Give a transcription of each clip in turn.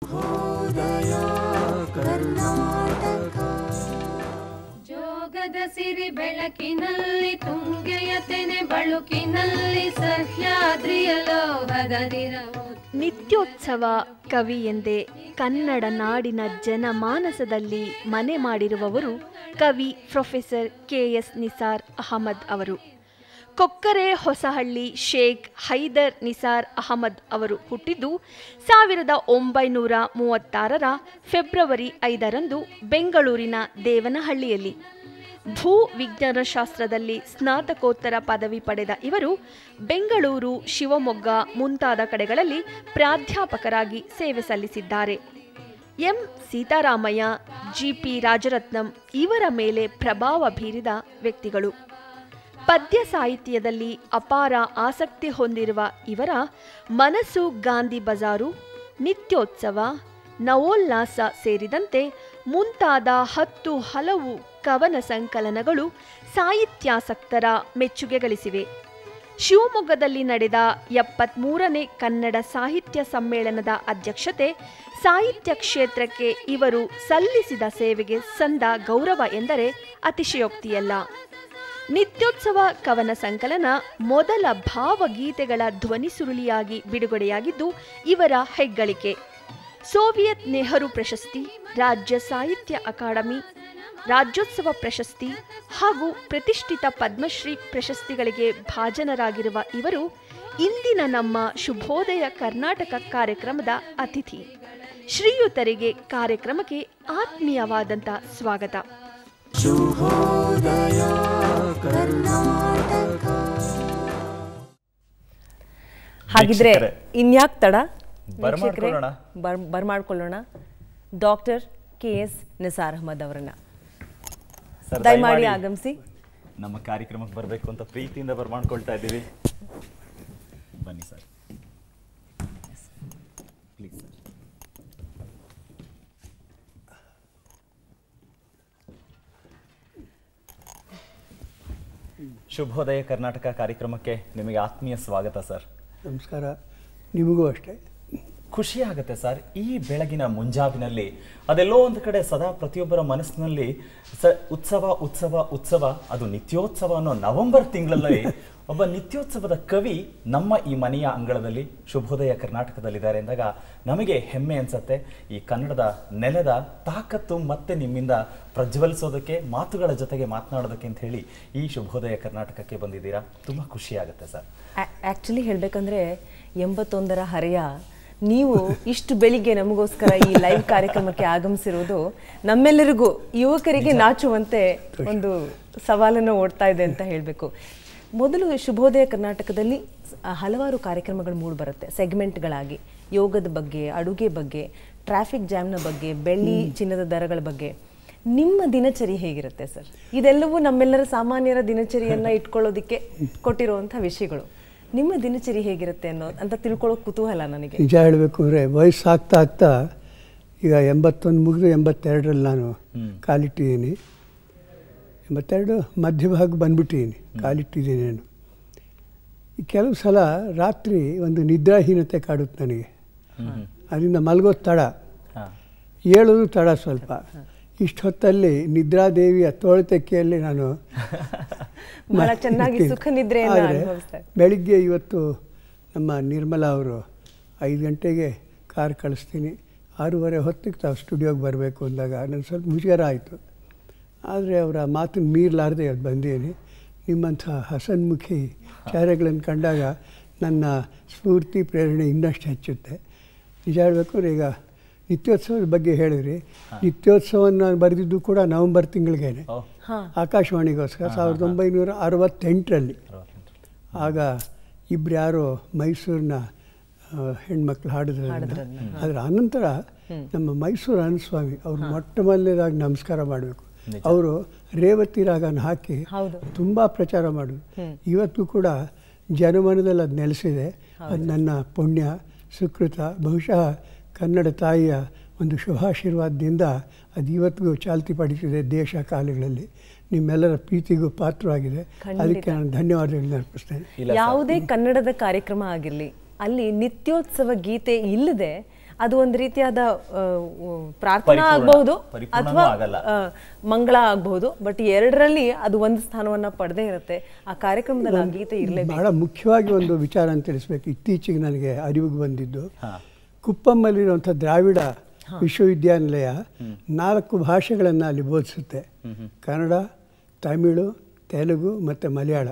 ಜೋಗದ ಸಿರಿ ಬೆಳಕಿನಲ್ಲಿ ತುಂಗೆಯ ತೆನೆ ಬಳುಕಿನಲ್ಲಿ ಸಹ್ಯಾದ್ರಿಯ ಲೋಹದದಿರವು ನಿತ್ಯೋತ್ಸವ ಕವಿ ಎಂದೇ ಕನ್ನಡ ನಾಡಿನ ಜನಮಾನಸದಲ್ಲಿ ಮನೆ ಮಾಡಿರುವವರು ಕವಿ professor K S Nisar Ahmad ಅವರು ಕೊಕ್ಕರೆ ಹೊಸಹಳ್ಳಿ ಶೇಖ್ ಹೈದರ್ ನಿಸಾರ್ ಅಹಮದ್ ಅವರು ಹುಟ್ಟಿದ್ದು ಸಾವಿರದ ಒಂಬೈನೂರ ಮೂವತ್ತಾರರ ಫೆಬ್ರವರಿ ಐದರಂದು ಬೆಂಗಳೂರಿನ ದೇವನಹಳ್ಳಿಯಲ್ಲಿ ಭೂ ವಿಜ್ಞಾನ ಶಾಸ್ತ್ರದಲ್ಲಿ ಸ್ನಾತಕೋತ್ತರ ಪದವಿ ಪಡೆದ ಇವರು ಬೆಂಗಳೂರು ಶಿವಮೊಗ್ಗ ಮುಂತಾದ ಕಡೆಗಳಲ್ಲಿ ಪ್ರಾಧ್ಯಾಪಕರಾಗಿ ಸೇವೆ ಸಲ್ಲಿಸಿದ್ದಾರೆ ಎಂ ಸೀತಾರಾಮಯ್ಯ ಜಿಪಿ ರಾಜರತ್ನಂ ಇವರ ಮೇಲೆ ಪ್ರಭಾವ ಬೀರಿದ ವ್ಯಕ್ತಿಗಳು ಪದ್ಯ ಸಾಹಿತ್ಯದಲ್ಲಿ ಅಪಾರ ಆಸಕ್ತಿ ಹೊಂದಿರುವ ಇವರ ಮನಸ್ಸು ಗಾಂಧಿ ಬಜಾರು ನಿತ್ಯೋತ್ಸವ ನವೋಲ್ಲಾಸ ಸೇರಿದಂತೆ ಮುಂತಾದ ಹತ್ತು ಹಲವು ಕವನ ಸಂಕಲನಗಳು ಸಾಹಿತ್ಯಾಸಕ್ತರ ಮೆಚ್ಚುಗೆ ಗಳಿಸಿವೆ ಶಿವಮೊಗ್ಗದಲ್ಲಿ ನಡೆದ ಎಪ್ಪತ್ಮೂರನೇ ಕನ್ನಡ ಸಾಹಿತ್ಯ ಸಮ್ಮೇಳನದ ಅಧ್ಯಕ್ಷತೆ ಸಾಹಿತ್ಯ ಕ್ಷೇತ್ರಕ್ಕೆ ಇವರು ಸಲ್ಲಿಸಿದ ಸೇವೆಗೆ ಸಂದ ಗೌರವ ಎಂದರೆ ಅತಿಶಯೋಕ್ತಿಯಲ್ಲ ನಿತ್ಯೋತ್ಸವ ಕವನ ಸಂಕಲನ ಮೊದಲ ಭಾವಗೀತೆಗಳ ಧ್ವನಿ ಸುರುಳಿಯಾಗಿ ಬಿಡುಗಡೆಯಾಗಿದ್ದು ಇವರ ಹೆಗ್ಗಳಿಕೆ ಸೋವಿಯತ್ ನೆಹರು ಪ್ರಶಸ್ತಿ ರಾಜ್ಯ ಸಾಹಿತ್ಯ ಅಕಾಡೆಮಿ ರಾಜ್ಯೋತ್ಸವ ಪ್ರಶಸ್ತಿ ಹಾಗೂ ಪ್ರತಿಷ್ಠಿತ ಪದ್ಮಶ್ರೀ ಪ್ರಶಸ್ತಿಗಳಿಗೆ ಭಾಜನರಾಗಿರುವ ಇವರು ಇಂದಿನ ನಮ್ಮ ಶುಭೋದಯ ಕರ್ನಾಟಕ ಕಾರ್ಯಕ್ರಮದ ಅತಿಥಿ ಶ್ರೀಯುತರಿಗೆ ಕಾರ್ಯಕ್ರಮಕ್ಕೆ ಆತ್ಮೀಯವಾದಂಥ ಸ್ವಾಗತ ಹಾಗಿದ್ರೆ ವೀಕ್ಷಕರೇ. ಇನ್ಯಾಕ್ ತಡ ಬರ್ಮಾಡ್ಕೊಳ್ಳೋಣ. ಬರ್ ಬರ್ಮಾಡ್ಕೊಳ್ಳೋಣ doctor K S Nisar Ahmad ಅವರನ್ನ ಸರ್, ದಯಮಾಡಿ ದಯಮಾಡಿ ಆಗಮಿಸಿ ನಮ್ಮ ಕಾರ್ಯಕ್ರಮಕ್ಕೆ ಬರಬೇಕು ಅಂತ ಪ್ರೀತಿಯಿಂದ ಬರ್ಮಾಡ್ಕೊಳ್ತಾ ಇದ್ದೀವಿ ಬನ್ನಿ ಸರ್ ಪ್ಲೀಸ್ ಸರ್ ಶುಭೋದಯ ಕರ್ನಾಟಕ ಕಾರ್ಯಕ್ರಮಕ್ಕೆ ನಿಮಗೆ ಆತ್ಮೀಯ ಸ್ವಾಗತ ಸರ್ ನಮಸ್ಕಾರ ನಿಮಗೂ ಅಷ್ಟೇ ಖುಷಿ ಆಗುತ್ತೆ ಸರ್ ಈ ಬೆಳಗಿನ ಮುಂಜಾವಿನಲ್ಲಿ ಅದೆಲ್ಲೋ ಒಂದು ಕಡೆ ಸದಾ ಪ್ರತಿಯೊಬ್ಬರ ಮನಸ್ಸಿನಲ್ಲಿ ಸ ಉತ್ಸವ ಉತ್ಸವ ಉತ್ಸವ ಅದು ನಿತ್ಯೋತ್ಸವ ಅನ್ನೋ ನವೆಂಬರ್ ತಿಂಗಳಲ್ಲಿ ಒಬ್ಬ ನಿತ್ಯೋತ್ಸವದ ಕವಿ ನಮ್ಮ ಈ ಮನೆಯ ಅಂಗಳದಲ್ಲಿ ಶುಭೋದಯ ಕರ್ನಾಟಕದಲ್ಲಿದ್ದಾರೆ ಎಂದಾಗ ನಮಗೆ ಹೆಮ್ಮೆ ಅನ್ಸತ್ತೆ ಈ ಕನ್ನಡದ ನೆಲದ ತಾಕತ್ತು ಮತ್ತೆ ನಿಮ್ಮಿಂದ ಪ್ರಜ್ವಲಿಸೋದಕ್ಕೆ ಮಾತುಗಳ ಜೊತೆಗೆ ಮಾತನಾಡೋದಕ್ಕೆ ಅಂತ ಹೇಳಿ ಈ ಶುಭೋದಯ ಕರ್ನಾಟಕಕ್ಕೆ ಬಂದಿದ್ದೀರಾ ತುಂಬಾ ಖುಷಿ ಆಗುತ್ತೆ ಸರ್ ಆಕ್ಚುಲಿ ಹೇಳ್ಬೇಕಂದ್ರೆ ಎಂಬತ್ತೊಂದರ ಹರೆಯ ನೀವು ಇಷ್ಟು ಬೆಳಿಗ್ಗೆ ನಮಗೋಸ್ಕರ ಈ ಲೈವ್ ಕಾರ್ಯಕ್ರಮಕ್ಕೆ ಆಗಮಿಸಿರೋದು ನಮ್ಮೆಲ್ಲರಿಗೂ ಯುವಕರಿಗೆ ನಾಚುವಂತೆ ಒಂದು ಸವಾಲನ್ನು ಓಡ್ತಾ ಇದೆ ಅಂತ ಹೇಳಬೇಕು ಮೊದಲು ಶುಭೋದಯ ಕರ್ನಾಟಕದಲ್ಲಿ ಸ- ಹಲವಾರು ಕಾರ್ಯಕ್ರಮಗಳು ಮೂಡಿ ಬರುತ್ತೆ ಸೆಗ್ಮೆಂಟ್ಗಳಾಗಿ ಯೋಗದ ಬಗ್ಗೆ ಅಡುಗೆ ಬಗ್ಗೆ ಟ್ರಾಫಿಕ್ ಜಾಮ್ನ ಬಗ್ಗೆ ಬೆಳ್ಳಿ ಚಿನ್ನದ ದರಗಳ ಬಗ್ಗೆ ನಿಮ್ಮ ದಿನಚರಿ ಹೇಗಿರುತ್ತೆ ಸರ್ ಇದೆಲ್ಲವೂ ನಮ್ಮೆಲ್ಲರ ಸಾಮಾನ್ಯರ ದಿನಚರಿಯನ್ನ ಇಟ್ಕೊಳ್ಳೋದಕ್ಕೆ ಕೊಟ್ಟಿರುವಂಥ ವಿಷಯಗಳು ನಿಮ್ಮ ದಿನಚರಿ ಹೇಗಿರುತ್ತೆ ಅನ್ನೋ ಅಂತ ತಿಳ್ಕೊಳ್ಳೋ ಕುತೂಹಲ ನನಗೆ ನಿಜ ಹೇಳಬೇಕು ಅಂದರೆ ವಯಸ್ಸು ಆಗ್ತಾ ಆಗ್ತಾ ಈಗ ಎಂಬತ್ತೊಂದು ಮುಗಿದು ಎಂಬತ್ತೆರಡರಲ್ಲಿ ನಾನು ಕಾಲಿಟ್ಟಿದ್ದೀನಿ ಎಂಬತ್ತೆರಡು ಮಧ್ಯಭಾಗ ಬಂದ್ಬಿಟ್ಟಿದ್ದೀನಿ ಕಾಲಿಟ್ಟಿದ್ದೀನಿ ನಾನು ಈ ಕೆಲವು ಸಲ ರಾತ್ರಿ ಒಂದು ನಿದ್ರಾಹೀನತೆ ಕಾಡುತ್ತೆ ನನಗೆ ಅದರಿಂದ ಮಲಗೋದು ತಡ ಹಾ ಏಳೋದು ತಡ ಸ್ವಲ್ಪ ಇಷ್ಟು ಹೊತ್ತಲ್ಲಿ ನಿದ್ರಾದೇವಿಯ ತೋಳತೆಕ್ಕೆಯಲ್ಲಿ ನಾನು ಬಹಳ ಚೆನ್ನಾಗಿ ಇರ್ತೀನಿ. ಸುಖ ನಿದ್ರೆಯನ್ನ ಆದ್ರೆ ಅನುಭವಿಸ್ತಾ ಇದ್ದೀನಿ. ಬೆಳಿಗ್ಗೆ ಇವತ್ತು ನಮ್ಮ ನಿರ್ಮಲಾ ಅವರು ಐದು ಗಂಟೆಗೆ ಕಾರ್ ಕಳಿಸ್ತೀನಿ ಆರೂವರೆ ಹೊತ್ತಿಗೆ ತಾವು ಸ್ಟುಡಿಯೋಗೆ ಬರಬೇಕು ಅಂದಾಗ ನನಗೆ ಸ್ವಲ್ಪ ಮುಜುಗರ ಆಯಿತು ಆದರೆ ಅವರ ಮಾತನ್ನು ಮೀರಲಾರ್ದೆ ಇವತ್ತು ಬಂದೀನಿ ನಿಮ್ಮಂಥ ಹಸನ್ಮುಖಿ ಚಾರೆಗಳನ್ನು ಕಂಡಾಗ ನನ್ನ ಸ್ಫೂರ್ತಿ ಪ್ರೇರಣೆ ಇನ್ನಷ್ಟು ಹೆಚ್ಚುತ್ತೆ ನಿಜ ಹೇಳಬೇಕು ಅಂದ್ರೆ ಈಗ ನಿತ್ಯೋತ್ಸವದ ಬಗ್ಗೆ ಹೇಳಿದ್ರಿ ನಿತ್ಯೋತ್ಸವವನ್ನು ಬರೆದಿದ್ದು ಕೂಡ ನವೆಂಬರ್ ತಿಂಗಳಿಗೇನೆ ಓ ಆಕಾಶವಾಣಿಗೋಸ್ಕರ ಸಾವಿರದ ಒಂಬೈನೂರ ಅರವತ್ತೆಂಟರಲ್ಲಿ ಆಗ ಇಬ್ರು ಯಾರೋ ಮೈಸೂರಿನ ಆ, ಹೆಣ್ಮಕ್ಳು ಹಾಡಿದ್ರು ಅದರ ಅನಂತರ ನಮ್ಮ ಮೈಸೂರು ಅನಸ್ವಾಮಿ ಅವ್ರು ಮೊಟ್ಟ ಮೊದಲನೇದಾಗಿ ನಮಸ್ಕಾರ ಮಾಡಬೇಕು ಅವರು ರೇವತಿ ರಾಗನ ಹಾಕಿ ಹೌದು. ತುಂಬ ಪ್ರಚಾರ ಮಾಡಿದ್ರು ಇವತ್ತು ಕೂಡ ಜನಮನದಲ್ಲಿ ಅದು ನೆಲೆಸಿದೆ ಅದು ನನ್ನ ಪುಣ್ಯ ಸುಕೃತ ಬಹುಶಃ ಕನ್ನಡ ತಾಯಿಯ ಒಂದು ಶುಭಾಶೀರ್ವಾದದಿಂದ ಅದು ಇವತ್ತಿಗೂ ಚಾಲ್ತಿ ಪಡೀತಿದೆ ದೇಶ ಕಾಲಗಳಲ್ಲಿ ನಿಮ್ಮೆಲ್ಲರ ಪ್ರೀತಿಗೂ ಪಾತ್ರವಾಗಿದೆ ಅದಕ್ಕೆ ನಾನು ಧನ್ಯವಾದಗಳನ್ನ ಅರ್ಪಿಸ್ತೇನೆ ಇಲ್ಲ ಸರ್. ಯಾವುದೇ ಕನ್ನಡದ ಕಾರ್ಯಕ್ರಮ ಆಗಿರಲಿ ಅಲ್ಲಿ ನಿತ್ಯೋತ್ಸವ ಗೀತೆ ಇಲ್ಲದೆ ಅದು ಒಂದು ರೀತಿಯಾದ ಆ, ಉ- ಪ್ರಾರ್ಥನಾ ಪರಿಪೂರ್ಣ. ಆಗಬಹುದು ಪರಿಪೂರ್ಣನೂ ಅಥವಾ ಆಗಲ್ಲ. ಆ, ಮಂಗಳ ಆಗಬಹುದು ಬಟ್ ಎರಡರಲ್ಲಿ ಅದು ಒಂದು ಸ್ಥಾನವನ್ನ ಪಡೆದೇ ಇರುತ್ತೆ ಆ ಕಾರ್ಯಕ್ರಮದಲ್ಲಿ ಆ ಗೀತೆ ಇರಲೇಬೇಕು ಬಹಳ ಮುಖ್ಯವಾಗಿ ಒಂದು ವಿಚಾರ ಅಂತ ತಿಳಿಸ್ಬೇಕು ಇತ್ತೀಚೆಗೆ ನನಗೆ ಅರಿವಿಗೆ ಬಂದಿದ್ದು ಕುಪ್ಪಮ್ಮಲ್ಲಿರುವಂಥ ದ್ರಾವಿಡ ವಿಶ್ವವಿದ್ಯಾನಿಲಯ ನಾಲ್ಕು ಭಾಷೆಗಳನ್ನು ಅಲ್ಲಿ ಬೋಧಿಸುತ್ತೆ ಕನ್ನಡ ತಮಿಳು ತೆಲುಗು ಮತ್ತು ಮಲಯಾಳ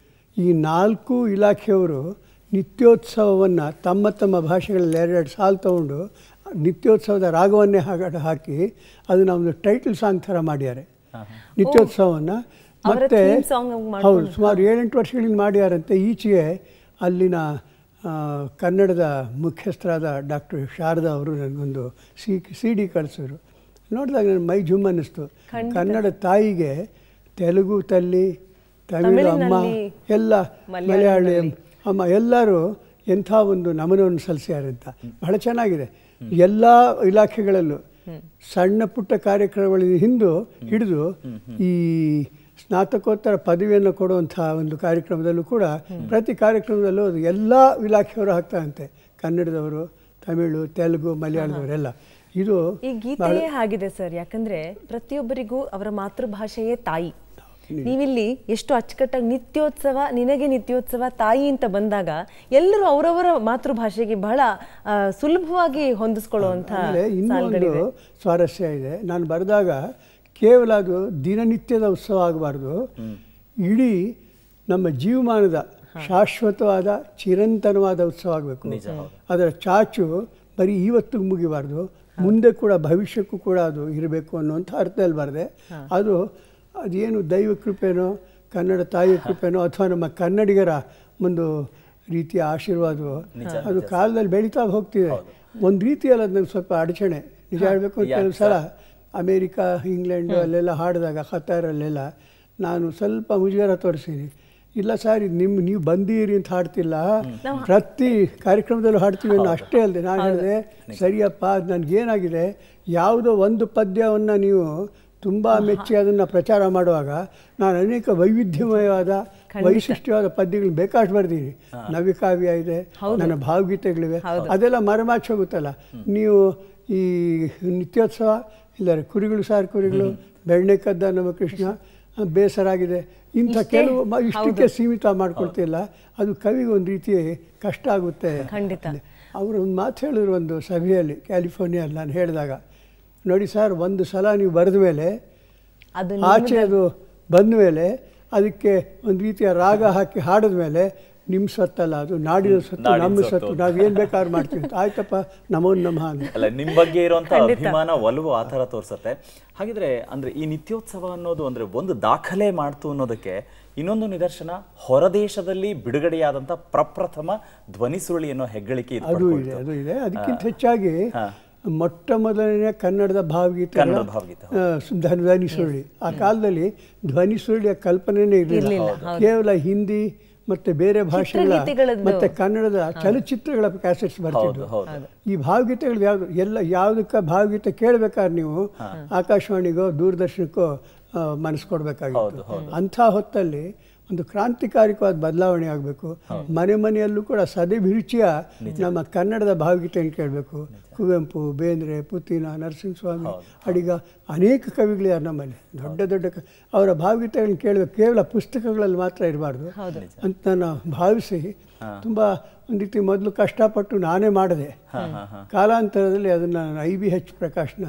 ಈ ನಾಲ್ಕು ಇಲಾಖೆಯವರು ನಿತ್ಯೋತ್ಸವವನ್ನು ತಮ್ಮ ತಮ್ಮ ಭಾಷೆಗಳಲ್ಲಿ ಎರಡೆರಡು ಸಾಲು ತಗೊಂಡು ನಿತ್ಯೋತ್ಸವದ ರಾಗವನ್ನೇ ಹಾಗಾಡ ಹಾಕಿ ಅದನ್ನ ಒಂದು ಟೈಟಲ್ ಸಾಂಗ್ ಥರ ಮಾಡ್ಯಾರೆ ನಿತ್ಯೋತ್ಸವವನ್ನು ಅವರ ಮತ್ತೆ theme song ಆಗಿ ಮಾಡ್ಕೊಂಡು. ಹೌದು ಸುಮಾರು ಏಳೆಂಟು ವರ್ಷಗಳಿಂದ ಮಾಡ್ಯಾರಂತೆ ಈಚೆಗೆ ಅಲ್ಲಿನ ಆ, ಕನ್ನಡದ ಮುಖ್ಯಸ್ಥರಾದ ಡಾಕ್ಟರ್ ಶಾರದಾ ಅವರು ನನಗೊಂದು ಸಿ ಸಿ ಡಿ ಕಳಿಸಿದ್ರು ನೋಡಿದಾಗ ನನ್ನ ಮೈ ಜುಮ್ ಅನ್ನಿಸ್ತು ಕನ್ನಡ ತಾಯಿಗೆ ತೆಲುಗು ತಲ್ಲಿ ತಮಿಳು ಅಮ್ಮ ತಮಿಳಿನಲ್ಲಿ, ಎಲ್ಲ ಮಲಯಾಳಿ ಅಮ್ಮ ಎಲ್ಲರೂ ಎಂಥ ಒಂದು ನಮನವನ್ನು ಸಲ್ಲಿಸ್ಯಾರಂತ ಬಹಳ ಚೆನ್ನಾಗಿದೆ ಎಲ್ಲ ಇಲಾಖೆಗಳಲ್ಲೂ ಸಣ್ಣ ಪುಟ್ಟ ಕಾರ್ಯಕ್ರಮಗಳ ಹಿಂದು ಹಿಡಿದು ಈ ಸ್ನಾತಕೋತ್ತರ ಪದವಿಯನ್ನು ಕೊಡುವಂಥ ಒಂದು ಕಾರ್ಯಕ್ರಮದಲ್ಲೂ ಕೂಡ ಪ್ರತಿ ಕಾರ್ಯಕ್ರಮದಲ್ಲೂ ಅದು ಎಲ್ಲ ಇಲಾಖೆಯವರು ಹಾಕ್ತಾರಂತೆ ಕನ್ನಡದವರು ತಮಿಳು ತೆಲುಗು ಮಲಯಾಳದವರೆಲ್ಲ ಇದು ಈ ಗೀತೆಯೇ ಆಗಿದೆ ಸರ್ ಯಾಕಂದ್ರೆ ಪ್ರತಿಯೊಬ್ಬರಿಗೂ ಅವರ ಮಾತೃಭಾಷೆಯೇ ತಾಯಿ ನೀವಿಲ್ಲಿ ಎಷ್ಟು ಅಚ್ಚುಕಟ್ಟಾಗಿ ನಿತ್ಯೋತ್ಸವ ನಿನಗೆ ನಿತ್ಯೋತ್ಸವ ತಾಯಿ ಅಂತ ಬಂದಾಗ ಎಲ್ಲರೂ ಅವರವರ ಮಾತೃಭಾಷೆಗೆ ಬಹಳ ಆ, ಸುಲಭವಾಗಿ ಹೊಂದಿಸ್ಕೊಳ್ಳುವಂತ ಆಮೇಲೆ ಇನ್ನೂ ಒಂದು ಸಾಲುಗಳಿವೆ ಸ್ವಾರಸ್ಯ ಇದೆ ನಾನು ಬರೆದಾಗ ಕೇವಲ ಅದು ದಿನನಿತ್ಯದ ಉತ್ಸವ ಆಗಬಾರ್ದು ಇಡೀ ನಮ್ಮ ಜೀವಮಾನದ ಶಾಶ್ವತವಾದ ಚಿರಂತನವಾದ ಉತ್ಸವ ಆಗಬೇಕು ಅದರ ಚಾಚು ಬರೀ ಇವತ್ತಿಗೆ ಮುಗಿಬಾರ್ದು ಮುಂದೆ ಕೂಡ ಭವಿಷ್ಯಕ್ಕೂ ಕೂಡ ಅದು ಇರಬೇಕು ಅನ್ನುವಂಥ ಅರ್ಥದಲ್ಲಿ ಬರದೆ ಅದು ಅದೇನು ದೈವ ಕೃಪೆನೋ ಕನ್ನಡ ತಾಯಿಯ ಕೃಪೆನೋ ಅಥವಾ ನಮ್ಮ ಕನ್ನಡಿಗರ ಒಂದು ರೀತಿಯ ಆಶೀರ್ವಾದವೋ ಅದು ಕಾಲದಲ್ಲಿ ಬೆಳೀತಾ ಹೋಗ್ತಿದೆ ಒಂದು ರೀತಿಯಲ್ಲಿ ಅದು ನಂಗೆ ಸ್ವಲ್ಪ ಅಡಚಣೆ ನಿಜ ಹೇಳಬೇಕು ಅಂತ ಕೆಲವು ಸಲ ಅಮೇರಿಕಾ ಇಂಗ್ಲೆಂಡು ಅಲ್ಲೆಲ್ಲ ಹಾಡಿದಾಗ ಖತಾರಲ್ಲೆಲ್ಲ ನಾನು ಸ್ವಲ್ಪ ಮುಜುಗರ ತೋರಿಸ್ತೀನಿ ಇಲ್ಲ ಸರ್ ಇದು ನಿಮ್ಮ ನೀವು ಬಂದೀರಿ ಅಂತ ಹಾಡ್ತಿಲ್ಲ ಪ್ರತಿ ಕಾರ್ಯಕ್ರಮದಲ್ಲೂ ಹಾಡ್ತೀವಿ ಅನ್ನೋ ಅಷ್ಟೇ ಅಲ್ಲದೆ ನಾನು ಹೇಳಿದೆ ಸರಿಯಪ್ಪ ಅದು ನನಗೇನಾಗಿದೆ ಯಾವುದೋ ಒಂದು ಪದ್ಯವನ್ನು ನೀವು ತುಂಬ ಮೆಚ್ಚಿ ಅದನ್ನು ಪ್ರಚಾರ ಮಾಡುವಾಗ ನಾನು ಅನೇಕ ವೈವಿಧ್ಯಮಯವಾದ ವೈಶಿಷ್ಟ್ಯವಾದ ಪದ್ಯಗಳು ಬೇಕಾಷ್ಟು ಬರ್ತೀನಿ ನವಿಕಾವ್ಯ ಇದೆ ನನ್ನ ಭಾವಗೀತೆಗಳಿವೆ ಅದೆಲ್ಲ ಮರೆಮಾಚಿ ಹೋಗುತ್ತಲ್ಲ ನೀವು ಈ ನಿತ್ಯೋತ್ಸವ ಇಲ್ಲರೆ ಕುರಿಗಳು ಸಾರು ಕುರಿಗಳು ಬೆಣ್ಣೆ ಕದ್ದ ನಮ್ಮ ಕೃಷ್ಣ ಆ, ಬೇಸರ ಆಗಿದೆ ಇಂಥ ಕೆಲವು ಮ- ಇಷ್ಟಕ್ಕೆ ಸೀಮಿತ ಮಾಡ್ಕೊಳ್ತಿಲ್ಲ ಅದು ಕವಿಗೆ ಒಂದು ರೀತಿ ಕಷ್ಟ ಆಗುತ್ತೆ ಖಂಡಿತ. ಅವರು ಒಂದು ಮಾತು ಹೇಳಿದ್ರು ಒಂದು ಸಭೆಯಲ್ಲಿ ಕ್ಯಾಲಿಫೋರ್ನಿಯಲ್ಲಿ ನಾನು ಹೇಳಿದಾಗ ನೋಡಿ ಸರ್ ಒಂದು ಸಲ ನೀವು ಬರೆದ ಮೇಲೆ ಅದು ಆಚೆ ಅದು ಬಂದ ಮೇಲೆ ಅದಕ್ಕೆ ಒಂದು ರೀತಿಯ ರಾಗ ಹಾಕಿ ಹಾಡಿದ ಮೇಲೆ ನಿಮ್ಮ ಸತ್ತಲ್ಲ ಅದು ನಾಡಿನ ಸತ್ತು ನಾಡಿನ ನಮ್ಮ ಸತ್ತು. ಸತ್ತು ನಾವು ಏನು ಬೇಕಾದ್ರೂ ಮಾಡ್ತೀವಿ ಅಂತ ಆಯ್ತಪ್ಪ ನಮೋ ನಮಃ ಅಂತ ಅಲ್ಲ ನಿಮ್ ಬಗ್ಗೆ ಇರುವಂತ ಅಭಿಮಾನ ಒಲವು ಆ ಥರ ತೋರ್ಸತ್ತೆ ಹಾಗಿದ್ರೆ ಅಂದ್ರೆ ಈ ನಿತ್ಯೋತ್ಸವ ಅನ್ನೋದು ಅಂದ್ರೆ ಒಂದು ದಾಖಲೆ ಮಾಡ್ತು ಅನ್ನೋದಕ್ಕೆ ಇನ್ನೊಂದು ನಿದರ್ಶನ ಹೊರದೇಶದಲ್ಲಿ ಬಿಡುಗಡೆಯಾದಂತ ಪ್ರಪ್ರಥಮ ಧ್ವನಿ ಸುರುಳಿ ಅನ್ನೋ ಹೆಗ್ಗಳಿಕೆ ಇದು ಅದು ಇದೆ ಪಡ್ಕೊಳ್ತು. ಅದು ಇದೆ ಅದಕ್ಕಿಂತ ಹೆಚ್ಚಾಗಿ ಹಾ. ಮೊಟ್ಟ ಮೊದಲನೇ ಕನ್ನಡದ ಭಾವಗೀತೆ ಕನ್ನಡ ಭಾವಗೀತೆ, ಧ್ವನಿ ಸುರುಳಿ ಆ ಕಾಲದಲ್ಲಿ ಧ್ವನಿ ಸುರುಳಿಯ ಕಲ್ಪನೆನೇ ಇರಲಿಲ್ಲ ಕೇವಲ ಹಿಂದಿ ಮತ್ತೆ ಬೇರೆ ಭಾಷೆಗಳ ಚಿತ್ರಗೀತೆಗಳದ್ದು. ಮತ್ತೆ ಕನ್ನಡದ ಚಲಚಿತ್ರಗಳ ಕ್ಯಾಸೆಟ್ಸ್ ಬರ್ತಿದ್ವು ಹೌದು. ಈ ಭಾವಗೀತೆಗಳು ಯಾವ್ದು ಎಲ್ಲ ಯಾವುದಕ್ಕ ಭಾವಗೀತೆ ಕೇಳ್ಬೇಕಾದ್ರೆ ನೀವು ಆಕಾಶವಾಣಿಗೋ ದೂರದರ್ಶನಕ್ಕೋ ಆ, ಮನಸ್ಸು ಕೊಡಬೇಕಾಗಿತ್ತು ಅಂಥ ಹೊತ್ತಲ್ಲಿ ಒಂದು ಕ್ರಾಂತಿಕಾರಿಕವಾದ ಬದಲಾವಣೆ ಆಗಬೇಕು ಮನೆ ಮನೆಯಲ್ಲೂ ಕೂಡ ಸದಭಿರುಚಿಯ ನಮ್ಮ ಕನ್ನಡದ ಭಾವಗೀತೆಯನ್ನು ಕೇಳಬೇಕು ಕುವೆಂಪು ಬೇಂದ್ರೆ ಪುತ್ತಿನ ನರಸಿಂಹಸ್ವಾಮಿ ಅಡಿಗ ಅನೇಕ ಕವಿಗಳಿದ್ದಾರೆ ನಮ್ಮಲ್ಲಿ ದೊಡ್ಡ ದೊಡ್ಡ ಕ ಅವರ ಭಾವಗೀತೆಗಳನ್ನ ಕೇಳಬೇಕು ಕೇವಲ ಪುಸ್ತಕಗಳಲ್ಲಿ ಮಾತ್ರ ಇರಬಾರ್ದು ಅಂತ ನಾನು ಭಾವಿಸಿ ತುಂಬ ಒಂದು ರೀತಿ ಮೊದಲು ಕಷ್ಟಪಟ್ಟು ನಾನೇ ಮಾಡಿದೆ ಕಾಲಾಂತರದಲ್ಲಿ ಅದನ್ನು ನಾನು ಐ ಬಿ ಎಚ್ ಪ್ರಕಾಶ್ನ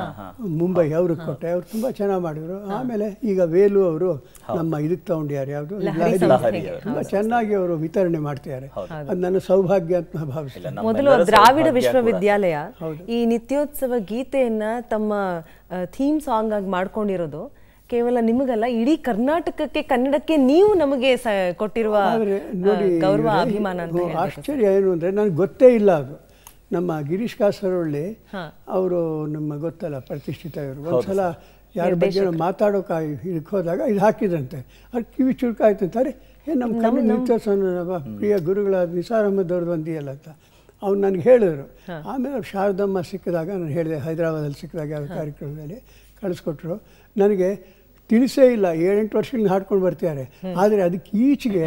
ಮುಂಬೈ ಅವ್ರಿಗೆ ಕೊಟ್ಟೆ ಅವ್ರು ತುಂಬ ಚೆನ್ನಾಗಿ ಮಾಡಿದ್ರು ಆಮೇಲೆ ಈಗ ವೇಲು ಅವರು ನಮ್ಮ ಇದಕ್ಕೆ ತಗೊಂಡ್ಯಾರು ಯಾವುದು ತುಂಬ ಚೆನ್ನಾಗಿ ಅವರು ವಿತರಣೆ ಮಾಡ್ತಿದ್ದಾರೆ ಅದು ನನ್ನ ಸೌಭಾಗ್ಯ ಅಂತ ನಾನು ಭಾವಿಸ್ತೀನಿ ಇಲ್ಲ, ಮೊದಲು ನಮ್ಮೆಲ್ಲರ ದ್ರಾವಿಡ ಸೌಭಾಗ್ಯ ವಿಶ್ವವಿದ್ಯಾಲಯ ಈ ನಿತ್ಯೋತ್ಸವ ಗೀತೆಯನ್ನ ತಮ್ಮ ಥೀಮ್ ಸಾಂಗ್ ಆಗಿ ಮಾಡ್ಕೊಂಡಿರೋದು ಕೇವಲ ನಿಮಗಲ್ಲ ಇಡೀ ಕರ್ನಾಟಕಕ್ಕೆ ಕನ್ನಡಕ್ಕೆ ನೀವು ನಮಗೆ ಸ- ಕೊಟ್ಟಿರುವ ಆದರೆ ಆ, ನೋಡಿ ಗೌರವ ಇವ್ರೆ, ಅಭಿಮಾನ ಅಂತ ಓ, ಹೇಳ್ಬೇಕು. ಆಶ್ಚರ್ಯ ಏನು ಅಂದರೆ ನನಗೆ ಗೊತ್ತೇ ಇಲ್ಲ ಅದು ನಮ್ಮ ಗಿರೀಶ್ ಕಾಸರೊಳ್ಳಿ ಅವರು ನಮ್ಮ ಗೊತ್ತಲ್ಲ ಪ್ರತಿಷ್ಠಿತ ಇವರು ಒಂದ್ಸಲ ಯಾರ ಬಗ್ಗೆ ಮಾತಾಡೋಕೆ ಇದಕ್ಕೆ ಹೋದಾಗ ಇದು ಹಾಕಿದ್ರಂತೆ ಅದು ಕಿವಿ ಚುರುಕಾಯ್ತು ಅಂತಾರೆ ಏ ನಮ್ಮ ಕನ್ನಡ ನಿತ್ಯೋತ್ಸವ ನಮ್ಮ ಪ್ರಿಯ ಗುರುಗಳಾದ ನಿಸಾರ್ ಅಹಮದ್ ಅವ್ರದ್ದು ಒಂದಿಯಲ್ಲ ಅಂತ ಅವ್ರು ನನಗೆ ಹೇಳಿದ್ರು ಆಮೇಲೆ ಅವ್ರು ಶಾರದಮ್ಮ ಸಿಕ್ಕಿದಾಗ ನಾನು ಹೇಳಿದೆ ಹೈದರಾಬಾದಲ್ಲಿ ಸಿಕ್ಕಿದಾಗ ಯಾವ ಕಾರ್ಯಕ್ರಮದಲ್ಲಿ ಕಳಿಸ್ಕೊಟ್ರು ನನಗೆ ತಿಳಿಸೇ ಇಲ್ಲ ಏಳೆಂಟು ವರ್ಷಗಳಿಂದ ಹಾಡ್ಕೊಂಡು ಬರ್ತಿದ್ದಾರೆ ಆದರೆ ಅದಕ್ಕೆ ಈಚೆಗೆ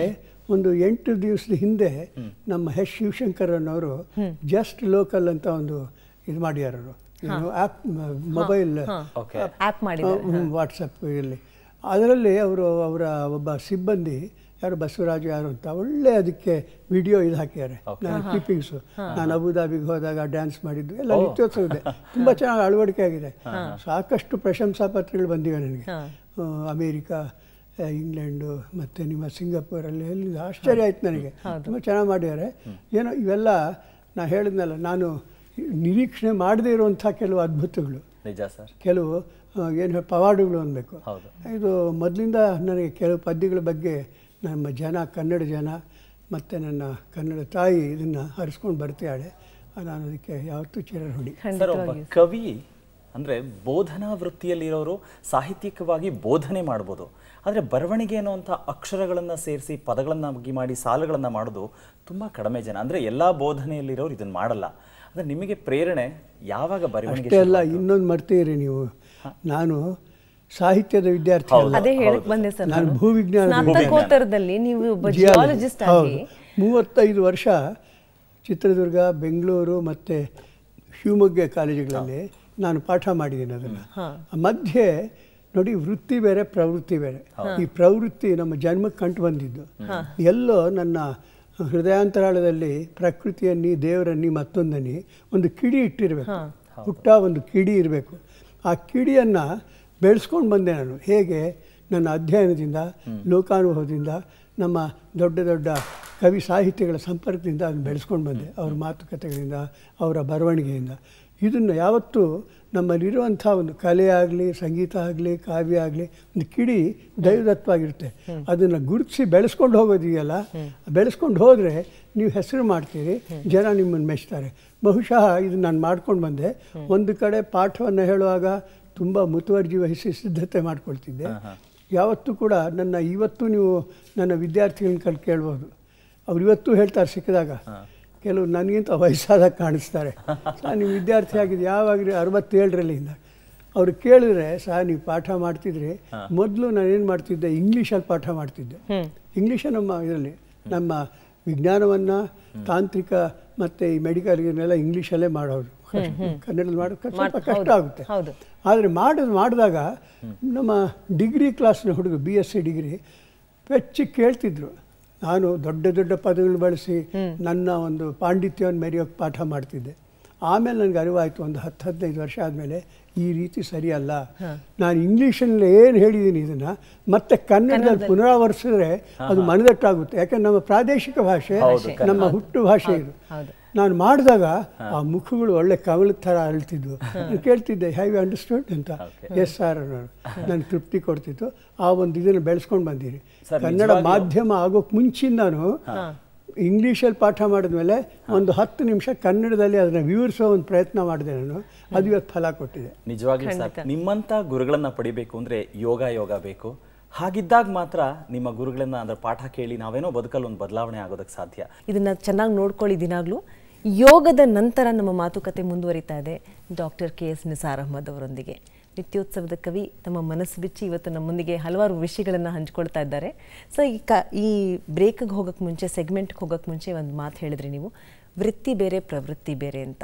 ಒಂದು ಎಂಟು ದಿವಸದ ಹಿಂದೆ ನಮ್ಮ ಹೆಚ್ ಶಿವಶಂಕರ್ ಅನ್ನೋರು ಜಸ್ಟ್ ಲೋಕಲ್ ಅಂತ ಒಂದು ಇದು ಮಾಡ್ಯಾರ ಅವರು ಆ್ಯಪ್ ಮೊಬೈಲ್ ಓಕೆ ಆ್ಯಪ್ ಮಾಡಿದ್ದಾರೆ ವಾಟ್ಸಪ್ ಇಲ್ಲಿ ಅದರಲ್ಲಿ ಅವರು ಅವರ ಒಬ್ಬ ಸಿಬ್ಬಂದಿ ಯಾರು ಬಸವರಾಜ್ ಯಾರು ಅಂತ ಒಳ್ಳೆ ಅದಕ್ಕೆ ವಿಡಿಯೋ ಇದು ಹಾಕಿದ್ದಾರೆ ನಾನು ಕ್ಲಿಪ್ಪಿಂಗ್ಸು ನಾನು ಅಬುದಾಬಿಗೆ ಹೋದಾಗ ಡ್ಯಾನ್ಸ್ ಮಾಡಿದ್ದು ಎಲ್ಲ ನಿತ್ಯೋತ್ಸವದೆ ತುಂಬ ಚೆನ್ನಾಗಿ ಅಳವಡಿಕೆ ಆಗಿದೆ ಸಾಕಷ್ಟು ಪ್ರಶಂಸಾ ಪತ್ರಗಳು ಬಂದಿವೆ ನನಗೆ ಆ, ಅಮೇರಿಕಾ ಆ, ಇಂಗ್ಲೆಂಡು ಮತ್ತು ನಿಮ್ಮ ಸಿಂಗಾಪುರಲ್ಲಿ ಎಲ್ಲಿ ಆಶ್ಚರ್ಯ ಆಯ್ತು ನನಗೆ ತುಂಬ ಚೆನ್ನಾಗಿ ಮಾಡಿದ್ದಾರೆ ಏನೋ ಇವೆಲ್ಲ ನಾ ಹೇಳಿದ್ನಲ್ಲ ನಾನು ನಿರೀಕ್ಷಣೆ ಮಾಡದೇ ಇರುವಂಥ ಕೆಲವು ಅದ್ಭುತಗಳು ನಿಜ ಸರ್ ಕೆಲವು ಏನು ಹೇಳಿ ಪವಾಡುಗಳು ಅನ್ಬೇಕು ಹೌದು. ಇದು ಮೊದಲಿಂದ ನನಗೆ ಕೆಲವು ಪದ್ಯಗಳ ಬಗ್ಗೆ ನಮ್ಮ ಜನ ಕನ್ನಡ ಜನ ಮತ್ತು ನನ್ನ ಕನ್ನಡ ತಾಯಿ ಇದನ್ನು ಹರಿಸ್ಕೊಂಡು ಬರ್ತಾಳೆ ನಾನು ಅದಕ್ಕೆ ಯಾವತ್ತೂ ಚಿರಋಣಿ ಸರ್ ಒಬ್ಬ ಕವಿ ಅಂದ್ರೆ ಬೋಧನಾ ವೃತ್ತಿಯಲ್ಲಿರೋರು ಸಾಹಿತ್ಯಿಕವಾಗಿ ಬೋಧನೆ ಮಾಡ್ಬೋದು ಆದರೆ ಬರವಣಿಗೆ ಅನ್ನುವಂಥ ಅಕ್ಷರಗಳನ್ನ ಸೇರಿಸಿ ಪದಗಳನ್ನ ಮುಗಿ ಮಾಡಿ ಸಾಲುಗಳನ್ನ ಮಾಡೋದು ತುಂಬಾ ಕಡಿಮೆ ಜನ ಅಂದ್ರೆ ಎಲ್ಲಾ ಬೋಧನೆಯಲ್ಲಿರೋರು ಇದನ್ನ ಮಾಡಲ್ಲ ಅಂದ್ರೆ ನಿಮಗೆ ಪ್ರೇರಣೆ ಯಾವಾಗ ಬರವಣಿಗೆ ಅಷ್ಟೇ ಅಲ್ಲ ಇನ್ನೊಂದು ಮರ್ತೀರಿ ನೀವು ನಾನು ಸಾಹಿತ್ಯದ ವಿದ್ಯಾರ್ಥಿ ಅಲ್ಲ ಅದೇ ಹೇಳಕ್ ಬಂದೆ ಸರ್ ನಾನು ಭೂವಿಜ್ಞಾನ ಸ್ನಾತಕೋತ್ತರದಲ್ಲಿ ನೀವು ಒಬ್ಬ ಜಿಯಾಲಜಿ. ಜಿಯಾಲಜಿಸ್ಟ್ ಆಗಿ ಹೌದು. ಮೂವತ್ತೈದು ವರ್ಷ ಚಿತ್ರದುರ್ಗ ಬೆಂಗಳೂರು ಮತ್ತು ಶಿವಮೊಗ್ಗ ಕಾಲೇಜುಗಳಲ್ಲಿ ನಾನು ಪಾಠ ಮಾಡಿದ್ದೀನಿ ಅದನ್ನು ಮಧ್ಯೆ ನೋಡಿ ವೃತ್ತಿ ಬೇರೆ ಪ್ರವೃತ್ತಿ ಬೇರೆ ಈ ಪ್ರವೃತ್ತಿ ನಮ್ಮ ಜನ್ಮಕ್ಕೆ ಕಂಡು ಬಂದಿದ್ದು ಎಲ್ಲೋ ನನ್ನ ಹೃದಯಾಂತರಾಳದಲ್ಲಿ ಪ್ರಕೃತಿಯನ್ನಿ ದೇವರನ್ನಿ ಮತ್ತೊಂದನ್ನಿ ಒಂದು ಕಿಡಿ ಇಟ್ಟಿರಬೇಕು ಪುಟ್ಟ ಒಂದು ಕಿಡಿ ಇರಬೇಕು ಆ ಕಿಡಿಯನ್ನು ಬೆಳೆಸ್ಕೊಂಡು ಬಂದೆ ನಾನು ಹೇಗೆ ನನ್ನ ಅಧ್ಯಯನದಿಂದ ಲೋಕಾನುಭವದಿಂದ ನಮ್ಮ ದೊಡ್ಡ ದೊಡ್ಡ ಕವಿ ಸಾಹಿತ್ಯಗಳ ಸಂಪರ್ಕದಿಂದ ಅದನ್ನು ಬೆಳೆಸ್ಕೊಂಡು ಬಂದೆ ಅವ್ರ ಮಾತುಕತೆಗಳಿಂದ ಅವರ ಬರವಣಿಗೆಯಿಂದ ಇದನ್ನು ಯಾವತ್ತೂ ನಮ್ಮಲ್ಲಿರುವಂಥ ಒಂದು ಕಲೆ ಆಗಲಿ ಸಂಗೀತ ಆಗಲಿ ಕಾವ್ಯ ಆಗಲಿ ಒಂದು ಕಿಡಿ ದೈವದತ್ವಾಗಿರುತ್ತೆ ಅದನ್ನು ಗುರುತಿಸಿ ಬೆಳೆಸ್ಕೊಂಡು ಹೋಗೋದಿದೆಯಲ್ಲ ಬೆಳೆಸ್ಕೊಂಡು ಹೋದರೆ ನೀವು ಹೆಸರು ಮಾಡ್ತೀರಿ ಜನ ನಿಮ್ಮನ್ನು ಮೆಚ್ತಾರೆ ಬಹುಶಃ ಇದು ನಾನು ಮಾಡ್ಕೊಂಡು ಬಂದೆ ಒಂದು ಕಡೆ ಪಾಠವನ್ನು ಹೇಳುವಾಗ ತುಂಬ ಮುತುವರ್ಜಿ ವಹಿಸಿ ಸಿದ್ಧತೆ ಮಾಡ್ಕೊಳ್ತಿದ್ದೆ ಯಾವತ್ತೂ ಕೂಡ ನನ್ನ ಇವತ್ತು ನೀವು ನನ್ನ ವಿದ್ಯಾರ್ಥಿಗಳನ್ನ ಕಲ್ ಕೇಳ್ಬೋದು ಅವ್ರು ಇವತ್ತು ಹೇಳ್ತಾರೆ ಸಿಕ್ಕಿದಾಗ ಕೆಲವು ನನಗಿಂತ ವಯಸ್ಸಾದಾಗ ಕಾಣಿಸ್ತಾರೆ ಸಹ ನೀವು ವಿದ್ಯಾರ್ಥಿ ಆಗಿದ್ದು ಯಾವಾಗ ಅರವತ್ತೇಳರಲ್ಲಿಂದ ಅವ್ರು ಕೇಳಿದ್ರೆ ಸಹ ನೀವು ಪಾಠ ಮಾಡ್ತಿದ್ರಿ ಮೊದಲು ನಾನು ಏನು ಮಾಡ್ತಿದ್ದೆ ಇಂಗ್ಲೀಷಲ್ಲಿ ಪಾಠ ಮಾಡ್ತಿದ್ದೆ ಇಂಗ್ಲೀಷ ನಮ್ಮ ಇದರಲ್ಲಿ ನಮ್ಮ ವಿಜ್ಞಾನವನ್ನು ತಾಂತ್ರಿಕ ಮತ್ತು ಈ ಮೆಡಿಕಲ್ ಇದನ್ನೆಲ್ಲ ಇಂಗ್ಲೀಷಲ್ಲೇ ಮಾಡೋದು ಕನ್ನಡದಲ್ಲಿ ಮಾಡೋದು ಸ್ವಲ್ಪ ಕಷ್ಟ ಆಗುತ್ತೆ ಹೌದು. ಆದರೆ ಮಾಡೋದು ಮಾಡಿದಾಗ ನಮ್ಮ ಡಿಗ್ರಿ ಕ್ಲಾಸ್ನ ಹುಡುಗ ಬಿ ಎಸ್ ಸಿ ಡಿಗ್ರಿ ಹೆಚ್ಚು ಕೇಳ್ತಿದ್ರು ನಾನು ದೊಡ್ಡ ದೊಡ್ಡ ಪದಗಳು ಬಳಸಿ ನನ್ನ ಒಂದು ಪಾಂಡಿತ್ಯವನ್ನು ಮೆರೆಯೋಕ್ಕೆ ಪಾಠ ಮಾಡ್ತಿದ್ದೆ ಆಮೇಲೆ ನನಗೆ ಅರಿವಾಯಿತು ಒಂದು ಹತ್ತು ಹದಿನೈದು ವರ್ಷ ಆದಮೇಲೆ ಈ ರೀತಿ ಸರಿಯಲ್ಲ ನಾನು ಇಂಗ್ಲೀಷಲ್ಲಿ ಏನು ಹೇಳಿದ್ದೀನಿ ಇದನ್ನು ಮತ್ತೆ ಕನ್ನಡದಲ್ಲಿ ಪುನರಾವರ್ಸಿದ್ರೆ ಅದು ಮನದಟ್ಟಾಗುತ್ತೆ ಯಾಕಂದ್ರೆ ನಮ್ಮ ಪ್ರಾದೇಶಿಕ ಭಾಷೆ ನಮ್ಮ ಹುಟ್ಟು ಭಾಷೆ ಇದು ನಾನು ಮಾಡಿದಾಗ ಆ ಮುಖಗಳು ಒಳ್ಳೆ ಕಮಲದ ಥರ ಅರಳ್ತಿದ್ವು ನಾನು ಕೇಳ್ತಿದ್ದೆ ಹ್ಯಾವ್ ಯು ಅಂಡರ್ಸ್ಟುಡ್ ಅಂತ ಎಸ್ ಸರ್ ಅನ್ನೋರು ನನಗೆ ತೃಪ್ತಿ ಕೊಡ್ತಿತ್ತು ಆ ಒಂದು ಇದನ್ನು ಬೆಳೆಸ್ಕೊಂಡು ಬಂದೀನಿ Sir, ಕನ್ನಡ ಮಾಧ್ಯಮ ಆಗೋಕ್ಕೆ ಮುಂಚಿಂದಾನು ಇಂಗ್ಲೀಷಲ್ಲಿ ಪಾಠ ಮಾಡಿದ್ಮೇಲೆ ಒಂದು ಹತ್ತು ನಿಮಿಷ ಕನ್ನಡದಲ್ಲಿ ಅದನ್ನು ವಿವರಿಸೋ ಒಂದು ಪ್ರಯತ್ನ ಮಾಡಿದೆ ನಾನು ಅದು ಇವತ್ತು ಫಲ ಕೊಟ್ಟಿದೆ ನಿಜವಾಗ್ಲೂ ಸರ್ ನಿಮ್ಮಂತ ಗುರುಗಳನ್ನ ಪಡಿಬೇಕು ಅಂದ್ರೆ ಯೋಗ ಯೋಗ ಬೇಕು ಹಾಗಿದ್ದಾಗ ಮಾತ್ರ ನಿಮ್ಮ ಗುರುಗಳನ್ನ ಅಂದ್ರೆ ಪಾಠ ಕೇಳಿ ನಾವೇನೋ ಬದುಕಲ್ಲಿ ಒಂದು ಬದಲಾವಣೆ ಆಗೋದಕ್ಕೆ ಸಾಧ್ಯ ಇದನ್ನ ಚೆನ್ನಾಗಿ ನೋಡ್ಕೊಳ್ಳಿ ದಿನಾಗ್ಲೂ ಯೋಗದ ನಂತರ ನಮ್ಮ ಮಾತುಕತೆ ಮುಂದುವರಿತಾ ಇದೆ doctor K S Nisar Ahmad ಅವರೊಂದಿಗೆ ನಿತ್ಯೋತ್ಸವದ ಕವಿ ತಮ್ಮ ಮನಸ್ಸು ಬಿಚ್ಚಿ ಇವತ್ತು ನಮ್ಮೊಂದಿಗೆ ಹಲವಾರು ವಿಷಯಗಳನ್ನು ಹಂಚ್ಕೊಳ್ತಾ ಇದ್ದಾರೆ ಸೊ ಈ ಕ ಈ ಬ್ರೇಕ್ಗೆ ಹೋಗೋಕ್ಕೆ ಮುಂಚೆ ಸೆಗ್ಮೆಂಟ್ಗೆ ಹೋಗೋಕ್ಕೆ ಮುಂಚೆ ಒಂದು ಮಾತು ಹೇಳಿದ್ರಿ ನೀವು ವೃತ್ತಿ ಬೇರೆ ಪ್ರವೃತ್ತಿ ಬೇರೆ ಅಂತ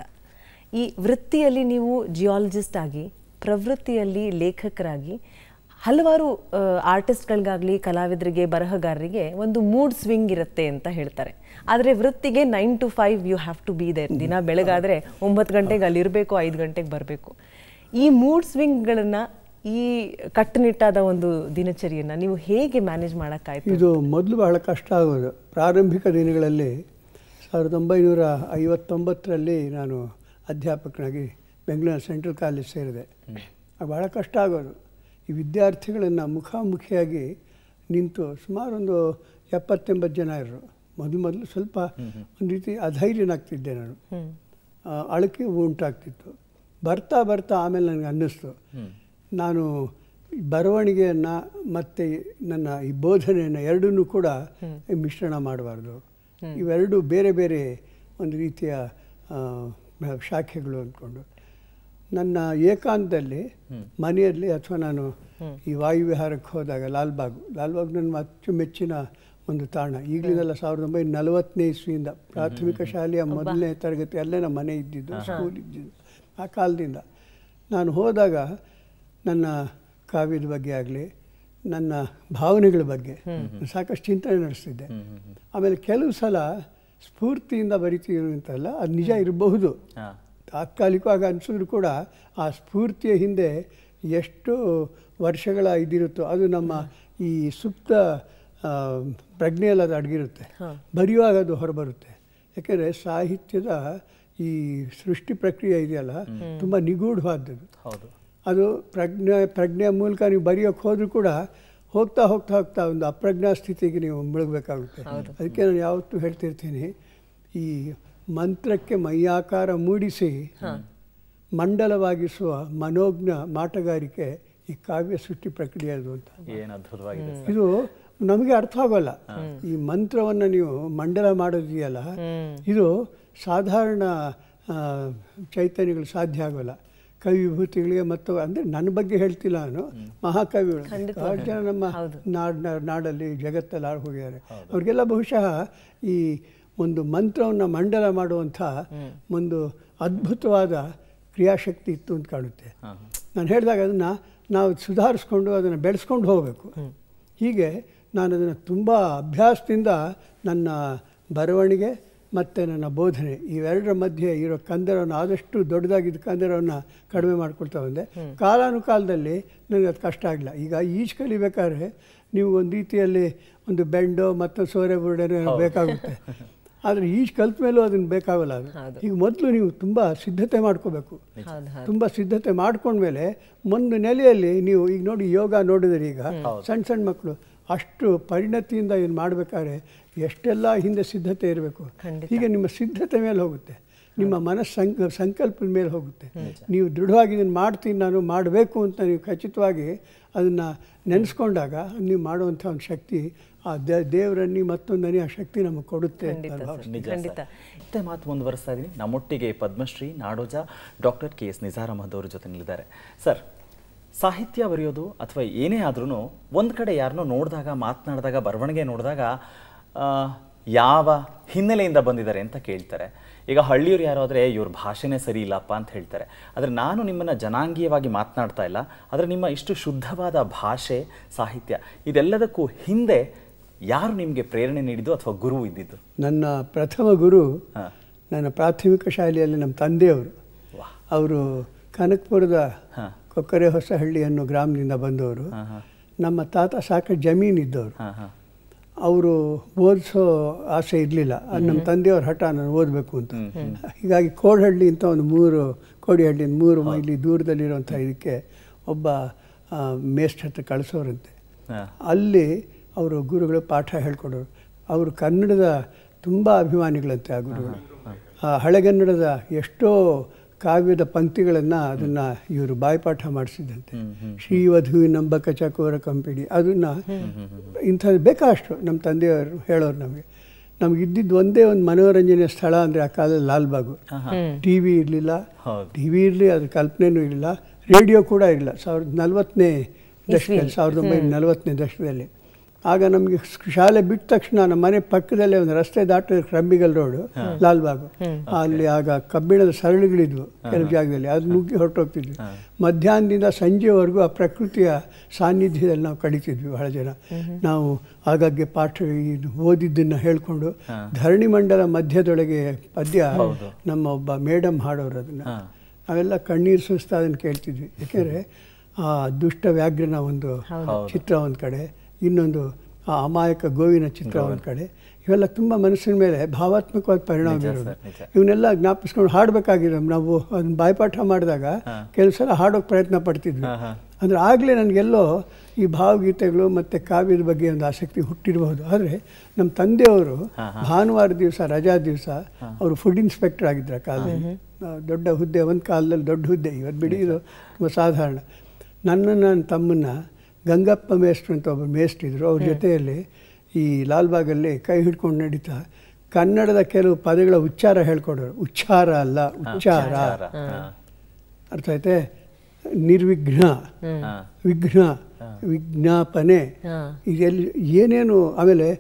ಈ ವೃತ್ತಿಯಲ್ಲಿ ನೀವು ಜಿಯಾಲಜಿಸ್ಟ್ ಆಗಿ ಪ್ರವೃತ್ತಿಯಲ್ಲಿ ಲೇಖಕರಾಗಿ ಹಲವಾರು ಆರ್ಟಿಸ್ಟ್ಗಳಿಗಾಗಲಿ ಕಲಾವಿದರಿಗೆ ಬರಹಗಾರರಿಗೆ ಒಂದು ಮೂಡ್ ಸ್ವಿಂಗ್ ಇರುತ್ತೆ ಅಂತ ಹೇಳ್ತಾರೆ ಆದರೆ ವೃತ್ತಿಗೆ nine to five you have to be there ದಿನ ಬೆಳಗಾದರೆ ಒಂಬತ್ತು ಗಂಟೆಗೆ ಅಲ್ಲಿರಬೇಕು ಐದು ಗಂಟೆಗೆ ಬರಬೇಕು ಈ ಮೂಡ್ ಸ್ವಿಂಗ್ಗಳನ್ನು ಈ ಕಟ್ಟುನಿಟ್ಟಾದ ಒಂದು ದಿನಚರಿಯನ್ನು ನೀವು ಹೇಗೆ ಮ್ಯಾನೇಜ್ ಮಾಡೋಕ್ಕಾಯ್ತು ಇದು ಮೊದಲು ಬಹಳ ಕಷ್ಟ ಆಗೋದು ಪ್ರಾರಂಭಿಕ ದಿನಗಳಲ್ಲಿ ಸಾವಿರದ ಒಂಬೈನೂರ ಐವತ್ತೊಂಬತ್ತರಲ್ಲಿ ನಾನು ಅಧ್ಯಾಪಕನಾಗಿ ಬೆಂಗಳೂರಿನ ಸೆಂಟ್ರಲ್ ಕಾಲೇಜ್ ಸೇರಿದೆ ಆಗ ಬಹಳ ಕಷ್ಟ ಆಗೋದು ಈ ವಿದ್ಯಾರ್ಥಿಗಳನ್ನು ಮುಖಾಮುಖಿಯಾಗಿ ನಿಂತು ಸುಮಾರು ಒಂದು ಎಪ್ಪತ್ತೆಂಬತ್ತು ಜನ ಇರು ಮೊದಲು ಮೊದಲು ಸ್ವಲ್ಪ ಒಂದು ರೀತಿ ಅಧೈರ್ಯನಾಗ್ತಿದ್ದೆ ನಾನು ಆ, ಅಳಕೆ ಉಂಟಾಗ್ತಿತ್ತು ಬರ್ತಾ ಬರ್ತಾ ಆಮೇಲೆ ನನಗೆ ಅನ್ನಿಸ್ತು ನಾನು ಈ ಬರವಣಿಗೆಯನ್ನು ಮತ್ತು ನನ್ನ ಈ ಬೋಧನೆಯನ್ನು ಎರಡನ್ನೂ ಕೂಡ ಮಿಶ್ರಣ ಮಾಡಬಾರ್ದು ಇವೆರಡು ಬೇರೆ ಬೇರೆ ಒಂದು ರೀತಿಯ ಆ, ಶಾಖೆಗಳು ಅಂದ್ಕೊಂಡು ನನ್ನ ಏಕಾಂತದಲ್ಲಿ ಮನೆಯಲ್ಲಿ ಅಥವಾ ನಾನು ಈ ವಾಯುವಿಹಾರಕ್ಕೆ ಹೋದಾಗ ಲಾಲ್ಬಾಗ್ ಲಾಲ್ಬಾಗ್ ನನ್ನ ಅಚ್ಚುಮೆಚ್ಚಿನ ಒಂದು ತಾಣ ಈಗಲಿಂದಲ್ಲ ಸಾವಿರದ ಒಂಬೈನೂರ ನಲವತ್ತನೇ ಇಸ್ವಿಯಿಂದ ಪ್ರಾಥಮಿಕ ಶಾಲೆಯ ಮೊದಲನೇ ತರಗತಿ ಅಲ್ಲೇ ನಮ್ಮ ಮನೆ ಇದ್ದಿದ್ದು ಸ್ಕೂಲ್ ಇದ್ದಿದ್ದು ಆ ಕಾಲದಿಂದ ನಾನು ಹೋದಾಗ ನನ್ನ ಕಾವ್ಯದ ಬಗ್ಗೆ ಆಗಲಿ ನನ್ನ ಭಾವನೆಗಳ ಬಗ್ಗೆ ಸಾಕಷ್ಟು ಚಿಂತನೆ ನಡೆಸ್ತಿದ್ದೆ ಆಮೇಲೆ ಕೆಲವು ಸಲ ಸ್ಫೂರ್ತಿಯಿಂದ ಬರಿತಿರುವಂತಲ್ಲ ಅದು ನಿಜ ಇರಬಹುದು ಹಾ. ತಾತ್ಕಾಲಿಕವಾಗಿ ಅನಿಸಿದ್ರು ಕೂಡ ಆ ಸ್ಫೂರ್ತಿಯ ಹಿಂದೆ ಎಷ್ಟು ವರ್ಷಗಳ ಇದಿರುತ್ತೋ ಅದು ನಮ್ಮ ಈ ಸುಪ್ತ ಆ, ಪ್ರಜ್ಞೆಯಲ್ಲಿ ಅದು ಅಡಗಿರುತ್ತೆ ಬರೆಯುವಾಗ ಅದು ಹೊರಬರುತ್ತೆ ಯಾಕೆಂದರೆ ಸಾಹಿತ್ಯದ ಈ ಸೃಷ್ಟಿ ಪ್ರಕ್ರಿಯೆ ಇದೆಯಲ್ಲ ತುಂಬ ನಿಗೂಢವಾದದ್ದು ಹೌದು ಅದು ಪ್ರಜ್ಞೆ ಪ್ರಜ್ಞೆಯ ಮೂಲಕ ನೀವು ಬರೆಯೋಕ್ಕೆ ಹೋದರೂ ಕೂಡ ಹೋಗ್ತಾ ಹೋಗ್ತಾ ಹೋಗ್ತಾ ಒಂದು ಅಪ್ರಜ್ಞಾ ಸ್ಥಿತಿಗೆ ನೀವು ಮುಳುಗಬೇಕಾಗುತ್ತೆ ಅದಕ್ಕೆ ನಾನು ಯಾವತ್ತೂ ಹೇಳ್ತಿರ್ತೀನಿ ಈ ಮಂತ್ರಕ್ಕೆ ಮೈಯಾಕಾರ ಮೂಡಿಸಿ ಮಂಡಲವಾಗಿಸುವ ಮನೋಜ್ಞ ಮಾಟಗಾರಿಕೆ ಈ ಕಾವ್ಯ ಸೃಷ್ಟಿ ಪ್ರಕ್ರಿಯೆ ಅದು ಅಂತ ಏನು ಅದ್ಭುತವಾಗಿದೆ ಸರ್. ಇದು ನಮಗೆ ಅರ್ಥ ಆಗೋಲ್ಲ ಈ ಮಂತ್ರವನ್ನು ನೀವು ಮಂಡಲ ಮಾಡೋದಿದೆಯಲ್ಲ ಇದು ಸಾಧಾರಣ ಆ, ಚೈತನ್ಯಗಳು ಸಾಧ್ಯ ಆಗೋಲ್ಲ ಕವಿ ವಿಭೂತಿಗಳಿಗೆ ಮತ್ತು ಅಂದರೆ ನನ್ನ ಬಗ್ಗೆ ಹೇಳ್ತಿಲ್ಲ ನಾನು ಮಹಾಕವಿಗಳು ಬಹಳ ಜನ ನಮ್ಮ ನಾಡ್ ನಾಡಲ್ಲಿ ಜಗತ್ತಲ್ಲಿ ಆರು ಹೋಗಿದ್ದಾರೆ ಅವ್ರಿಗೆಲ್ಲ ಬಹುಶಃ ಈ ಒಂದು ಮಂತ್ರವನ್ನು ಮಂಡಲ ಮಾಡುವಂಥ ಒಂದು ಅದ್ಭುತವಾದ ಕ್ರಿಯಾಶಕ್ತಿ ಇತ್ತು ಅಂತ ಕಾಣುತ್ತೆ ನಾನು ಹೇಳಿದಾಗ ಅದನ್ನು ನಾವು ಸುಧಾರಿಸ್ಕೊಂಡು ಅದನ್ನು ಬೆಳೆಸ್ಕೊಂಡು ಹೋಗಬೇಕು ಹೀಗೆ ನಾನು ಅದನ್ನು ತುಂಬ ಅಭ್ಯಾಸದಿಂದ ನನ್ನ ಬರವಣಿಗೆ ಮತ್ತು ನನ್ನ ಬೋಧನೆ ಇವೆರಡರ ಮಧ್ಯೆ ಇರೋ ಕಂದರವನ್ನು ಆದಷ್ಟು ದೊಡ್ಡದಾಗಿದ್ದ ಕಂದರವನ್ನು ಕಡಿಮೆ ಮಾಡ್ಕೊಳ್ತಾ ಬಂದೆ ಕಾಲಾನುಕಾಲದಲ್ಲಿ ನನಗೆ ಅದು ಕಷ್ಟ ಆಗಲಿಲ್ಲ ಈಗ ಈಜು ಕಲಿಬೇಕಾದ್ರೆ ನೀವು ಒಂದು ರೀತಿಯಲ್ಲಿ ಒಂದು ಬೆಂಡೋ ಮತ್ತು ಸೋರೆ ಬುರುಡೆನೋ ಬೇಕಾಗುತ್ತೆ ಆದರೆ ಈಜು ಕಲ್ತ ಮೇಲೂ ಅದನ್ನು ಬೇಕಾಗಲ್ಲ ಅದು ಈಗ ಮೊದಲು ನೀವು ತುಂಬ ಸಿದ್ಧತೆ ಮಾಡ್ಕೋಬೇಕು ತುಂಬ ಸಿದ್ಧತೆ ಮಾಡ್ಕೊಂಡ್ಮೇಲೆ ಒಂದು ನೆಲೆಯಲ್ಲಿ ನೀವು ಈಗ ನೋಡಿ ಯೋಗ ನೋಡಿದ್ರೆ ಈಗ ಸಣ್ಣ ಸಣ್ಣ ಮಕ್ಕಳು ಅಷ್ಟು ಪರಿಣತಿಯಿಂದ ಇದನ್ನು ಮಾಡಬೇಕಾದ್ರೆ ಎಷ್ಟೆಲ್ಲ ಹಿಂದೆ ಸಿದ್ಧತೆ ಇರಬೇಕು ಹೀಗೆ ನಿಮ್ಮ ಸಿದ್ಧತೆ ಮೇಲೆ ಹೋಗುತ್ತೆ ನಿಮ್ಮ ಮನಸ್ಸು ಸಂಕ ಸಂಕಲ್ಪದ ಮೇಲೆ ಹೋಗುತ್ತೆ ನೀವು ದೃಢವಾಗಿ ಇದನ್ನು ಮಾಡ್ತೀನಿ ನಾನು ಮಾಡಬೇಕು ಅಂತ ನೀವು ಖಚಿತವಾಗಿ ಅದನ್ನು ನೆನೆಸ್ಕೊಂಡಾಗ ನೀವು ಮಾಡುವಂಥ ಒಂದು ಶಕ್ತಿ ಆ ದೇ- ದೇವರನ್ನಿ ಮತ್ತೊಂದನಿ ಆ ಶಕ್ತಿ ನಮಗೆ ಕೊಡುತ್ತೆ ಅಂತ ನಾನು ಭಾವಿಸ್ತೀನಿ. ನಿಜ ಸರ್. ಮತ್ತೆ ಮಾತು ಮುಂದುವರಿಸ್ತಾ ಇದ್ದೀನಿ ನಮ್ಮೊಟ್ಟಿಗೆ Padma Shri Nadoja doctor K S Nisar Ahmad ಅವ್ರ ಜೊತೆ ನಿಲ್ಲಿದ್ದಾರೆ ಸರ್ ಸಾಹಿತ್ಯ ಬರೆಯೋದು ಅಥವಾ ಏನೇ ಆದ್ರೂ ಒಂದು ಕಡೆ ಯಾರನ್ನೋ ನೋಡಿದಾಗ ಮಾತನಾಡಿದಾಗ ಬರವಣಿಗೆ ನೋಡಿದಾಗ ಆ, ಯಾವ ಹಿನ್ನೆಲೆಯಿಂದ ಬಂದಿದ್ದಾರೆ ಅಂತ ಕೇಳ್ತಾರೆ ಈಗ ಹಳ್ಳಿಯವ್ರು ಯಾರೋ ಆದರೆ ಇವ್ರ ಭಾಷೆನೇ ಸರಿ ಇಲ್ಲಪ್ಪ ಅಂತ ಹೇಳ್ತಾರೆ ಆದರೆ ನಾನು ನಿಮ್ಮನ್ನು ಜನಾಂಗೀಯವಾಗಿ ಮಾತನಾಡ್ತಾ ಇಲ್ಲ ಆದರೆ ನಿಮ್ಮ ಇಷ್ಟು ಶುದ್ಧವಾದ ಭಾಷೆ ಸಾಹಿತ್ಯ ಇದೆಲ್ಲದಕ್ಕೂ ಹಿಂದೆ ಯಾರು ನಿಮಗೆ ಪ್ರೇರಣೆ ನೀಡಿದ್ದು ಅಥವಾ ಗುರು ಇದ್ದಿದ್ದು ನನ್ನ ಪ್ರಥಮ ಗುರು ಹಾ. ನನ್ನ ಪ್ರಾಥಮಿಕ ಶಾಲೆಯಲ್ಲಿ ನಮ್ಮ ತಂದೆಯವರು ವಾಹ್. ಅವರು ಕನಕಪುರದ ಹಾ. ಕೊಕ್ಕರೆ ಹೊಸಹಳ್ಳಿ ಅನ್ನೋ ಗ್ರಾಮದಿಂದ ಬಂದವರು ಹಾ, ಹಾ. ನಮ್ಮ ತಾತ ಸಾಕಷ್ಟು ಜಮೀನು ಇದ್ದವರು ಹಾಂ ಹಾಂ ಅವರು ಓದಿಸೋ ಆಸೆ ಇರಲಿಲ್ಲ ನಮ್ಮ ತಂದೆಯವ್ರ ಹಠ ನಾನು ಓದಬೇಕು ಅಂತ ಹೀಗಾಗಿ ಕೋಡಹಳ್ಳಿ ಅಂತ ಒಂದು ಮೂರು ಕೋಡಿಹಳ್ಳಿ ಮೂರು ಮೈಲಿ ದೂರದಲ್ಲಿರುವಂಥ ಇದಕ್ಕೆ ಒಬ್ಬ ಆ, ಮೇಷ್ಟ್ರ ಹತ್ರ ಕಳಿಸೋರಂತೆ ಹಾಂ ಅಲ್ಲಿ ಅವರು ಗುರುಗಳು ಪಾಠ ಹೇಳ್ಕೊಡೋರು ಅವರು ಕನ್ನಡದ ತುಂಬ ಅಭಿಮಾನಿಗಳಂತೆ ಆ ಗುರುಗಳು ಆ ಹಳೆಗನ್ನಡದ ಎಷ್ಟೋ ಕಾವ್ಯದ ಪಂಕ್ತಿಗಳನ್ನು ಅದನ್ನು ಇವರು ಬಾಯ್ಪಾಠ ಮಾಡಿಸಿದಂತೆ ಶ್ರೀವಧುವಿನಂಬಕ ಚಕೋರ ಕಂಪಿಡಿ ಅದನ್ನು ಇಂಥದ್ದು ಬೇಕಾಷ್ಟು ನಮ್ಮ ತಂದೆಯವರು ಹೇಳೋರು ನಮಗೆ ನಮ್ಗೆ ಇದ್ದಿದ್ದು ಒಂದೇ ಒಂದು ಮನೋರಂಜನೆಯ ಸ್ಥಳ ಅಂದರೆ ಆ ಕಾಲದಲ್ಲಿ ಲಾಲ್ಬಾಗು ಟಿ ವಿ ಇರಲಿಲ್ಲ ಹೌದು. ಟಿ ವಿ ಇರಲಿ ಅದ್ರ ಕಲ್ಪನೆನೂ ಇರಲಿಲ್ಲ ರೇಡಿಯೋ ಕೂಡ ಇರಲಿಲ್ಲ ಸಾವಿರದ ನಲವತ್ತನೇ ದಶಕದಲ್ಲಿ ಸಾವಿರದ ಒಂಬೈನೂರ ನಲವತ್ತನೇ ದಶಕದಲ್ಲಿ ಆಗ ನಮಗೆ ಶಾಲೆ ಬಿಟ್ಟ ತಕ್ಷಣ ನಮ್ಮ ಮನೆ ಪಕ್ಕದಲ್ಲೇ ಒಂದು ರಸ್ತೆ ದಾಟಿದ್ರೆ ಕ್ರಂಬಿಗಲ್ ರೋಡು ಲಾಲ್ಬಾಗು ಅಲ್ಲಿ ಆಗ ಕಬ್ಬಿಣದ ಸರಳುಗಳಿದ್ವು ಕೆಲವು ಜಾಗದಲ್ಲಿ ಅದು ನುಗ್ಗಿ ಹೊರಟೋಗ್ತಿದ್ವಿ ಮಧ್ಯಾಹ್ನದಿಂದ ಸಂಜೆವರೆಗೂ ಆ ಪ್ರಕೃತಿಯ ಸಾನ್ನಿಧ್ಯದಲ್ಲಿ ನಾವು ಕಡಿತಿದ್ವಿ ಬಹಳ ಜನ ನಾವು ಆಗಾಗ್ಗೆ ಪಾಠ ಇದು ಓದಿದ್ದನ್ನು ಹೇಳ್ಕೊಂಡು ಧರಣಿ ಮಂಡಲ ಮಧ್ಯದೊಳಗೆ ಪದ್ಯ ನಮ್ಮ ಒಬ್ಬ ಮೇಡಮ್ ಹಾಡೋರು ಅದನ್ನು ನಾವೆಲ್ಲ ಕಣ್ಣೀರು ಸುಸ್ತಾ ಅದನ್ನು ಕೇಳ್ತಿದ್ವಿ ಯಾಕೆಂದರೆ ಆ ದುಷ್ಟ ವ್ಯಾಘ್ರನ ಒಂದು ಚಿತ್ರ ಒಂದು ಕಡೆ ಇನ್ನೊಂದು ಆ ಅಮಾಯಕ ಗೋವಿನ ಚಿತ್ರ ಒಂದು ಕಡೆ ಇವೆಲ್ಲ ತುಂಬ ಮನಸ್ಸಿನ ಮೇಲೆ ಭಾವಾತ್ಮಕವಾದ ಪರಿಣಾಮ ಬೀರೋದು ಇವನ್ನೆಲ್ಲ ಜ್ಞಾಪಿಸ್ಕೊಂಡು ಹಾಡಬೇಕಾಗಿದೆ ನಾವು ಅದನ್ನ ಬಾಯ್ಪಾಠ ಮಾಡಿದಾಗ ಕೆಲವು ಸಲ ಹಾಡೋಕೆ ಪ್ರಯತ್ನ ಪಡ್ತಿದ್ವಿ ಅಂದರೆ ಆಗಲೇ ನನಗೆಲ್ಲೋ ಈ ಭಾವಗೀತೆಗಳು ಮತ್ತು ಕಾವ್ಯದ ಬಗ್ಗೆ ಒಂದು ಆಸಕ್ತಿ ಹುಟ್ಟಿರಬಹುದು ಆದರೆ ನಮ್ಮ ತಂದೆಯವರು ಭಾನುವಾರ ದಿವಸ ರಜಾ ದಿವಸ ಅವರು ಫುಡ್ ಇನ್ಸ್ಪೆಕ್ಟರ್ ಆಗಿದ್ರು ಆ ಕಾಲದಲ್ಲಿ ಆ, ದೊಡ್ಡ ಹುದ್ದೆ ಒಂದು ಕಾಲದಲ್ಲಿ ದೊಡ್ಡ ಹುದ್ದೆ ಇವತ್ತು ಬಿಡಿ ಇದು ತುಂಬ ಸಾಧಾರಣ ನನ್ನ ನನ್ನ ತಮ್ಮನ್ನ ಗಂಗಪ್ಪ ಮೇಷ್ಟ್ರು ಅಂತ ಒಬ್ಬರು ಮೇಷ್ಟ್ರಿದ್ರು ಅವ್ರ ಜೊತೆಯಲ್ಲಿ ಈ ಲಾಲ್ಬಾಗಲ್ಲಿ ಕೈ ಹಿಡ್ಕೊಂಡು ನಡೀತಾ ಕನ್ನಡದ ಕೆಲವು ಪದಗಳ ಉಚ್ಚಾರ ಹೇಳ್ಕೊಡೋರು ಉಚ್ಚಾರ ಅಲ್ಲ ಉಚ್ಚಾರ ಅರ್ಥ ಆಯ್ತೆ ನಿರ್ವಿಘ್ನ ವಿಘ್ನ ವಿಜ್ಞಾಪನೆ ಇದೆಲ್ಲಿ ಏನೇನು ಆಮೇಲೆ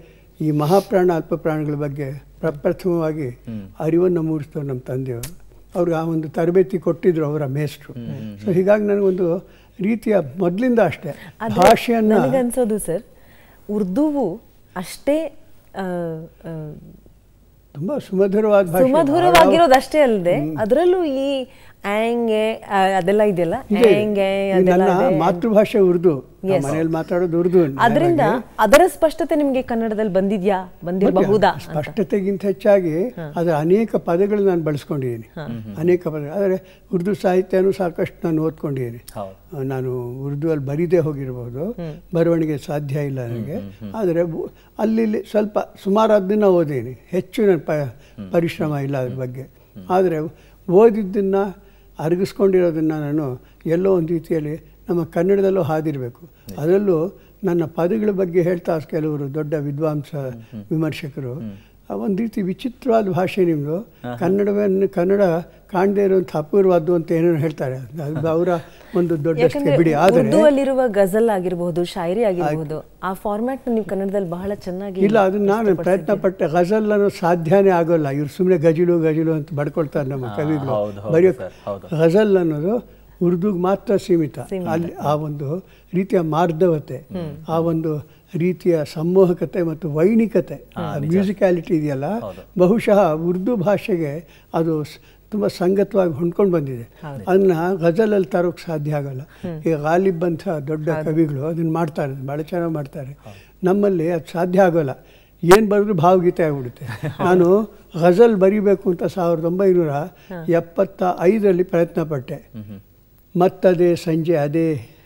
ಈ ಮಹಾಪ್ರಾಣ ಅಲ್ಪಪ್ರಾಣಗಳ ಬಗ್ಗೆ ಪ್ರಪ್ರಥಮವಾಗಿ ಅರಿವನ್ನು ಮೂಡಿಸಿದವರು ನಮ್ಮ ತಂದೆಯವರು ಅವ್ರಿಗೆ ಆ ಒಂದು ತರಬೇತಿ ಕೊಟ್ಟಿದ್ರು ಅವರ ಮೇಷ್ಟ್ರು ಸೊ ಹೀಗಾಗಿ ನನಗೊಂದು ರೀತಿಯ ಮೊದಲಿಂದ ಅಷ್ಟೇ ಆದ್ರೆ ಭಾಷೆಯನ್ನು ನನಗನ್ಸೋದು ಸರ್ ಉರ್ದುವು ಅಷ್ಟೇ ಆ, ಆ, ತುಂಬ ಸುಮಧುರವಾದ ಭಾಷೆ ಸುಮಧುರವಾಗಿರೋದು ಅಷ್ಟೇ ಅಲ್ಲದೆ ಅದರಲ್ಲೂ ಈ ಆಂಗೆ ಆ, ಅದೆಲ್ಲ ಇದೆಯಲ್ಲ ಇದೆ. ಆಂಗೆ ಈ ಅದೆಲ್ಲ ನನ್ನ ಇದೆ. ಮಾತೃಭಾಷೆ ಉರ್ದು Yes. ಮನೆಯಲ್ಲಿ ಮಾತಾಡೋದು ಉರ್ದು ಅದರಿಂದ ಅದರ ಸ್ಪಷ್ಟತೆ ನಿಮ್ಗೆ ಕನ್ನಡದಲ್ಲಿ ಬಂದಿದ್ಯಾ ಬಂದಿರಬಹುದಾ ಅಂತ ಸ್ಪಷ್ಟತೆಗಿಂತ ಹೆಚ್ಚಾಗಿ ಅದರ ಅನೇಕ ಪದಗಳು ನಾನು ಬಳಸ್ಕೊಂಡಿದ್ದೀನಿ ಅನೇಕ ಪದಗಳು ಆದರೆ ಉರ್ದು ಸಾಹಿತ್ಯನೂ ಸಾಕಷ್ಟು ನಾನು ಓದ್ಕೊಂಡಿದ್ದೀನಿ ಹೌದು ಆ, ನಾನು ಉರ್ದುವಲ್ಲಿ ಬರೀದೇ ಹೋಗಿರಬಹುದು ಬರವಣಿಗೆ ಸಾಧ್ಯ ಇಲ್ಲ ನನಗೆ ಆದರೆ ಬು- ಅಲ್ಲಿ ಇಲ್ಲಿ ಸ್ವಲ್ಪ ಸುಮಾರು ಅದನ್ನ ಓದೀನಿ ಹೆಚ್ಚು ನನ್ನ ಪ ಪರಿಶ್ರಮ ಇಲ್ಲ ಅದ್ರ ಬಗ್ಗೆ ಆದರೆ ಓದಿದ್ದನ್ನು ಅರಗಿಸ್ಕೊಂಡಿರೋದನ್ನು ನಾನು ಎಲ್ಲೋ ಒಂದು ರೀತಿಯಲ್ಲಿ ನಮ್ಮ ಕನ್ನಡದಲ್ಲೂ ಹಾದಿರಬೇಕು ಅದರಲ್ಲೂ ನನ್ನ ಪದಗಳ ಬಗ್ಗೆ ಹೇಳ್ತಾ ಕೆಲವರು ದೊಡ್ಡ ವಿದ್ವಾಂಸ ವಿಮರ್ಶಕರು ಆ ಒಂದು ರೀತಿ ವಿಚಿತ್ರವಾದ ಭಾಷೆ ನಿಮ್ಮದು ಕನ್ನಡವನ್ನು ಕನ್ನಡ ಕಾಣದೇ ಇರುವಂಥ ಅಪೂರ್ವದ್ದು ಅಂತ ಏನೇನೋ ಹೇಳ್ತಾರೆ ಅದು ಅವರ ಒಂದು ದೊಡ್ಡ ಯಾಕಂದ್ರೆ ಬಿಡಿ ಆದರೆ ಉರ್ದು ಅಲ್ಲಿರುವ ಗಜಲ್ ಆಗಿರಬಹುದು ಶಾಯರಿ ಆಗಿರಬಹುದು ಆ ಫಾರ್ಮ್ಯಾಟ್ ನೀವು ಕನ್ನಡದಲ್ಲಿ ಬಹಳ ಚೆನ್ನಾಗಿ ಇಲ್ಲ ಅದನ್ನ ನಾನು ಪ್ರಯತ್ನ ಪಟ್ಟೆ ಗಜಲ್ ಅನ್ನೋ ಸಾಧ್ಯನೇ ಆಗೋಲ್ಲ ಇವ್ರು ಸುಮ್ಮನೆ ಗಜಲು ಗಜಲು ಅಂತ ಬಡ್ಕೊಳ್ತಾರೆ ನಮ್ಮ ಕವಿಗಳು ಹೌದು, ಹೌದು ಬರೆಯೋ ಸರ್, ಹೌದು. ಗಜಲ್ ಅನ್ನೋದು ಉರ್ದುಗೆ ಮಾತ್ರ ಸೀಮಿತ ಅಲ್ಲಿ ಆ ಒಂದು ರೀತಿಯ ಮಾರ್ಧವತೆ ಆ ಒಂದು ರೀತಿಯ ಸಂಮೋಹಕತೆ ಮತ್ತು ವೈಣಿಕತೆ ಮ್ಯೂಸಿಕ್ಯಾಲಿಟಿ ಇದೆಯಲ್ಲ ಬಹುಶಃ ಉರ್ದು ಭಾಷೆಗೆ ಅದು ಸ್- ತುಂಬ ಸಂಗತವಾಗಿ ಹೊಂದ್ಕೊಂಡು ಬಂದಿದೆ ಅದನ್ನ ಗಜಲಲ್ಲಿ ತರೋಕ್ಕೆ ಸಾಧ್ಯ ಆಗಲ್ಲ ಈಗ ಗಾಲಿಬ್ ಅಂತ ದೊಡ್ಡ ಕವಿಗಳು ಅದನ್ನ ಮಾಡ್ತಾರೆ ಭಾಳ ಚೆನ್ನಾಗಿ ಮಾಡ್ತಾರೆ ನಮ್ಮಲ್ಲಿ ಅದು ಸಾಧ್ಯ ಆಗೋಲ್ಲ ಏನು ಬರೆದ್ರು ಭಾವಗೀತೆ ಆಗಿಬಿಡುತ್ತೆ ನಾನು ಗಜಲ್ ಬರಿಬೇಕು ಅಂತ ಸಾವಿರದ ಒಂಬೈನೂರ ಎಪ್ಪತ್ತ ಐದರಲ್ಲಿ ಪ್ರಯತ್ನ ಪಟ್ಟೆ ಮತ್ತದೇ ಸಂಜೆ ಅದೇ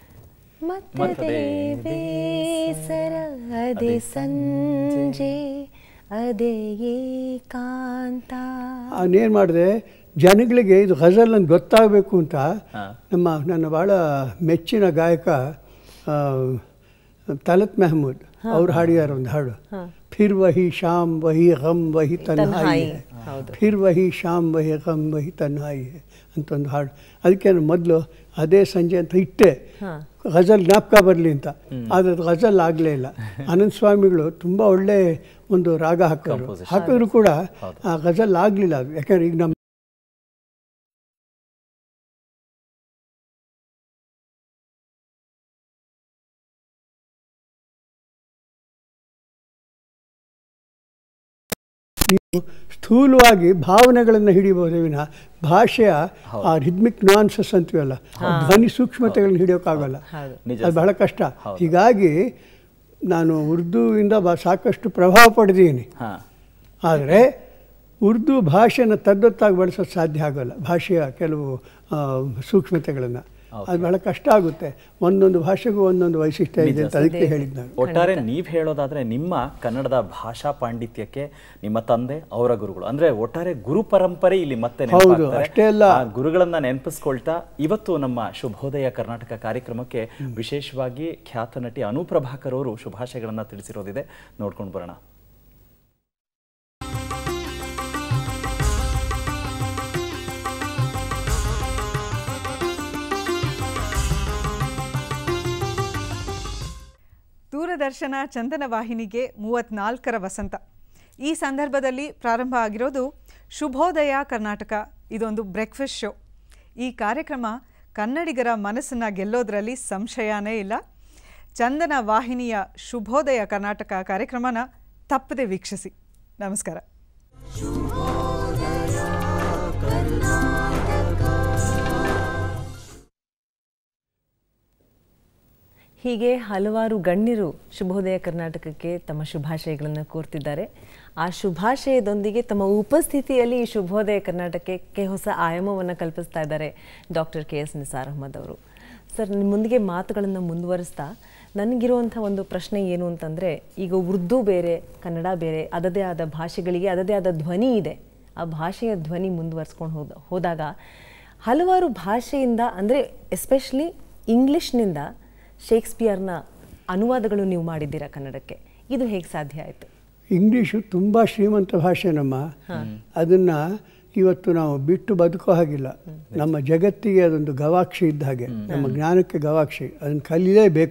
ಮತ್ತದೇ ಬೇಸರ ಅದೇ ಸಂಜೆ ಅದೇ ಏಕಾಂತ ಅವನೇನು ಮಾಡಿದೆ ಜನಗಳಿಗೆ ಇದು ಗಜಲ್ ಅಂತ ಗೊತ್ತಾಗಬೇಕು ಅಂತ ನಮ್ಮ ನನ್ನ ಭಾಳ ಮೆಚ್ಚಿನ ಗಾಯಕ ಆ, ತಲತ್ ಮೆಹಮೂದ್ ಅವ್ರು ಹಾಡಿದ್ದಾರೆ ಒಂದು ಹಾಡು ಫಿರ್ ವಹಿ ಶಾಮ್ ವಹಿ ಗಮ್ ವಹಿ ತನ್ಹಾಯಿ ಹೈ. ಫಿರ್ ವಹಿ ಶಾಮ್ ವಹಿ ಗಮ್ ವಹಿ ತನ್ಹಾಯಿ ಹೈ ಅಂತ ಒಂದು ಹಾಡು ಅದಕ್ಕೆ ನಾನು ಮೊದಲು ಅದೇ ಸಂಜೆ ಅಂತ ಇಟ್ಟೆ ಗಜಲ್ ಜ್ಞಾಪಕ ಬರಲಿ ಅಂತ ಆದರೆ ಅದು ಗಜಲ್ ಆಗಲೇ ಇಲ್ಲ ಅನಂತ ಸ್ವಾಮಿಗಳು ತುಂಬ ಒಳ್ಳೆ ಒಂದು ರಾಗ ಹಾಕೋರು ಹಾಕಿದ್ರು ಕೂಡ ಆ ಗಜಲ್ ಆಗಲಿಲ್ಲ ಅದು ಯಾಕಂದ್ರೆ ಈಗ ನಮ್ಮ ನೀವು ಸ್ಥೂಲವಾಗಿ ಭಾವನೆಗಳನ್ನು ಹಿಡಿಬಹುದೇ ವಿನ ಭಾಷೆಯ ಆ ರಿದ್ಮಿಕ್ ನಾನ್ಸಸ್ ಅಂತೀವಲ್ಲ ಆ ಧ್ವನಿ ಸೂಕ್ಷ್ಮತೆಗಳನ್ನ ಹಿಡಿಯೋಕ್ಕಾಗಲ್ಲ ನಿಜ ಅದು ಬಹಳ ಕಷ್ಟ ಹೀಗಾಗಿ ನಾನು ಉರ್ದುವಿಂದ ಬ ಸಾಕಷ್ಟು ಪ್ರಭಾವ ಪಡೆದೀನಿ ಹಾ ಆದರೆ ಉರ್ದು ಭಾಷೆನ ತದ್ದೊತ್ತಾಗಿ ಬಳಸೋದು ಸಾಧ್ಯ ಆಗೋಲ್ಲ ಭಾಷೆಯ ಕೆಲವು ಆ, ಸೂಕ್ಷ್ಮತೆಗಳನ್ನು ಅದು ಬಹಳ ಕಷ್ಟ ಆಗುತ್ತೆ ಒಂದೊಂದು ಭಾಷೆಗೂ ಒಂದೊಂದು ವೈಶಿಷ್ಟ್ಯ ಇದೆ ಅಂತ ಅದಕ್ಕೆ ಹೇಳಿದ್ದು ನಾನು ಒಟ್ಟಾರೆ ನೀವ್ ಹೇಳೋದಾದ್ರೆ ನಿಮ್ಮ ಕನ್ನಡದ ಭಾಷಾ ಪಾಂಡಿತ್ಯಕ್ಕೆ ನಿಮ್ಮ ತಂದೆ ಅವರ ಗುರುಗಳು ಅಂದ್ರೆ ಒಟ್ಟಾರೆ ಗುರು ಪರಂಪರೆ ಇಲ್ಲಿ ಮತ್ತೆ ಹೌದು, ನೆನಪಾಗ್ತಾರೆ. ಅಷ್ಟೇ ಅಲ್ಲ. ಆ ಗುರುಗಳನ್ನ ನೆನಪಿಸ್ಕೊಳ್ತಾ ಇವತ್ತು ನಮ್ಮ ಶುಭೋದಯ ಕರ್ನಾಟಕ ಕಾರ್ಯಕ್ರಮಕ್ಕೆ ವಿಶೇಷವಾಗಿ ಖ್ಯಾತ ನಟಿ ಅನುಪ್ರಭಾಕರ್ ಅವರು ಶುಭಾಶಯಗಳನ್ನ ತಿಳಿಸಿರೋದಿದೆ ನೋಡ್ಕೊಂಡು ಬರೋಣ ದೂರದರ್ಶನ ಚಂದನ ವಾಹಿನಿಗೆ ಮೂವತ್ನಾಲ್ಕರ ವಸಂತ ಈ ಸಂದರ್ಭದಲ್ಲಿ ಪ್ರಾರಂಭ ಆಗಿರೋದು ಶುಭೋದಯ ಕರ್ನಾಟಕ ಇದೊಂದು ಬ್ರೇಕ್ಫಾಸ್ಟ್ ಶೋ ಈ ಕಾರ್ಯಕ್ರಮ ಕನ್ನಡಿಗರ ಮನಸ್ಸನ್ನು ಗೆಲ್ಲೋದ್ರಲ್ಲಿ ಸಂಶಯನೇ ಇಲ್ಲ ಚಂದನ ವಾಹಿನಿಯ ಶುಭೋದಯ ಕರ್ನಾಟಕ ಕಾರ್ಯಕ್ರಮನ ತಪ್ಪದೆ ವೀಕ್ಷಿಸಿ ನಮಸ್ಕಾರ ಹೀಗೆ ಹಲವಾರು ಗಣ್ಯರು ಶುಭೋದಯ ಕರ್ನಾಟಕಕ್ಕೆ ತಮ್ಮ ಶುಭಾಶಯಗಳನ್ನು ಕೋರ್ತಿದ್ದಾರೆ ಆ ಶುಭಾಶಯದೊಂದಿಗೆ ತಮ್ಮ ಉಪಸ್ಥಿತಿಯಲ್ಲಿ ಈ ಶುಭೋದಯ ಕರ್ನಾಟಕಕ್ಕೆ ಹೊಸ ಆಯಾಮವನ್ನು ಕಲ್ಪಿಸ್ತಾ ಇದ್ದಾರೆ doctor K S Nisar Ahmad ಅವರು ಸರ್ ನಿಮ್ಮೊಂದಿಗೆ ಮಾತುಗಳನ್ನು ಮುಂದುವರಿಸ್ತಾ ನನಗಿರುವಂಥ ಒಂದು ಪ್ರಶ್ನೆ ಏನು ಅಂತಂದರೆ ಈಗ ಉರ್ದು ಬೇರೆ ಕನ್ನಡ ಬೇರೆ ಅದದೇ ಆದ ಭಾಷೆಗಳಿಗೆ ಅದದೇ ಆದ ಧ್ವನಿ ಇದೆ ಆ ಭಾಷೆಯ ಧ್ವನಿ ಮುಂದುವರಿಸ್ಕೊಂಡು ಹೋದ ಹೋದಾಗ ಹಲವಾರು ಭಾಷೆಯಿಂದ ಅಂದರೆ ಎಸ್ಪೆಷಲಿ ಇಂಗ್ಲಿಷ್ನಿಂದ ಶೇಕ್ಸ್ಪಿಯರ್ನ ಅನುವಾದಗಳು ನೀವು ಮಾಡಿದ್ದೀರಾ ಕನ್ನಡಕ್ಕೆ ಇದು ಹೇಗೆ ಸಾಧ್ಯ ಆಯಿತು ಇಂಗ್ಲೀಷು ತುಂಬ ಶ್ರೀಮಂತ ಭಾಷೆ ನಮ್ಮ ಅದನ್ನು ಇವತ್ತು ನಾವು ಬಿಟ್ಟು ಬದುಕೋ ಹಾಗಿಲ್ಲ ನಮ್ಮ ಜಗತ್ತಿಗೆ ಅದೊಂದು ಗವಾಕ್ಷಿ ಇದ್ದ ಹಾಗೆ ನಮ್ಮ ಜ್ಞಾನಕ್ಕೆ ಗವಾಕ್ಷಿ ಅದನ್ನು ಕಲಿಯಲೇಬೇಕು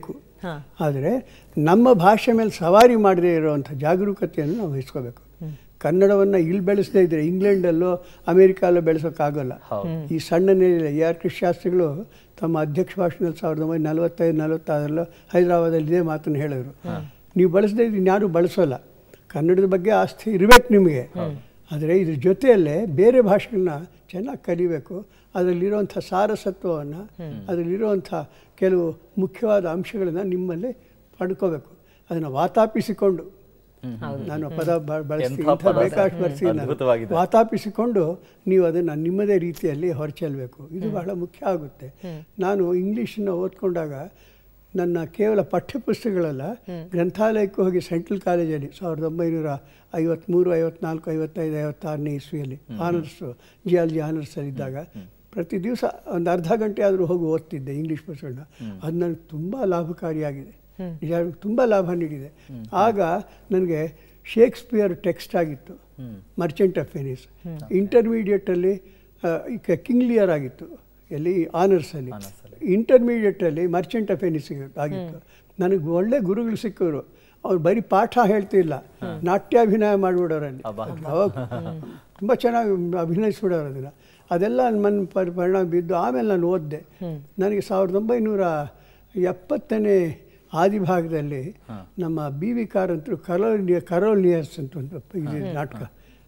ಆದರೆ ನಮ್ಮ ಭಾಷೆ ಮೇಲೆ ಸವಾರಿ ಮಾಡದೇ ಇರುವಂಥ ಜಾಗರೂಕತೆಯನ್ನು ನಾವು ವಹಿಸ್ಕೋಬೇಕು ಕನ್ನಡವನ್ನು ಇಲ್ಲಿ ಬೆಳೆಸದೇ ಇದ್ರೆ ಇಂಗ್ಲೆಂಡಲ್ಲೋ ಅಮೇರಿಕಲ್ಲೋ ಬೆಳೆಸೋಕ್ಕಾಗಲ್ಲ ಈ ಸಣ್ಣ ನೆಲೆಯಲ್ಲಿ ಎ ಆರ್ ಕೃಷ್ಣಾಸ್ತ್ರಿಗಳು ತಮ್ಮ ಅಧ್ಯಕ್ಷ ಭಾಷಣದಲ್ಲಿ ಸಾವಿರದ ಒಂಬೈನೂರ ನಲವತ್ತೈದು ನಲವತ್ತಾರಲ್ಲೋ ಹೈದರಾಬಾದಲ್ಲಿ ಇದೇ ಮಾತನ್ನು ಹೇಳಿದ್ರು ನೀವು ಬಳಸದೇ ಇದ್ರೆ ಇನ್ಯಾರು ಬಳಸೋಲ್ಲ ಕನ್ನಡದ ಬಗ್ಗೆ ಆಸ್ತಿ ಇರಬೇಕು ನಿಮಗೆ ಆದರೆ ಇದ್ರ ಜೊತೆಯಲ್ಲೇ ಬೇರೆ ಭಾಷೆಗಳನ್ನ ಚೆನ್ನಾಗಿ ಕಲಿಬೇಕು ಅದರಲ್ಲಿರುವಂಥ ಸಾರಸತ್ವವನ್ನು ಅದರಲ್ಲಿರುವಂಥ ಕೆಲವು ಮುಖ್ಯವಾದ ಅಂಶಗಳನ್ನು ನಿಮ್ಮಲ್ಲಿ ಪಡ್ಕೋಬೇಕು ಅದನ್ನು ವಾತಾಪಿಸಿಕೊಂಡು ನಾನು ಪದ ಬ- ಬಳಸ್ತೀನಿ ಎಂಥ ಇಂಥ ಪದ ಸರ್. ಬೇಕಾಷ್ಟು ಬರ್ತೀನಿ ನಾನು. ಅದ್ಭುತವಾಗಿದೆ. ವಾತಾಪಿಸಿಕೊಂಡು ನೀವು ಅದನ್ನು ನಿಮ್ಮದೇ ರೀತಿಯಲ್ಲಿ ಹೊರಚೆಲ್ಲಬೇಕು ಇದು ಬಹಳ ಮುಖ್ಯ ಆಗುತ್ತೆ ನಾನು ಇಂಗ್ಲೀಷನ್ನು ಓದ್ಕೊಂಡಾಗ ನನ್ನ ಕೇವಲ ಪಠ್ಯಪುಸ್ತಕಗಳಲ್ಲ ಗ್ರಂಥಾಲಯಕ್ಕೆ ಹೋಗಿ ಸೆಂಟ್ರಲ್ ಕಾಲೇಜಲ್ಲಿ ಸಾವಿರದ ಒಂಬೈನೂರ ಐವತ್ತ್ಮೂರು ಐವತ್ನಾಲ್ಕು ಐವತ್ತೈದು ಐವತ್ತಾರನೇ ಇಸ್ವಿಯಲ್ಲಿ ಆನರ್ಸು ಜಿಯಾಲಜಿ ಆನರ್ಸಲ್ಲಿದ್ದಾಗ ಪ್ರತಿ ದಿವಸ ಒಂದು ಅರ್ಧ ಗಂಟೆ ಆದರೂ ಹೋಗಿ ಓದ್ತಿದ್ದೆ ಇಂಗ್ಲೀಷ್ ಪುಸ್ತಕಗಳನ್ನ ಅದು ನನಗೆ ತುಂಬ ಲಾಭಕಾರಿಯಾಗಿದೆ ನಿಜ ತುಂಬ ಲಾಭ ನೀಡಿದೆ ಆಗ ನನಗೆ ಶೇಕ್ಸ್ಪಿಯರ್ ಟೆಕ್ಸ್ಟ್ ಆಗಿತ್ತು ಮರ್ಚೆಂಟ್ ಆಫ್ ವೆನಿಸ್ ಇಂಟರ್ಮೀಡಿಯೇಟಲ್ಲಿ ಕಿಂಗ್ಲಿಯರ್ ಆಗಿತ್ತು ಎಲ್ಲಿ ಆನರ್ಸಲ್ಲಿ ಇಂಟರ್ಮೀಡಿಯೇಟಲ್ಲಿ ಮರ್ಚೆಂಟ್ ಆಫ್ ವೆನಿಸ್ ಆಗಿತ್ತು ನನಗೆ ಒಳ್ಳೆ ಗುರುಗಳು ಸಿಕ್ಕವರು ಅವ್ರು ಬರೀ ಪಾಠ ಹೇಳ್ತಿಲ್ಲ ನಾಟ್ಯಾಭಿನಯ ಮಾಡಿಬಿಡೋರಲ್ಲಿ ಅವಾಗ ತುಂಬ ಚೆನ್ನಾಗಿ ಅಭಿನಯಿಸ್ಬಿಡೋರು ಅದನ್ನು ಅದೆಲ್ಲ ನನ್ನ ಪರಿ ಪರಿಣಾಮ ಬಿದ್ದು ಆಮೇಲೆ ನಾನು ಓದಿದೆ ನನಗೆ ಸಾವಿರದ ಒಂಬೈನೂರ ಎಪ್ಪತ್ತನೇ ಆದಿಭಾಗದಲ್ಲಿ ನಮ್ಮ ಬಿ ವಿ ಕಾರಂತರು ಕರೋಲ್ ಕರೋಲ್ ನಿಯರ್ಸ್ ಅಂತ ಒಂದು ಇದು ನಾಟಕ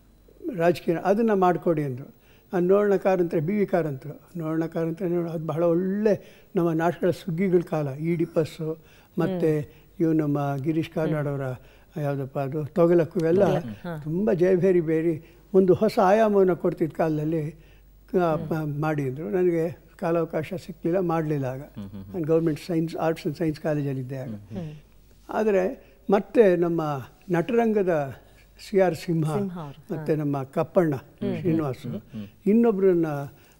ರಾಜಕೀಯ ಅದನ್ನು ಮಾಡಿಕೊಡಿ ಅಂದರು ನಾನು ನೋಡೋಣ ಕಾರಂತರ ಬಿ ವಿ ಕಾರಂತರು ನೋಡೋಣ ಕಾರಂತರ ನೋಡ ಅದು ಬಹಳ ಒಳ್ಳೆ ನಮ್ಮ ನಾಟಕಗಳ ಸುಗ್ಗಿಗಳ ಕಾಲ ಈಡಿಪಸ್ಸು ಮತ್ತು ಇವು ನಮ್ಮ ಗಿರೀಶ್ ಕಾರ್ನಾಡ್ ಅವರ ಯಾವುದಪ್ಪ ಅದು ತೊಗಲಕ್ಕು ಇವೆಲ್ಲ ತುಂಬ ಜಯಭೇರಿ ಬೇರಿ ಒಂದು ಹೊಸ ಆಯಾಮವನ್ನು ಕೊಡ್ತಿದ್ದ ಕಾಲದಲ್ಲಿ ಆ, ಮ- ಮಾಡಿ ಅಂದರು ನನಗೆ ಕಾಲಾವಕಾಶ ಸಿಕ್ಕಲಿಲ್ಲ ಮಾಡಲಿಲ್ಲ ಆಗ ನಾನು government science arts and science ಕಾಲೇಜಲ್ಲಿದ್ದೆ ಆಗ ಆದರೆ ಮತ್ತೆ ನಮ್ಮ ನಟರಂಗದ ಸಿ ಆರ್ ಸಿಂಹ ಮತ್ತು ನಮ್ಮ ಕಪ್ಪಣ್ಣ ಶ್ರೀನಿವಾಸು ಇನ್ನೊಬ್ಬರನ್ನ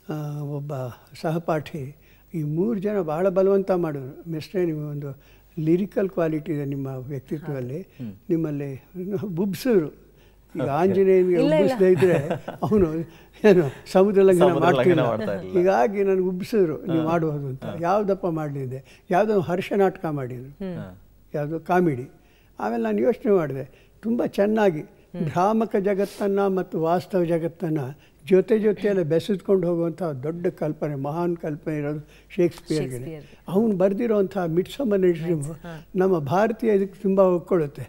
ಒಬ್ಬ ಸಹಪಾಠಿ ಈ ಮೂರು ಜನ ಬಹಳ ಬಲವಂತ ಮಾಡಿದ್ರು ಮಿಸ್ಟೇ ನೀವು ಒಂದು ಲಿರಿಕಲ್ ಕ್ವಾಲಿಟಿ ಇದೆ ನಿಮ್ಮ ವ್ಯಕ್ತಿತ್ವದಲ್ಲಿ ನಿಮ್ಮಲ್ಲಿ ಬುಬ್ಸಿದ್ರು ಈಗ ಆಂಜನೇಯನಿಗೆ ಉಬ್ಬಿಸದೇ ಇದ್ರೆ ಅವನು ಏನು ಸಮುದ್ರ ಲಂಘನ ಸಮುದ್ರ ಮಾಡ್ತಿಲ್ಲ ಲಂಘನ ಮಾಡ್ತಾ ಇರ್ಲಿಲ್ಲ. ಹೀಗಾಗಿ ನನಗೆ ಉಬ್ಬಿಸಿದ್ರು ನೀವು ಮಾಡುವುದು ಅಂತ ಯಾವುದಪ್ಪ ಮಾಡಲಿದೆ ಯಾವುದೋ ಹರ್ಷ ನಾಟಕ ಮಾಡಿದ್ರು ಯಾವುದು ಕಾಮಿಡಿ ಆಮೇಲೆ ನಾನು ಯೋಚನೆ ಮಾಡಿದೆ ತುಂಬ ಚೆನ್ನಾಗಿ ಭ್ರಾಮಕ ಜಗತ್ತನ್ನು ಮತ್ತು ವಾಸ್ತವ ಜಗತ್ತನ್ನು ಜೊತೆ ಜೊತೆಯಲ್ಲೇ ಬೆಸೆದುಕೊಂಡು ಹೋಗುವಂಥ ದೊಡ್ಡ ಕಲ್ಪನೆ ಮಹಾನ್ ಕಲ್ಪನೆ ಇರೋದು ಶೇಕ್ಸ್ಪಿಯರ್ಗೆ ಅವನು ಬರೆದಿರೋವಂಥ ಮಿಡ್ಸಮರ್ ನೈಟ್ಸ್ ನಮ್ಮ ಭಾರತೀಯ ಇದಕ್ಕೆ ತುಂಬ ಒಕ್ಕೊಳ್ಳುತ್ತೆ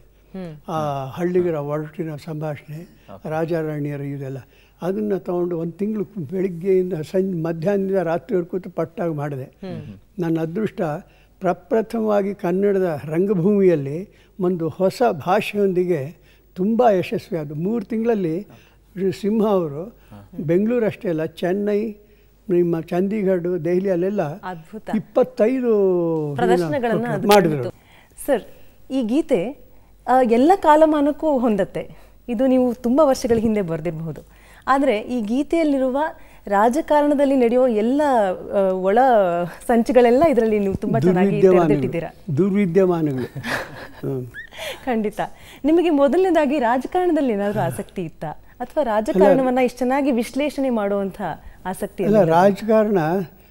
ಆ ಹಳ್ಳಿಗರ ಒರಟಿನ ಸಂಭಾಷಣೆ ರಾಜಾರಾಣಿಯರ ಇದೆಲ್ಲ ಅದನ್ನು ತಗೊಂಡು ಒಂದು ತಿಂಗಳು ಬೆಳಿಗ್ಗೆಯಿಂದ ಸಂಜೆ ಮಧ್ಯಾಹ್ನದಿಂದ ರಾತ್ರಿವರೆಗೂ ಕೂತು ಪಟ್ಟಾಗಿ ಮಾಡಿದೆ ನನ್ನ ಅದೃಷ್ಟ ಪ್ರಪ್ರಥಮವಾಗಿ ಕನ್ನಡದ ರಂಗಭೂಮಿಯಲ್ಲಿ ಒಂದು ಹೊಸ ಭಾಷೆಯೊಂದಿಗೆ ತುಂಬ ಯಶಸ್ವಿಯಾದ ಮೂರು ತಿಂಗಳಲ್ಲಿ ಶ್ರೀ ಸಿಂಹ ಅವರು ಬೆಂಗಳೂರು ಅಷ್ಟೇ ಅಲ್ಲ ಚೆನ್ನೈ ನಿಮ್ಮ ಚಂಡೀಗಢ ದೆಹಲಿ ಅಲ್ಲೆಲ್ಲ ಅದ್ಭುತ. ಇಪ್ಪತ್ತೈದು ಪ್ರದರ್ಶನಗಳನ್ನ ಇದನ್ನ ಅದು ಮಾಡಿದ್ರು ಕಂಡಿತು. ಸರ್ ಈ ಗೀತೆ ಆ, ಎಲ್ಲ ಕಾಲಮಾನಕ್ಕೂ ಹೊಂದತ್ತೆ ಇದು ನೀವು ತುಂಬ ವರ್ಷಗಳ ಹಿಂದೆ ಬರೆದಿರಬಹುದು ಆದರೆ ಈ ಗೀತೆಯಲ್ಲಿರುವ ರಾಜಕಾರಣದಲ್ಲಿ ನಡೆಯೋ ಎಲ್ಲ ಆ, ಒಳ ಸಂಚುಗಳೆಲ್ಲ ಇದರಲ್ಲಿ ನೀವು ತುಂಬ ಚೆನ್ನಾಗಿ ತೆರೆದಿಟ್ಟಿದ್ದೀರಾ ದುರ್ವಿದ್ಯಮಾನಗಳು ದುರ್ವಿದ್ಯಮಾನಗಳು ಹ್ಮ್. ಖಂಡಿತ ನಿಮಗೆ ಮೊದಲನೇದಾಗಿ ರಾಜಕಾರಣದಲ್ಲಿ ಏನಾದರೂ ಆಸಕ್ತಿ ಇತ್ತಾ ಅಥವಾ ರಾಜಕಾರಣವನ್ನ ಇಷ್ಟು ಚೆನ್ನಾಗಿ ವಿಶ್ಲೇಷಣೆ ಮಾಡುವಂಥ ಆಸಕ್ತಿ ಅಲ್ಲ ರಾಜಕಾರಣ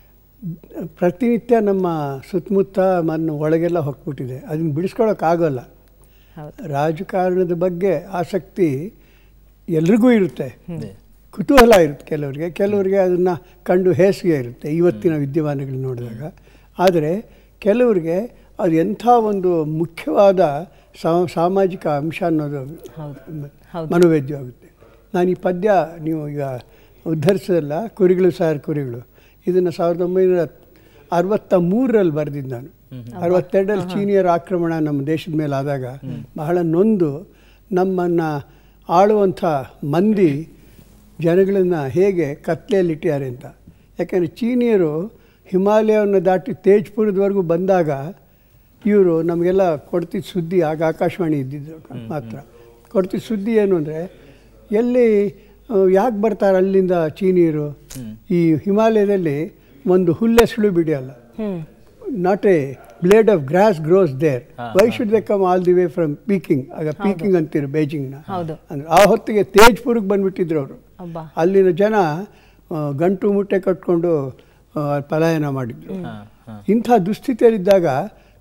ಪ್ರತಿನಿತ್ಯ ನಮ್ಮ ಸುತ್ತಮುತ್ತ ನನ್ನ ಒಳಗೆಲ್ಲ ಹೊಕ್ಬಿಟ್ಟಿದೆ ಅದನ್ನು ಬಿಡಿಸ್ಕೊಳ್ಳೋಕ್ಕಾಗಲ್ಲ ಹೌದು ರಾಜಕಾರಣದ ಬಗ್ಗೆ ಆಸಕ್ತಿ ಎಲ್ರಿಗೂ ಇರುತ್ತೆ ಕುತೂಹಲ ಇರುತ್ತೆ ಕೆಲವರಿಗೆ ಕೆಲವರಿಗೆ ಅದನ್ನು ಕಂಡು ಹೇಸಿಗೆ ಇರುತ್ತೆ ಇವತ್ತಿನ ವಿದ್ಯಮಾನಗಳು ನೋಡಿದಾಗ ಆದರೆ ಕೆಲವರಿಗೆ ಅದು ಎಂಥ ಒಂದು ಮುಖ್ಯವಾದ ಸಾ- ಸಾಮಾಜಿಕ ಅಂಶ ಅನ್ನೋದು ಮನೋವೇದ್ಯವಾಗುತ್ತೆ ನಾನು ಈ ಪದ್ಯ ನೀವು ಈಗ ಉದ್ಧರಿಸೋದಲ್ಲ ಕುರಿಗಳು ಸಾರ್ ಕುರಿಗಳು ಇದನ್ನು ಸಾವಿರದ ಒಂಬೈನೂರ ಅರವತ್ತ ಮೂರರಲ್ಲಿ ಬರೆದಿದ್ದು ನಾನು ಅರವತ್ತೆರಡರಲ್ಲಿ ಚೀನಿಯರ ಆಕ್ರಮಣ ನಮ್ಮ ದೇಶದ ಮೇಲೆ ಆದಾಗ ಬಹಳ ನೊಂದು ನಮ್ಮನ್ನು ಆಳುವಂಥ ಮಂದಿ ಜನಗಳನ್ನು ಹೇಗೆ ಕತ್ಲೆಯಲ್ಲಿಟ್ಟಿದ್ದಾರೆ ಅಂತ ಯಾಕೆಂದರೆ ಚೀನಿಯರು ಹಿಮಾಲಯವನ್ನು ದಾಟಿ ತೇಜ್ಪುರದವರೆಗೂ ಬಂದಾಗ ಇವರು ನಮಗೆಲ್ಲ ಕೊಡ್ತಿದ್ದ ಸುದ್ದಿ ಆಗ ಆಕಾಶವಾಣಿ ಇದ್ದಿದ್ದು ಮಾತ್ರ ಕೊಡ್ತಿದ್ದ ಸುದ್ದಿ ಏನು ಅಂದರೆ ಎಲ್ಲಿ ಯಾಕೆ ಬರ್ತಾರೆ ಅಲ್ಲಿಂದ ಚೀನಿಯರು ಈ ಹಿಮಾಲಯದಲ್ಲಿ ಒಂದು ಹುಲ್ಲೆಸಳು ಬಿಡಿಯಲ್ಲ not a blade of grass grows there why should they come all the way from Peking ಆಗ ಪೀಕಿಂಗ್ ಅಂತೀರು ಬೇಜಿಂಗ್ನ ಹೌದು. ಅಂದ್ರೆ ಆ ಹೊತ್ತಿಗೆ ತೇಜ್ಪುರಕ್ಕೆ ಬಂದ್ಬಿಟ್ಟಿದ್ರು ಅವರು ಅಬ್ಬಾ. ಅಲ್ಲಿನ ಜನ ಆ, ಗಂಟು ಮುಟ್ಟೆ ಕಟ್ಕೊಂಡು ಆ, ಪಲಾಯನ ಮಾಡಿದ್ರು ಇಂಥ ದುಸ್ಥಿತಿಯಲ್ಲಿದ್ದಾಗ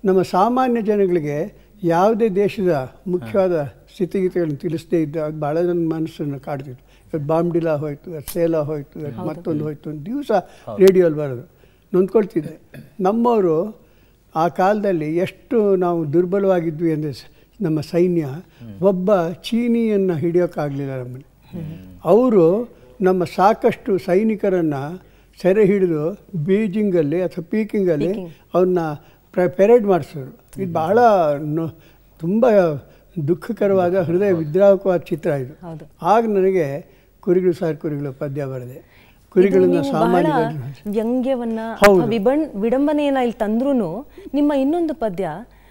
ನಮ್ಮ ಸಾಮಾನ್ಯ ಜನಗಳಿಗೆ ಯಾವುದೇ ದೇಶದ ಮುಖ್ಯವಾದ ಸ್ಥಿತಿಗತಿಗಳನ್ನು ತಿಳಿಸದೇ ಇದ್ದಾಗ ಭಾಳ ನನ್ನ ಮನಸ್ಸನ್ನು ಕಾಡ್ತಿತ್ತು ಇವತ್ತು ಬಾಂಬ್ಡಿಲಾ ಹೋಯ್ತು ಇವತ್ತು ಸೇಲಾ ಹೋಯ್ತು ಇವತ್ತು ಮತ್ತೊಂದು ಹೋಯ್ತು ಒಂದು ದಿವಸ ರೇಡಿಯೋಲ್ಲಿ ಬರೋದು ನೊಂದ್ಕೊಳ್ತಿದ್ದೆ ನಮ್ಮವರು ಆ ಕಾಲದಲ್ಲಿ ಎಷ್ಟು ನಾವು ದುರ್ಬಲವಾಗಿದ್ವಿ ಅಂದರೆ ಸ- ನಮ್ಮ ಸೈನ್ಯ ಒಬ್ಬ ಚೀನಿಯನ್ನು ಹಿಡಿಯೋಕ್ಕಾಗಲಿಲ್ಲ ನಮ್ಮನ್ನು ಅವರು ನಮ್ಮ ಸಾಕಷ್ಟು ಸೈನಿಕರನ್ನು ಸೆರೆ ಹಿಡಿದು ಬೀಜಿಂಗಲ್ಲಿ ಅಥವಾ ಪೀಕಿಂಗಲ್ಲಿ ಅವ್ರನ್ನ ಪ್ರ ಪೆರೇಡ್ ಮಾಡಿಸೋರು ಇದು ಬಹಳ ನೊ- ತುಂಬ ದುಃಖಕರವಾದ ಹೃದಯ ವಿದ್ರಾವಕವಾದ ಚಿತ್ರ ಇದು ಆಗ ನನಗೆ ಕುರಿಗಳು ಸಾರ್ ಕುರಿಗಳು ಪದ್ಯ ಬರೆದೆ ಕುರಿಗಳನ್ನ ಇದು ನೀವು ಸಾಮಾನ್ಯ ಬಹಳ ವ್ಯಂಗ್ಯವನ್ನ ಹೌದು. ಅಥವಾ ವಿಬಣ್ ವಿಡಂಬನೆಯನ್ನ ಇಲ್ಲಿ ತಂದ್ರೂ ನಿಮ್ಮ ಇನ್ನೊಂದು ಪದ್ಯ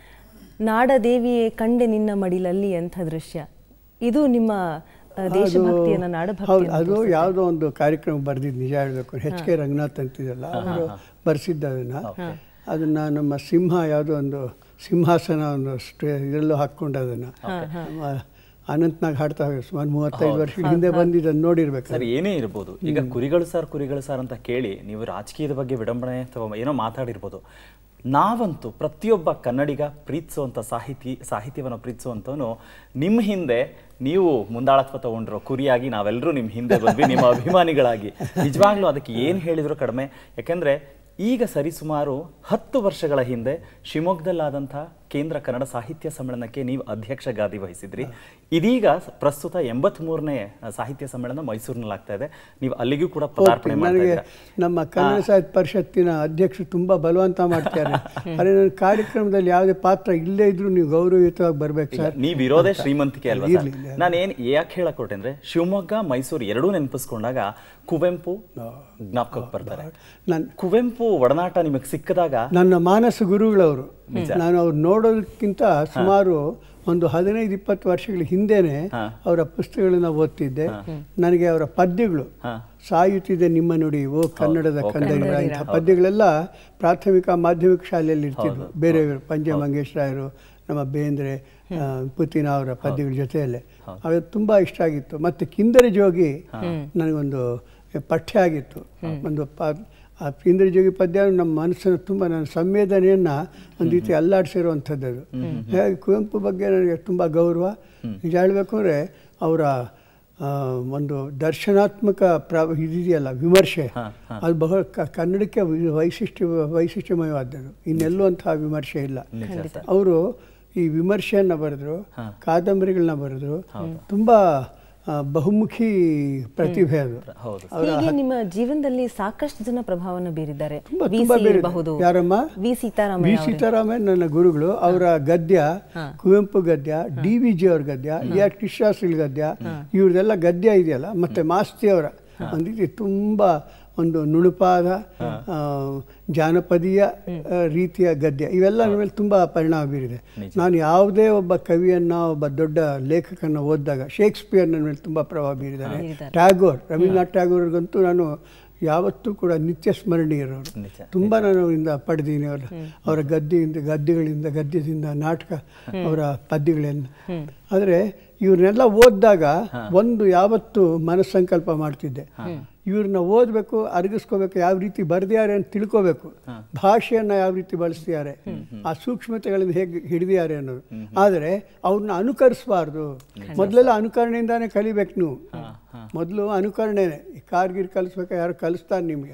ನಾಡದೇವಿಯೇ ಕಂಡೆ ನಿನ್ನ ಮಡಿಲಲ್ಲಿ ಅಂತ ದೃಶ್ಯ ಇದು ನಿಮ್ಮ ಆ, ದೇಶಭಕ್ತಿಯನ್ನ ಹೌದು ನಾಡಭಕ್ತಿ ಅದು ಯಾವುದೋ ಒಂದು ಕಾರ್ಯಕ್ರಮ ಬರೆದಿದ್ದು ನಿಜ ಹೇಳಬೇಕು ಎಚ್ ಕೆ ರಂಗನಾಥ್ ಅಂತಿದಲ್ಲ ಅವರು ಬರ್ಸಿದ್ದ ಅದನ್ನು ಅದನ್ನು ನಮ್ಮ ಸಿಂಹ ಯಾವುದೋ ಒಂದು ಸಿಂಹಾಸನ ಒಂದು ಸ್ಟೇ ಇದರಲ್ಲೂ ಹಾಕ್ಕೊಂಡು ಅದನ್ನು ಅನಂತ್ನಾಗ್ ಹಾಡ್ತಾ ಹೋಗಿ ಸುಮಾರು ಮೂವತ್ತೈದು ವರ್ಷದ ಹಿಂದೆ ಬಂದಿದ್ದನ್ನು ನೋಡಿರ್ಬೇಕು ಸರ್ ಏನೇ ಇರ್ಬೋದು ಈಗ ಕುರಿಗಳು ಸರ್ ಕುರಿಗಳು ಸರ್ ಅಂತ ಕೇಳಿ ನೀವು ರಾಜಕೀಯದ ಬಗ್ಗೆ ವಿಡಂಬನೆ ಅಥವಾ ಏನೋ ಮಾತಾಡಿರ್ಬೋದು ನಾವಂತೂ ಪ್ರತಿಯೊಬ್ಬ ಕನ್ನಡಿಗ ಪ್ರೀತಿಸುವಂಥ ಸಾಹಿತಿ ಸಾಹಿತ್ಯವನ್ನು ಪ್ರೀತಿಸುವಂಥವನು ನಿಮ್ಮ ಹಿಂದೆ ನೀವು ಮುಂದಾಳತ್ವ ತಗೊಂಡ್ರೋ ಕುರಿಯಾಗಿ ನಾವೆಲ್ಲರೂ ನಿಮ್ಮ ಹಿಂದೆ ಬಂದ್ವಿ ನಿಮ್ಮ ಅಭಿಮಾನಿಗಳಾಗಿ ನಿಜವಾಗ್ಲೂ ಅದಕ್ಕೆ ಏನು ಹೇಳಿದ್ರು ಕಡಿಮೆ ಯಾಕೆಂದ್ರೆ ಈಗ ಸರಿಸುಮಾರು ಹತ್ತು ವರ್ಷಗಳ ಹಿಂದೆ ಶಿವಮೊಗ್ಗದಲ್ಲಾದಂಥ ಕೇಂದ್ರ ಕನ್ನಡ ಸಾಹಿತ್ಯ ಸಮ್ಮೇಳನಕ್ಕೆ ನೀವು ಅಧ್ಯಕ್ಷ ಗಾದಿ ವಹಿಸಿದ್ರಿ ಇದೀಗ ಪ್ರಸ್ತುತ ಎಂಬತ್ಮೂರನೇ ಸಾಹಿತ್ಯ ಸಮ್ಮೇಳನ ಮೈಸೂರಿನಲ್ಲಿ ಆಗ್ತಾ ಇದೆ ನೀವು ಅಲ್ಲಿಗೂ ಕೂಡ ಪದಾರ್ಪಣೆ ಮಾಡ್ತಾ ನನಗೆ ಇದ್ದೀರಾ ನಮ್ಮ ಕನ್ನಡ ಸಾಹಿತ್ಯ ಪರಿಷತ್ತಿನ ಅಧ್ಯಕ್ಷರು ತುಂಬ ಬಲವಂತ ಮಾಡ್ತಾರೆ ಆದರೆ ನನ್ನ ಕಾರ್ಯಕ್ರಮದಲ್ಲಿ ಯಾವುದೇ ಪಾತ್ರ ಇಲ್ಲೇ ಇದ್ರೂ ನೀವು ಗೌರವಯುತವಾಗಿ ಬರ್ಬೇಕು ಈಗ ಸರ್ ನೀವ್ ಇರೋದೇ ಶ್ರೀಮಂತಿಕೆ ಅಲ್ವಾ ಇರ್ಲಿ, ಇರ್ಲಿ. ನಾನು ಏನ್ ಯಾಕೆ ಹೇಳಕ್ ಹೊರಟೆ ಅಂದ್ರೆ ಶಿವಮೊಗ್ಗ ಮೈಸೂರು ಎರಡೂ ನೆನಪಿಸ್ಕೊಂಡಾಗ ಕುವೆಂಪು ಜ್ಞಾಪಕಕ್ಕೆ ಬರ್ತಾರೆ ನನ್- ಕುವೆಂಪು ಒಡನಾಟ ನಿಮಗೆ ಸಿಕ್ಕದಾಗ ನನ್ನ ಮಾನಸ ಗುರುಗಳವರು ನಾನು ಅವ್ರು ನೋಡೋದಕ್ಕಿಂತ ಸುಮಾರು ಒಂದು ಹದಿನೈದು ಇಪ್ಪತ್ತು ವರ್ಷಗಳ ಹಿಂದೆನೆ ಅವರ ಪುಸ್ತಕಗಳನ್ನ ಓದ್ತಿದ್ದೆ ನನಗೆ ಅವರ ಪದ್ಯಗಳು ಸಾಯುತ್ತಿದೆ ನಿಮ್ಮ ನುಡಿ ಓ ಕನ್ನಡದ ಕಂದರಿರ ಇಂಥ ಪದ್ಯಗಳೆಲ್ಲ ಪ್ರಾಥಮಿಕ ಮಾಧ್ಯಮಿಕ ಶಾಲೆಯಲ್ಲಿ ಇರ್ತಿದ್ವು ಬೇರೆ ಪಂಜೆ ಮಂಗೇಶ್ ರಾಯರು ನಮ್ಮ ಬೇಂದ್ರೆ ಆ, ಪುತಿನ ಅವರ ಪದ್ಯಗಳ ಜೊತೆಯಲ್ಲೇ ಅದು ತುಂಬ ಇಷ್ಟ ಆಗಿತ್ತು ಮತ್ತು ಕಿಂದರಿ ಜೋಗಿ ನನಗೊಂದು ಪಠ್ಯ ಆಗಿತ್ತು ಒಂದು ಪ ಆ ಕಿಂದರಿ ಜೋಗಿ ಪದ್ಯ ನಮ್ಮ ಮನಸ್ಸನ್ನು ತುಂಬ ನನ್ನ ಸಂವೇದನೆಯನ್ನು ಒಂದು ರೀತಿ ಅಲ್ಲಾಡಿಸಿರುವಂಥದ್ದು ಅದು ಹಾಗಾಗಿ ಕುವೆಂಪು ಬಗ್ಗೆ ನನಗೆ ತುಂಬ ಗೌರವ ನಿಜ ಹೇಳಬೇಕು ಅಂದರೆ ಅವರ ಆ, ಒಂದು ದರ್ಶನಾತ್ಮಕ ಪ್ರ ಇದಿದೆಯಲ್ಲ ವಿಮರ್ಶೆ ಅದು ಬಹಳ ಕ- ಕನ್ನಡಕ್ಕೆ ವಿ- ವೈಶಿಷ್ಟ್ಯ ವೈಶಿಷ್ಟ್ಯಮಯವಾದದ್ದು ಇನ್ನೆಲ್ಲೂ ಅಂತಹ ವಿಮರ್ಶೆ ಇಲ್ಲ ಅವರು ಈ ವಿಮರ್ಶೆಯನ್ನು ಬರೆದ್ರು ಕಾದಂಬರಿಗಳನ್ನ ಬರೆದ್ರು ತುಂಬ ಆ, ಬಹುಮುಖಿ ಪ್ರತಿಭೆ ಅದು ಹೌದು ಹೀಗೆ ನಿಮ್ಮ ಜೀವನದಲ್ಲಿ ಸಾಕಷ್ಟು ಜನ ಪ್ರಭಾವವನ್ನು ಬೀರಿದ್ದಾರೆ ತುಂಬ ವಿ ತುಂಬ ಸಿ ಬೇರೆ ಇರಬಹುದು ಯಾರಮ್ಮ ವಿ ವಿ ಸೀತಾರಾಮಯ್ಯ ಅವರೇ. ಸೀತಾರಾಮಯ್ಯ ನನ್ನ ಗುರುಗಳು ಅವರ ಗದ್ಯ ಕುವೆಂಪು ಗದ್ಯ ಡಿ ವಿ ಜಿ ಅವ್ರ ಗದ್ಯ ಎ ಆರ್ ಕೃಷ್ಣಾಸ್ತ್ರಿಗಳ ಗದ್ಯ ಇವ್ರದೆಲ್ಲ ಗದ್ಯ ಇದೆಯಲ್ಲ ಮತ್ತೆ ಮಾಸ್ತಿ ಅವರ ಒಂದು ರೀತಿ ತುಂಬ ಒಂದು ನುಣುಪಾದ ಆ, ಜಾನಪದೀಯ ಆ, ರೀತಿಯ ಗದ್ಯ ಇವೆಲ್ಲ ನನ್ನ ಮೇಲೆ ತುಂಬ ಪರಿಣಾಮ ಬೀರಿದೆ ನಾನು ಯಾವುದೇ ಒಬ್ಬ ಕವಿಯನ್ನ ಒಬ್ಬ ದೊಡ್ಡ ಲೇಖಕನ ಓದಿದಾಗ ಶೇಕ್ಸ್ಪಿಯರ್ ನನ್ನ ಮೇಲೆ ತುಂಬ ಪ್ರಭಾವ ಬೀರಿದ್ದಾರೆ ಟ್ಯಾಗೋರ್ ರವೀಂದ್ರನಾಥ್ ಟ್ಯಾಗೋರ್ಗಂತೂ ನಾನು ಯಾವತ್ತೂ ಕೂಡ ನಿತ್ಯ ಸ್ಮರಣೀಯರವರು ನಿಜ. ತುಂಬ ನಾನು ಅವರಿಂದ ಪಡೆದೀನಿ ಅವರ ಅವರ ಗದ್ದೆಯಿಂದ ಗದ್ದೆಗಳಿಂದ ಗದ್ಯದಿಂದ ನಾಟಕ ಅವರ ಪದ್ಯಗಳಿಂದ ಆದರೆ ಇವ್ರನ್ನೆಲ್ಲ ಓದಿದಾಗ ಒಂದು ಯಾವತ್ತು ಮನಸ್ಸಂಕಲ್ಪ ಮಾಡ್ತಿದ್ದೆ ಇವ್ರನ್ನ ಓದಬೇಕು ಅರಗಿಸ್ಕೋಬೇಕು ಯಾವ ರೀತಿ ಬರೆದಿದ್ದಾರೆ ಅಂತ ತಿಳ್ಕೋಬೇಕು ಭಾಷೆಯನ್ನು ಯಾವ ರೀತಿ ಬಳಸ್ತಿದ್ದಾರೆ ಆ ಸೂಕ್ಷ್ಮತೆಗಳನ್ನು ಹೇಗೆ ಹಿಡಿದಿದ್ದಾರೆ ಅನ್ನೋದು ಆದರೆ ಅವ್ರನ್ನ ಅನುಕರಿಸಬಾರ್ದು ಮೊದಲೆಲ್ಲ ಅನುಕರಣೆಯಿಂದಾನೇ ಕಲಿಬೇಕು ನೀವು ಮೊದಲು ಅನುಕರಣೆನೇ ಈ ಕಾರ್ ಗೀರ್ ಕಲಿಸ್ಬೇಕು ಯಾರು ಕಲಿಸ್ತಾರೆ ನಿಮಗೆ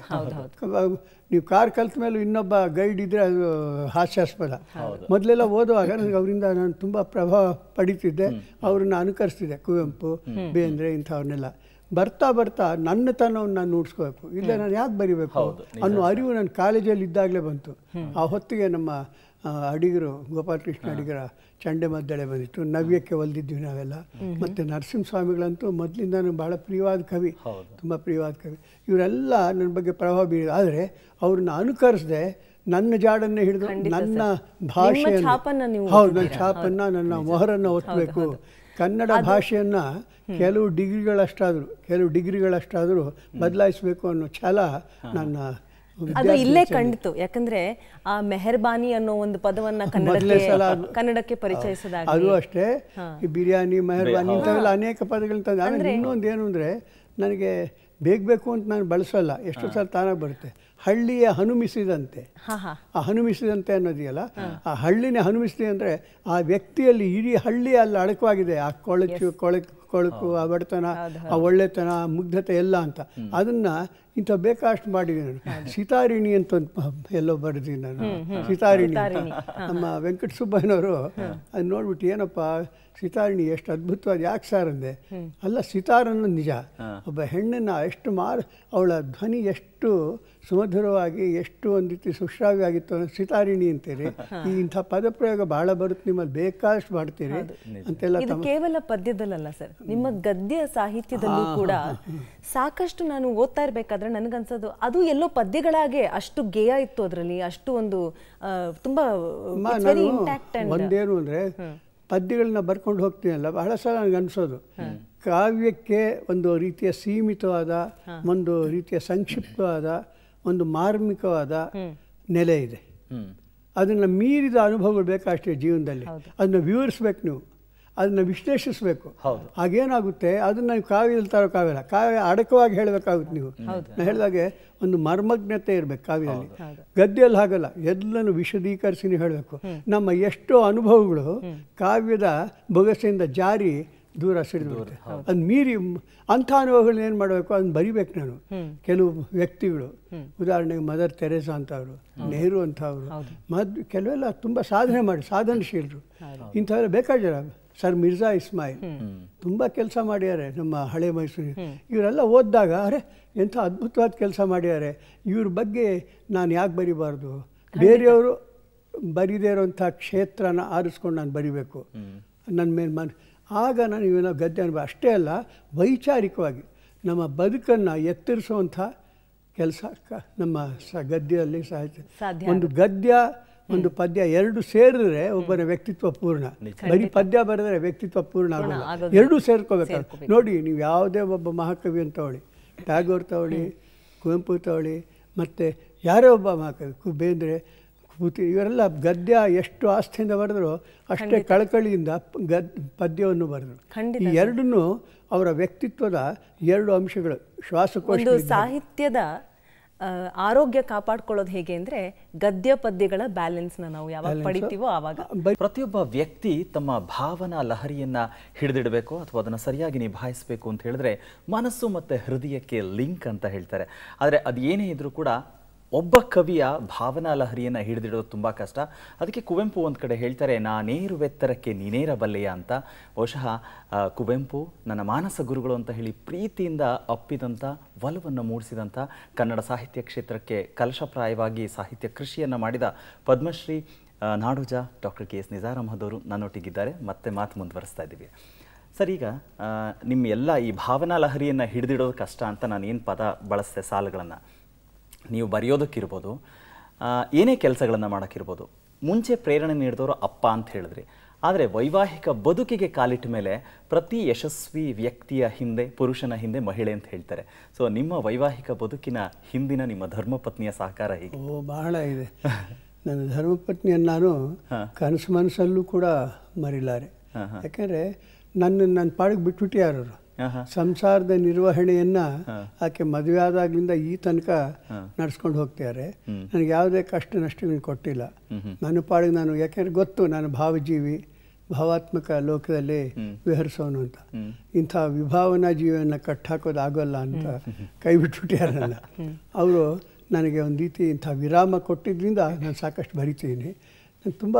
ನೀವು ಕಾರ್ ಕಲ್ತ ಮೇಲೂ ಇನ್ನೊಬ್ಬ ಗೈಡ್ ಇದ್ರೆ ಅದು ಹಾಸ್ಯಾಸ್ಪದ ಮೊದಲೆಲ್ಲ ಓದುವಾಗ ನನಗೆ ಅವರಿಂದ ನಾನು ತುಂಬ ಪ್ರಭಾವ ಪಡಿತಿದ್ದೆ ಅವ್ರನ್ನ ಅನುಕರಿಸ್ತಿದ್ದೆ ಕುವೆಂಪು ಬೇಂದ್ರೆ ಇಂಥವ್ರನ್ನೆಲ್ಲ ಬರ್ತಾ ಬರ್ತಾ ನನ್ನತನವನ್ನು ನಾನು ನೋಡ್ಸ್ಕೋಬೇಕು ಇಲ್ಲ ನಾನು ಯಾಕೆ ಬರಿಬೇಕು ಅನ್ನೋ ಅರಿವು ನನ್ನ ಕಾಲೇಜಲ್ಲಿ ಇದ್ದಾಗಲೇ ಬಂತು ಆ ಹೊತ್ತಿಗೆ ನಮ್ಮ ಆ, ಅಡಿಗರು ಗೋಪಾಲಕೃಷ್ಣ ಅಡಿಗರ ಚಂಡೆ ಮದ್ದಳೆ ಬಂದಿತ್ತು ನವ್ಯಕ್ಕೆ ಒಲ್ದಿದ್ವಿ ನಾವೆಲ್ಲ ಮತ್ತು ನರಸಿಂಹಸ್ವಾಮಿಗಳಂತೂ ಮೊದಲಿಂದ ಬಹಳ ಪ್ರಿಯವಾದ ಕವಿ ತುಂಬ ಪ್ರಿಯವಾದ ಕವಿ ಇವರೆಲ್ಲ ನನ್ನ ಬಗ್ಗೆ ಪ್ರಭಾವ ಬೀರಿದ ಆದರೆ ಅವ್ರನ್ನ ಅನುಕರಿಸದೆ ನನ್ನ ಜಾಡನ್ನೇ ಹಿಡಿದು ನನ್ನ ಭಾಷೆಯನ್ನು ಛಾಪನ್ನ ನೀವು ಹೌದು ನನ್ನ ಛಾಪನ್ನ ನನ್ನ ಮೊಹರನ್ನು ಒತ್ತಬೇಕು ಕನ್ನಡ ಭಾಷೆಯನ್ನ ಕೆಲವು ಡಿಗ್ರಿಗಳಷ್ಟಾದರೂ ಕೆಲವು ಡಿಗ್ರಿಗಳಷ್ಟಾದರೂ ಬದಲಾಯಿಸಬೇಕು ಅನ್ನೋ ಛಲ ನನ್ನ ಅದು ವಿದ್ಯಾರ್ಥಿ ಇಲ್ಲೇ ದಶೆಯಲ್ಲಿ ಕಂಡಿತು ಯಾಕಂದ್ರೆ ಆ ಮೆಹರ್ಬಾನಿ ಅನ್ನೋ ಒಂದು ಪದವನ್ನ ಮೊದಲನೇ ಕನ್ನಡಕ್ಕೆ ಸಲ ಅದು- ಕನ್ನಡಕ್ಕೆ ಪರಿಚಯಿಸಿದಾಗ ಅದು ಅಷ್ಟೇ ಈ ಬಿರಿಯಾನಿ ಮೆಹರ್ಬಾನಿ ಇಂಥವೆಲ್ಲ ಅನೇಕ ಪದಗಳನ್ನ ತಂದೆ ಆಮೇಲೆ ಇನ್ನೊಂದು ಏನು ಅಂದರೆ ನನಗೆ ಬೇಗ ಬೇಕು ಅಂತ ನಾನು ಬಳಸಲ್ಲ ಎಷ್ಟೋ ಸಲ ತಾನಾಗಿ ಬರುತ್ತೆ ಹಳ್ಳಿಯ ಹನುಮಿಸಿದಂತೆ ಹಾ ಹಾ ಆ ಹನುಮಿಸಿದಂತೆ ಅನ್ನೋದಿಯಲ್ಲ ಆ ಹಳ್ಳಿನೇ ಹನುಮಿಸಿದೆ ಅಂದರೆ ಆ ವ್ಯಕ್ತಿಯಲ್ಲಿ ಇಡೀ ಹಳ್ಳಿ ಅಲ್ಲಿ ಅಡಕವಾಗಿದೆ ಆ ಕೊಳಚು ಕೊಳಕು ಕೊಳಕು ಆ ಬಡತನ ಆ ಒಳ್ಳೆತನ ಆ ಮುಗ್ಧತೆ ಎಲ್ಲ ಅಂತ ಅದನ್ನ ಇಂಥ ಬೇಕಾಷ್ಟು ಮಾಡಿದ್ದೀನಿ ನಾನು ಸಿತಾರಿಣಿ ಅಂತ ಒಂದು ಪ- ಎಲ್ಲೋ ಬರೆದಿದ್ದೀನಿ ನಾನು ಸಿತಾರಿಣಿ ಅಂತ. ನಮ್ಮ ವೆಂಕಟ ಸುಬ್ಬಯ್ಯನವರು ಅದು ನೋಡ್ಬಿಟ್ಟು ಏನಪ್ಪ ಸಿತಾರಿಣಿ ಎಷ್ಟು ಅದ್ಭುತವಾದ ಯಾಕೆ ಸರ್ ಅಂದೆ ಅಲ್ಲ ಸಿತಾರ್ ಅನ್ನೋದು ನಿಜ ಒಬ್ಬ ಹೆಣ್ಣನ್ನ ಎಷ್ಟು ಮಾರ್ ಅವಳ ಧ್ವನಿ ಎಷ್ಟು ಸುಮಧುರವಾಗಿ ಎಷ್ಟು ಒಂದು ರೀತಿ ಸುಶ್ರಾವ್ಯವಾಗಿತ್ತು ಅನ್ನೋದು ಸಿತಾರಿಣಿ ಅಂತೀರಿ ಈ ಇಂಥ ಪದಪ್ರಯೋಗ ಬಹಳ ಬರುತ್ತೆ ನಿಮ್ಮಲ್ಲಿ ಬೇಕಾದಷ್ಟು ಮಾಡ್ತೀರಿ ಅಂತೆಲ್ಲ ಇದು ತಮ್ಮ ಕೇವಲ ಪದ್ಯದಲ್ಲಲ್ಲ ಸರ್ ನಿಮ್ಮ ಗದ್ಯ ಸಾಹಿತ್ಯದಲ್ಲೂ ಕೂಡ ಸಾಕಷ್ಟು ನಾನು ಓದ್ತಾ ಇರ್ಬೇಕಾದ್ರೆ ನನಗನ್ಸೋದು ಅದು ಎಲ್ಲೋ ಪದ್ಯಗಳಾಗೆ ಅಷ್ಟು ಗೇಯ ಇತ್ತು ಅದರಲ್ಲಿ ಅಷ್ಟು ಒಂದು ಆ, ತುಂಬಾ ಅಮ್ಮ, ವೆರಿ ನಾನು ಇಂಟ್ಯಾಕ್ಟ್ ಅಂಡ್ ಒಂದೇನು ಅಂದರೆ ಪದ್ಯಗಳನ್ನ ಬರ್ಕೊಂಡು ಹೋಗ್ತೀನಲ್ಲ ಬಹಳ ಸಲ ನನಗೆ ಅನಿಸೋದು ಕಾವ್ಯಕ್ಕೆ ಒಂದು ರೀತಿಯ ಸೀಮಿತವಾದ ಒಂದು ರೀತಿಯ ಸಂಕ್ಷಿಪ್ತವಾದ ಒಂದು ಮಾರ್ಮಿಕವಾದ ನೆಲೆ ಇದೆ ಅದನ್ನು ಮೀರಿದ ಅನುಭವಗಳು ಬೇಕಷ್ಟೇ ಜೀವನದಲ್ಲಿ ಅದನ್ನ ವಿವರಿಸ್ಬೇಕು ನೀವು ಅದನ್ನ ವಿಶ್ಲೇಷಿಸಬೇಕು ಹಾಗೇನಾಗುತ್ತೆ ಅದನ್ನ ನೀವು ಕಾವ್ಯದಲ್ಲಿ ತರೋಕ್ಕಾಗಲ್ಲ ಕಾವ್ಯ ಅಡಕವಾಗಿ ಹೇಳಬೇಕಾಗುತ್ತೆ ನೀವು ನಾನು ಹೇಳಿದಾಗೆ ಒಂದು ಮರ್ಮಜ್ಞತೆ ಇರಬೇಕು ಕಾವ್ಯದಲ್ಲಿ ಗದ್ಯದಲ್ಲಿ ಹಾಗಲ್ಲ ಎಲ್ಲನೂ ವಿಶದೀಕರಿಸಿ ನೀವು ಹೇಳಬೇಕು ನಮ್ಮ ಎಷ್ಟೋ ಅನುಭವಗಳು ಕಾವ್ಯದ ಬೊಗಸೆಯಿಂದ ಜಾರಿ ದೂರ ಸಿಡಿದ್ಬಿಡುತ್ತೆ ಅದು ಮೀರಿ ಮ್- ಅಂಥ ಅನುಭವಗಳನ್ನ ಏನು ಮಾಡಬೇಕು ಅದನ್ನ ಬರಿಬೇಕು ನಾನು ಕೆಲವು ವ್ಯಕ್ತಿಗಳು ಉದಾಹರಣೆಗೆ ಮದರ್ ತೆರೇಸಾ ಅಂತವರು ನೆಹರು ಅಂತವರು ಮದ್ ಕೆಲವೆಲ್ಲ ತುಂಬ ಸಾಧನೆ ಮಾಡಿ ಸಾಧನಶೀಲರು ಇಂಥವೆಲ್ಲ ಬೇಕಾಗಿಲ್ಲ ಸರ್ ಮಿರ್ಜಾ ಇಸ್ಮಾಯಿಲ್ ತುಂಬ ಕೆಲಸ ಮಾಡ್ಯಾರೆ ನಮ್ಮ ಹಳೆ ಮೈಸೂರಿನ ಇವರೆಲ್ಲ ಓದಿದಾಗ ಅರೆ ಎಂಥ ಅದ್ಭುತವಾದ ಕೆಲಸ ಮಾಡ್ಯಾರೆ ಇವ್ರ ಬಗ್ಗೆ ನಾನು ಯಾಕೆ ಬರಿಬಾರ್ದು ಬೇರೆಯವರು ಬರಿದೇ ಇರೋಂಥ ಕ್ಷೇತ್ರನ ಆರಿಸ್ಕೊಂಡು ನಾನು ಬರಿಬೇಕು ನನ್ನ ಮೇಲೆ ಮನ್ ಆಗ ನಾನು ಇವೆಲ್ಲ ಗದ್ಯ ಅನುಭವ ಅಷ್ಟೇ ಅಲ್ಲ ವೈಚಾರಿಕವಾಗಿ ನಮ್ಮ ಬದುಕನ್ನು ಎತ್ತರಿಸುವಂಥ ಕೆಲಸ ಕ- ನಮ್ಮ ಸ ಗದ್ಯದಲ್ಲಿ ಸಾಹಿತ್ಯ ಸಾಧ್ಯ ಒಂದು ಗದ್ಯ ಒಂದು ಪದ್ಯ ಎರಡು ಸೇರಿದ್ರೆ ಒಬ್ಬನ ವ್ಯಕ್ತಿತ್ವ ಪೂರ್ಣ ಬರೀ ಪದ್ಯ ಬರೆದ್ರೆ ವ್ಯಕ್ತಿತ್ವ ಪೂರ್ಣ ಆಗೋಲ್ಲ ಎರಡೂ ಸೇರ್ಕೋಬೇಕು ನೋಡಿ ನೀವು ಯಾವುದೇ ಒಬ್ಬ ಮಹಾಕವಿ ಅಂತ ತಗೊಳ್ಳಿ ಟ್ಯಾಗೋರ್ ತಗೊಳ್ಳಿ ಕುವೆಂಪು ತಗೊಳ್ಳಿ ಮತ್ತು ಯಾರೇ ಒಬ್ಬ ಮಹಾಕವಿ ಕು ಬೇಂದ್ರೆ ಕೂತಿ ಇವರೆಲ್ಲ ಗದ್ಯ ಎಷ್ಟು ಆಸ್ಥೆಯಿಂದ ಬರೆದ್ರು ಅಷ್ಟೇ ಕಳಕಳಿಯಿಂದ ಪ- ಗದ್ ಪದ್ಯವನ್ನು ಬರೆದರು ಈ ಎರಡನ್ನೂ ಅವರ ವ್ಯಕ್ತಿತ್ವದ ಎರಡು ಅಂಶಗಳು ಶ್ವಾಸಕೋಶ ಒಂದು ಸಾಹಿತ್ಯದ ಆ, ಆರೋಗ್ಯ ಕಾಪಾಡ್ಕೊಳ್ಳೋದು ಹೇಗೆ ಅಂದ್ರೆ ಗದ್ಯ ಪದ್ಯಗಳ ಬ್ಯಾಲೆನ್ಸ್ನ ನಾವು ಯಾವಾಗ ಪಡಿತೀವೋ ಆವಾಗ ಪ್ರತಿಯೊಬ್ಬ ವ್ಯಕ್ತಿ ತಮ್ಮ ಭಾವನಾ ಲಹರಿಯನ್ನ ಹಿಡಿದಿಡಬೇಕು ಅಥವಾ ಅದನ್ನು ಸರಿಯಾಗಿ ನಿಭಾಯಿಸಬೇಕು ಅಂತ ಹೇಳಿದ್ರೆ ಮನಸ್ಸು ಮತ್ತು ಹೃದಯಕ್ಕೆ ಲಿಂಕ್ ಅಂತ ಹೇಳ್ತಾರೆ ಆದರೆ ಅದು ಏನೇ ಇದ್ರೂ ಕೂಡ ಒಬ್ಬ ಕವಿಯ ಭಾವನಾ ಲಹರಿಯನ್ನು ಹಿಡಿದಿಡೋದು ತುಂಬ ಕಷ್ಟ ಅದಕ್ಕೆ ಕುವೆಂಪು ಒಂದು ಕಡೆ ಹೇಳ್ತಾರೆ ನಾನೇರುವೆತ್ತರಕ್ಕೆ ನೀನೇರಬಲ್ಲೆಯ ಅಂತ ಬಹುಶಃ ಆ, ಕುವೆಂಪು ನನ್ನ ಮಾನಸ ಗುರುಗಳು ಅಂತ ಹೇಳಿ ಪ್ರೀತಿಯಿಂದ ಅಪ್ಪಿದಂಥ ಒಲವನ್ನು ಮೂಡಿಸಿದಂಥ ಕನ್ನಡ ಸಾಹಿತ್ಯ ಕ್ಷೇತ್ರಕ್ಕೆ ಕಲಶಪ್ರಾಯವಾಗಿ ಸಾಹಿತ್ಯ ಕೃಷಿಯನ್ನು ಮಾಡಿದ ಪದ್ಮಶ್ರೀ ಆ, Nadoja doctor K S Nisar Ahmad ಅವರು ನನ್ನೊಟ್ಟಿಗಿದ್ದಾರೆ ಮತ್ತೆ ಮಾತು ಮುಂದುವರಿಸ್ತಾ ಇದ್ದೀವಿ ಸರ್ ಈಗ ಆ, ನಿಮ್ಮ ಎಲ್ಲ ಈ ಭಾವನಾ ಲಹರಿಯನ್ನು ಹಿಡಿದಿಡೋದು ಕಷ್ಟ ಅಂತ ನಾನು ಏನು ಪದ ಬಳಸಿದೆ ಸಾಲುಗಳನ್ನು ನೀವು ಬರೆಯೋದಕ್ಕಿರ್ಬೋದು ಆ, ಏನೇ ಕೆಲಸಗಳನ್ನು ಮಾಡೋಕ್ಕಿರ್ಬೋದು ಮುಂಚೆ ಪ್ರೇರಣೆ ನೀಡಿದವರು ಅಪ್ಪ ಅಂತ ಹೇಳಿದ್ರಿ ಆದರೆ ವೈವಾಹಿಕ ಬದುಕಿಗೆ ಕಾಲಿಟ್ಟ ಮೇಲೆ ಪ್ರತಿ ಯಶಸ್ವಿ ವ್ಯಕ್ತಿಯ ಹಿಂದೆ ಪುರುಷನ ಹಿಂದೆ ಮಹಿಳೆ ಅಂತ ಹೇಳ್ತಾರೆ ಸೊ ನಿಮ್ಮ ವೈವಾಹಿಕ ಬದುಕಿನ ಹಿಂದಿನ ನಿಮ್ಮ ಧರ್ಮಪತ್ನಿಯ ಸಹಕಾರ ಹೇಗೆ ಓ ಬಹಳ ಇದೆ ನನ್ನ ಧರ್ಮಪತ್ನಿಯನ್ನು ನಾನು ಕನಸು ಮನಸ್ಸಲ್ಲೂ ಕೂಡ ಮರಿಲಾರೆ ಯಾಕಂದರೆ ನನ್ನ ನನ್ನ ಪಾಡಿಗೆ ಬಿಟ್ಬಿಟ್ಟು ಯಾರು ಸಂಸಾರದ ನಿರ್ವಹಣೆಯನ್ನ ಆಕೆ ಮದುವೆ ಆದಾಗ್ಲಿಂದ ಈ ತನಕ ನಡ್ಸ್ಕೊಂಡು ಹೋಗ್ತಿದ್ದಾರೆ ನನಗೆ ಯಾವುದೇ ಕಷ್ಟ ನಷ್ಟಗಳನ್ನು ಕೊಟ್ಟಿಲ್ಲ ನನ್ನ ಪಾಡಿಗೆ ನಾನು ಯಾಕೆಂದ್ರೆ ಗೊತ್ತು ನಾನು ಭಾವಜೀವಿ ಭಾವಾತ್ಮಕ ಲೋಕದಲ್ಲಿ ವಿಹರಿಸೋನು ಅಂತ ಇಂಥ ವಿಭಾವನಾ ಜೀವನ ಕಟ್ಟಾಕೋದು ಆಗೋಲ್ಲ ಅಂತ ಕೈ ಬಿಟ್ಬಿಟ್ಟಾರೆ ನನ್ನ ಅವರು ನನಗೆ ಒಂದು ರೀತಿ ಇಂಥ ವಿರಾಮ ಕೊಟ್ಟಿದ್ದರಿಂದ ನಾನು ಸಾಕಷ್ಟು ಬರಿತೀನಿ ನಾನು ತುಂಬ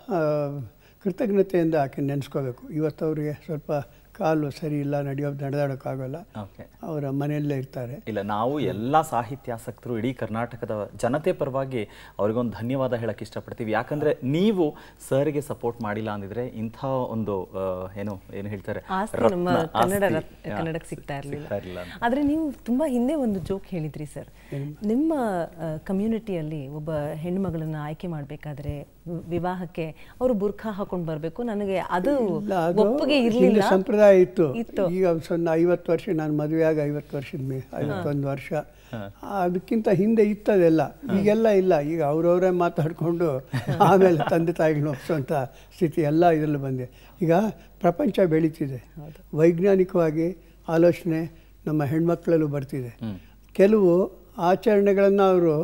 ಕೃತಜ್ಞತೆಯಿಂದ ಆಕೆ ನೆನೆಸ್ಕೋಬೇಕು ಇವತ್ತು ಅವರಿಗೆ ಸ್ವಲ್ಪ ಕಾಲು ಸರಿ ಇಲ್ಲ ನಡೆಯೋ ನಡೆದಾಡೋಕ್ಕಾಗೋಲ್ಲ ಓಕೆ ಅವರ ಮನೆಯಲ್ಲೇ ಇರ್ತಾರೆ ಇಲ್ಲ ನಾವು ಎಲ್ಲ ಸಾಹಿತ್ಯಾಸಕ್ತರು ಇಡೀ ಕರ್ನಾಟಕದ ಜನತೆ ಪರವಾಗಿ ಅವ್ರಿಗೊಂದು ಧನ್ಯವಾದ ಹೇಳಕ್ ಇಷ್ಟಪಡ್ತೀವಿ ಯಾಕಂದ್ರೆ ನೀವು ಸರ್ಗೆ ಸಪೋರ್ಟ್ ಮಾಡಿಲ್ಲ ಅಂದಿದ್ರೆ ಇಂಥ ಒಂದು ಆ, ಏನು ಏನು ಹೇಳ್ತಾರೆ ಆಸ್ತಿ ನಮ್ಮ ರತ್ನ, ಕನ್ನಡ ಆಸ್ತಿ, ರತ್- ಯಾ, ಕನ್ನಡಕ್ಕೆ ಸಿಗ್ತಾ ಸಿಗ್ತಾ ಇರಲಿಲ್ಲ ಇರ್ಲಿಲ್ಲ ಅಂತ. ಆದ್ರೆ ನೀವು ತುಂಬಾ ಹಿಂದೆ ಒಂದು ಜೋಕ್ ಹೇಳಿದ್ರಿ ಸರ್ ನಿಮ್ಮ ಕಮ್ಯುನಿಟಿಯಲ್ಲಿ ಒಬ್ಬ ಹೆಣ್ಮಗಳನ್ನ ಆಯ್ಕೆ ಮಾಡಬೇಕಾದ್ರೆ ವಿವಾಹಕ್ಕೆ ಅವರು ಬುರ್ಖಾ ಹಾಕೊಂಡು ಬರಬೇಕು ನನಗೆ ಅದು ಇಲ್ಲ ಅದು ಒಪ್ಪಿಗೆ ಹಿಂದೆ ಇರಲಿಲ್ಲ ಸಂಪ್ರದಾಯ ಇತ್ತು ಇತ್ತು. ಈಗ ಸಣ್ಣ ಐವತ್ತು ವರ್ಷ ನಾನು ಮದುವೆಯಾಗ ಐವತ್ತು ವರ್ಷದ ಮೇ ಐವತ್ತೊಂದು ವರ್ಷ ಅದಕ್ಕಿಂತ ಹಿಂದೆ ಇತ್ತದೆಲ್ಲ ಈಗೆಲ್ಲ ಇಲ್ಲ ಈಗ ಅವ್ರವರೇ ಮಾತಾಡಿಕೊಂಡು ಆಮೇಲೆ ತಂದೆ ತಾಯಿಗಳನ್ನ ಒಪ್ಸೋಂಥ ಸ್ಥಿತಿ ಎಲ್ಲ ಇದರಲ್ಲಿ ಬಂದಿದೆ ಈಗ ಪ್ರಪಂಚ ಬೆಳೀತಿದೆ ವೈಜ್ಞಾನಿಕವಾಗಿ ಆಲೋಚನೆ ನಮ್ಮ ಹೆಣ್ಮಕ್ಳಲ್ಲೂ ಬರ್ತಿದೆ ಕೆಲವು ಆಚರಣೆಗಳನ್ನು ಅವರು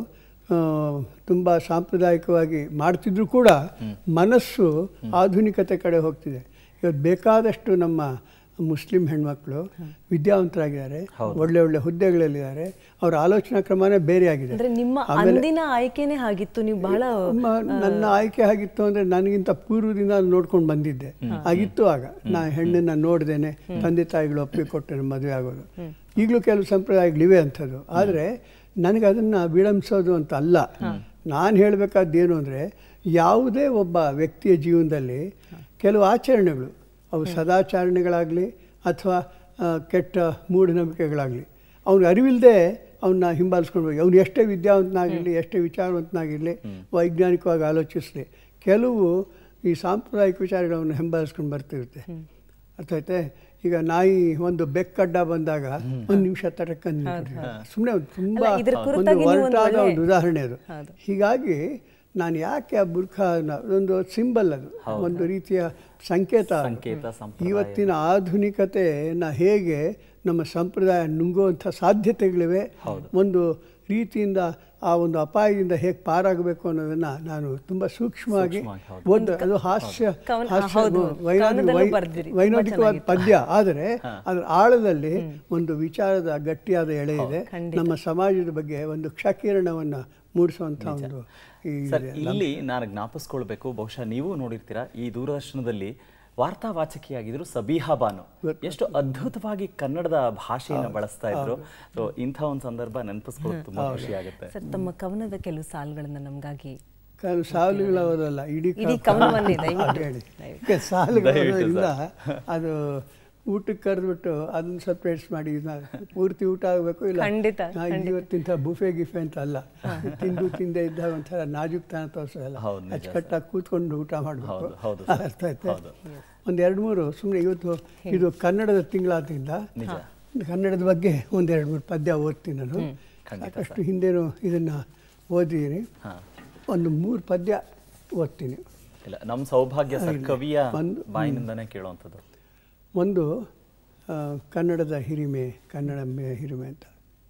ತುಂಬ ಸಾಂಪ್ರದಾಯಿಕವಾಗಿ ಮಾಡ್ತಿದ್ರು ಕೂಡ ಮನಸ್ಸು ಆಧುನಿಕತೆ ಕಡೆ ಹೋಗ್ತಿದೆ ಇವತ್ತು ಬೇಕಾದಷ್ಟು ನಮ್ಮ ಮುಸ್ಲಿಂ ಹೆಣ್ಮಕ್ಳು ವಿದ್ಯಾವಂತರಾಗಿದ್ದಾರೆ ಒಳ್ಳೆ ಒಳ್ಳೆ ಹುದ್ದೆಗಳಲ್ಲಿದ್ದಾರೆ ಅವರ ಆಲೋಚನಾ ಕ್ರಮನೇ ಬೇರೆ ಆಗಿದೆ ಅಂದ್ರೆ ನಿಮ್ಮ ಅಂದಿನ ಆಯ್ಕೆನೇ ಹಾಗಿತ್ತು ನೀವು ಬಹಳ ಮ- ನನ್ನ ಆಯ್ಕೆ ಆಗಿತ್ತು ಅಂದ್ರೆ ನನಗಿಂತ ಪೂರ್ವದಿಂದ ನೋಡ್ಕೊಂಡು ಬಂದಿದ್ದೆ ಆಗಿತ್ತು ಆಗ ನಾ ಹೆಣ್ಣನ್ನ ನೋಡ್ದೇನೆ ತಂದೆ ತಾಯಿಗಳು ಒಪ್ಪಿಗೆ ಕೊಟ್ಟರೆ ಮದುವೆ ಆಗೋದು ಈಗಲೂ ಕೆಲವು ಸಂಪ್ರದಾಯಗಳಿವೆ ಅಂಥದ್ದು ಆದರೆ ನನಗೆ ಅದನ್ನು ವಿಳಂಬಿಸೋದು ಅಂತ ಅಲ್ಲ ನಾನು ಹೇಳಬೇಕಾದ್ದೇನು ಅಂದರೆ ಯಾವುದೇ ಒಬ್ಬ ವ್ಯಕ್ತಿಯ ಜೀವನದಲ್ಲಿ ಕೆಲವು ಆಚರಣೆಗಳು ಅವು ಸದಾಚರಣೆಗಳಾಗಲಿ ಅಥವಾ ಆ, ಕೆಟ್ಟ ಮೂಢನಂಬಿಕೆಗಳಾಗಲಿ ಅವ್ನಿಗೆ ಅರಿವಿಲ್ಲದೆ ಅವನ್ನ ಹಿಂಬಾಲಿಸ್ಕೊಂಡು ಹೋಗಿ ಅವ್ನು ಎಷ್ಟೇ ವಿದ್ಯಾವಂತನಾಗಿರಲಿ ಎಷ್ಟೇ ವಿಚಾರವಂತನಾಗಿರಲಿ ವೈಜ್ಞಾನಿಕವಾಗಿ ಆಲೋಚಿಸಲಿ ಕೆಲವು ಈ ಸಾಂಪ್ರದಾಯಿಕ ವಿಚಾರಗಳನ್ನು ಹಿಂಬಾಲಿಸ್ಕೊಂಡು ಬರ್ತಿರುತ್ತೆ ಅರ್ಥ ಆಯ್ತೆ ಈಗ ನಾಯಿ ಒಂದು ಬೆಕ್ಕಡ್ಡ ಬಂದಾಗ ಒಂದು ನಿಮಿಷ ತಟಕ್ಕಂದು ಸುಮ್ಮನೆ ತುಂಬ ಅಲ್ಲ, ಇದ್ರ ಒಂದು ಕುರಿತಾಗಿ ನೀವು ಒಂದು ಒರಟಾದ ಒಳ್ಳೆ- ಒಂದು ಉದಾಹರಣೆ ಅದು ಹೌದು. ಹೀಗಾಗಿ ನಾನು ಯಾಕೆ ಆ ಬುರ್ಖಾನ ಒಂದು ಸಿಂಬಲ್ ಅದು ಒಂದು ರೀತಿಯ ಸಂಕೇತ ಅದು. ಸಂಕೇತ, ಸಂಪ್ರದಾಯ. ಇವತ್ತಿನ ಆಧುನಿಕತೆಯನ್ನು ಹೇಗೆ ನಮ್ಮ ಸಂಪ್ರದಾಯ ನುಂಗುವಂಥ ಸಾಧ್ಯತೆಗಳಿವೆ ಒಂದು ರೀತಿಯಿಂದ ಆ ಒಂದು ಅಪಾಯದಿಂದ ಹೇಗೆ ಪಾರಾಗಬೇಕು ಅನ್ನೋದನ್ನ ನಾನು ತುಂಬಾ ಸೂಕ್ಷ್ಮವಾಗಿ ಸೂಕ್ಷ್ಮವಾಗಿ, ಹೌದು. ಓದ್ ಅದು ಹಾಸ್ಯ ಕವನ- ಹಾಸ್ಯ ಹೌದು. ವೈನೋದಿಕ ಕವನದಲ್ಲೂ ವೈ- ಬರ್ದಿರಿ. ತುಂಬಾ ವೈನೋದಿಕವಾದ ಚೆನ್ನಾಗಿತ್ತು. ಪದ್ಯ ಆದರೆ ಅದರ ಆಳದಲ್ಲಿ ಒಂದು ವಿಚಾರದ ಗಟ್ಟಿಯಾದ ಎಳೆ ಇದೆ ಖಂಡಿತ. ನಮ್ಮ ಸಮಾಜದ ಬಗ್ಗೆ ಒಂದು ಕ್ಷಕಿರಣವನ್ನ ಮೂಡಿಸುವಂತ ಒಂದು ಈ ಸರ್ ಇದೆ. ಇಲ್ಲಿ ನಾನು ಜ್ಞಾಪಿಸ್ಕೊಳ್ಬೇಕು ಬಹುಶಃ ನೀವು ನೋಡಿರ್ತೀರಾ ಈ ದೂರದರ್ಶನದಲ್ಲಿ ವಾರ್ತಾ ವಾಚಕಿಯಾಗಿದ್ರು ಸಬೀಹಾ ಬಾನು ಎಷ್ಟು ಅದ್ಭುತವಾಗಿ ಕನ್ನಡದ ಭಾಷೆಯನ್ನು ಬಳಸ್ತಾ ಇದ್ರು ಸೊ ಇಂಥ ಒಂದು ಸಂದರ್ಭ ನೆನಪಿಸ್ಕೊಳ್ಳೋದು ತುಂಬಾ ಖುಷಿ ಆಗುತ್ತೆ ಸರ್ ತಮ್ಮ ಕವನದ ಕೆಲವು ಸಾಲುಗಳನ್ನ ನಮಗಾಗಿ ಕೆಲವು ಸಾಲುಗಳವರಲ್ಲ ಇಡೀ ಇಡೀ ಕ- ಕವನವನ್ನೇ ದಯವಿಟ್ಟು. ಹೇಳಿ ಈಗ ಸಾಲುಗಳವರಿಂದ ಅದು ಊಟಕ್ಕೆ ಕರೆದ್ಬಿಟ್ಟು ಅದನ್ನ ಸಪ್ರೇಟ್ಸ್ ಮಾಡಿ ಇದನ್ನ ಪೂರ್ತಿ ಊಟ ಆಗಬೇಕು ಇಲ್ಲ ಖಂಡಿತ, ನಾ ಇವತ್ತಿಂತ ಬುಫೆ ಗಿಫೆ ಅಂತ ಅಲ್ಲ ತಿಂದು ತಿಂದೇ ಇದ್ದಾಗ ಒಂಥರ ನಾಜುಕ್ತನ ತೋರಿಸೋದಲ್ಲ ಹೌದು, ನಿಜ ಅಚ್ಚುಕಟ್ಟಾಗಿ ಕೂತ್ಕೊಂಡು ಊಟ ಮಾಡಬೇಕು ಹೌದು, ಹೌದು ಅರ್ಥ ಆಯ್ತಾ ಒಂದು ಎರಡು ಮೂರು ಸುಮ್ಮನೆ ಇವತ್ತು ಇದು ಕನ್ನಡದ ತಿಂಗಳಾದ್ರಿಂದ ನಿಜ. ಕನ್ನಡದ ಬಗ್ಗೆ ಒಂದೆರಡು ಮೂರು ಪದ್ಯ ಓದ್ತೀನಿ ನಾನು ಖಂಡಿತ ಸಾಕಷ್ಟು ಹಿಂದೆನೂ ಇದನ್ನ ಓದಿದ್ದೀನಿ ಹಾ ಒಂದು ಮೂರು ಪದ್ಯ ಓದ್ತೀನಿ ಇಲ್ಲ ನಮ್ಮ ಸೌಭಾಗ್ಯ ಸರ್ ಕವಿಯ ಒಂದು- ಬಾಯಿನಿಂದನೇ ಕೇಳುವಂಥದ್ದು ಒಂದು ಆ, ಕನ್ನಡದ ಹಿರಿಮೆ ಕನ್ನಡಂಬೆಯ ಹಿರಿಮೆ ಅಂತ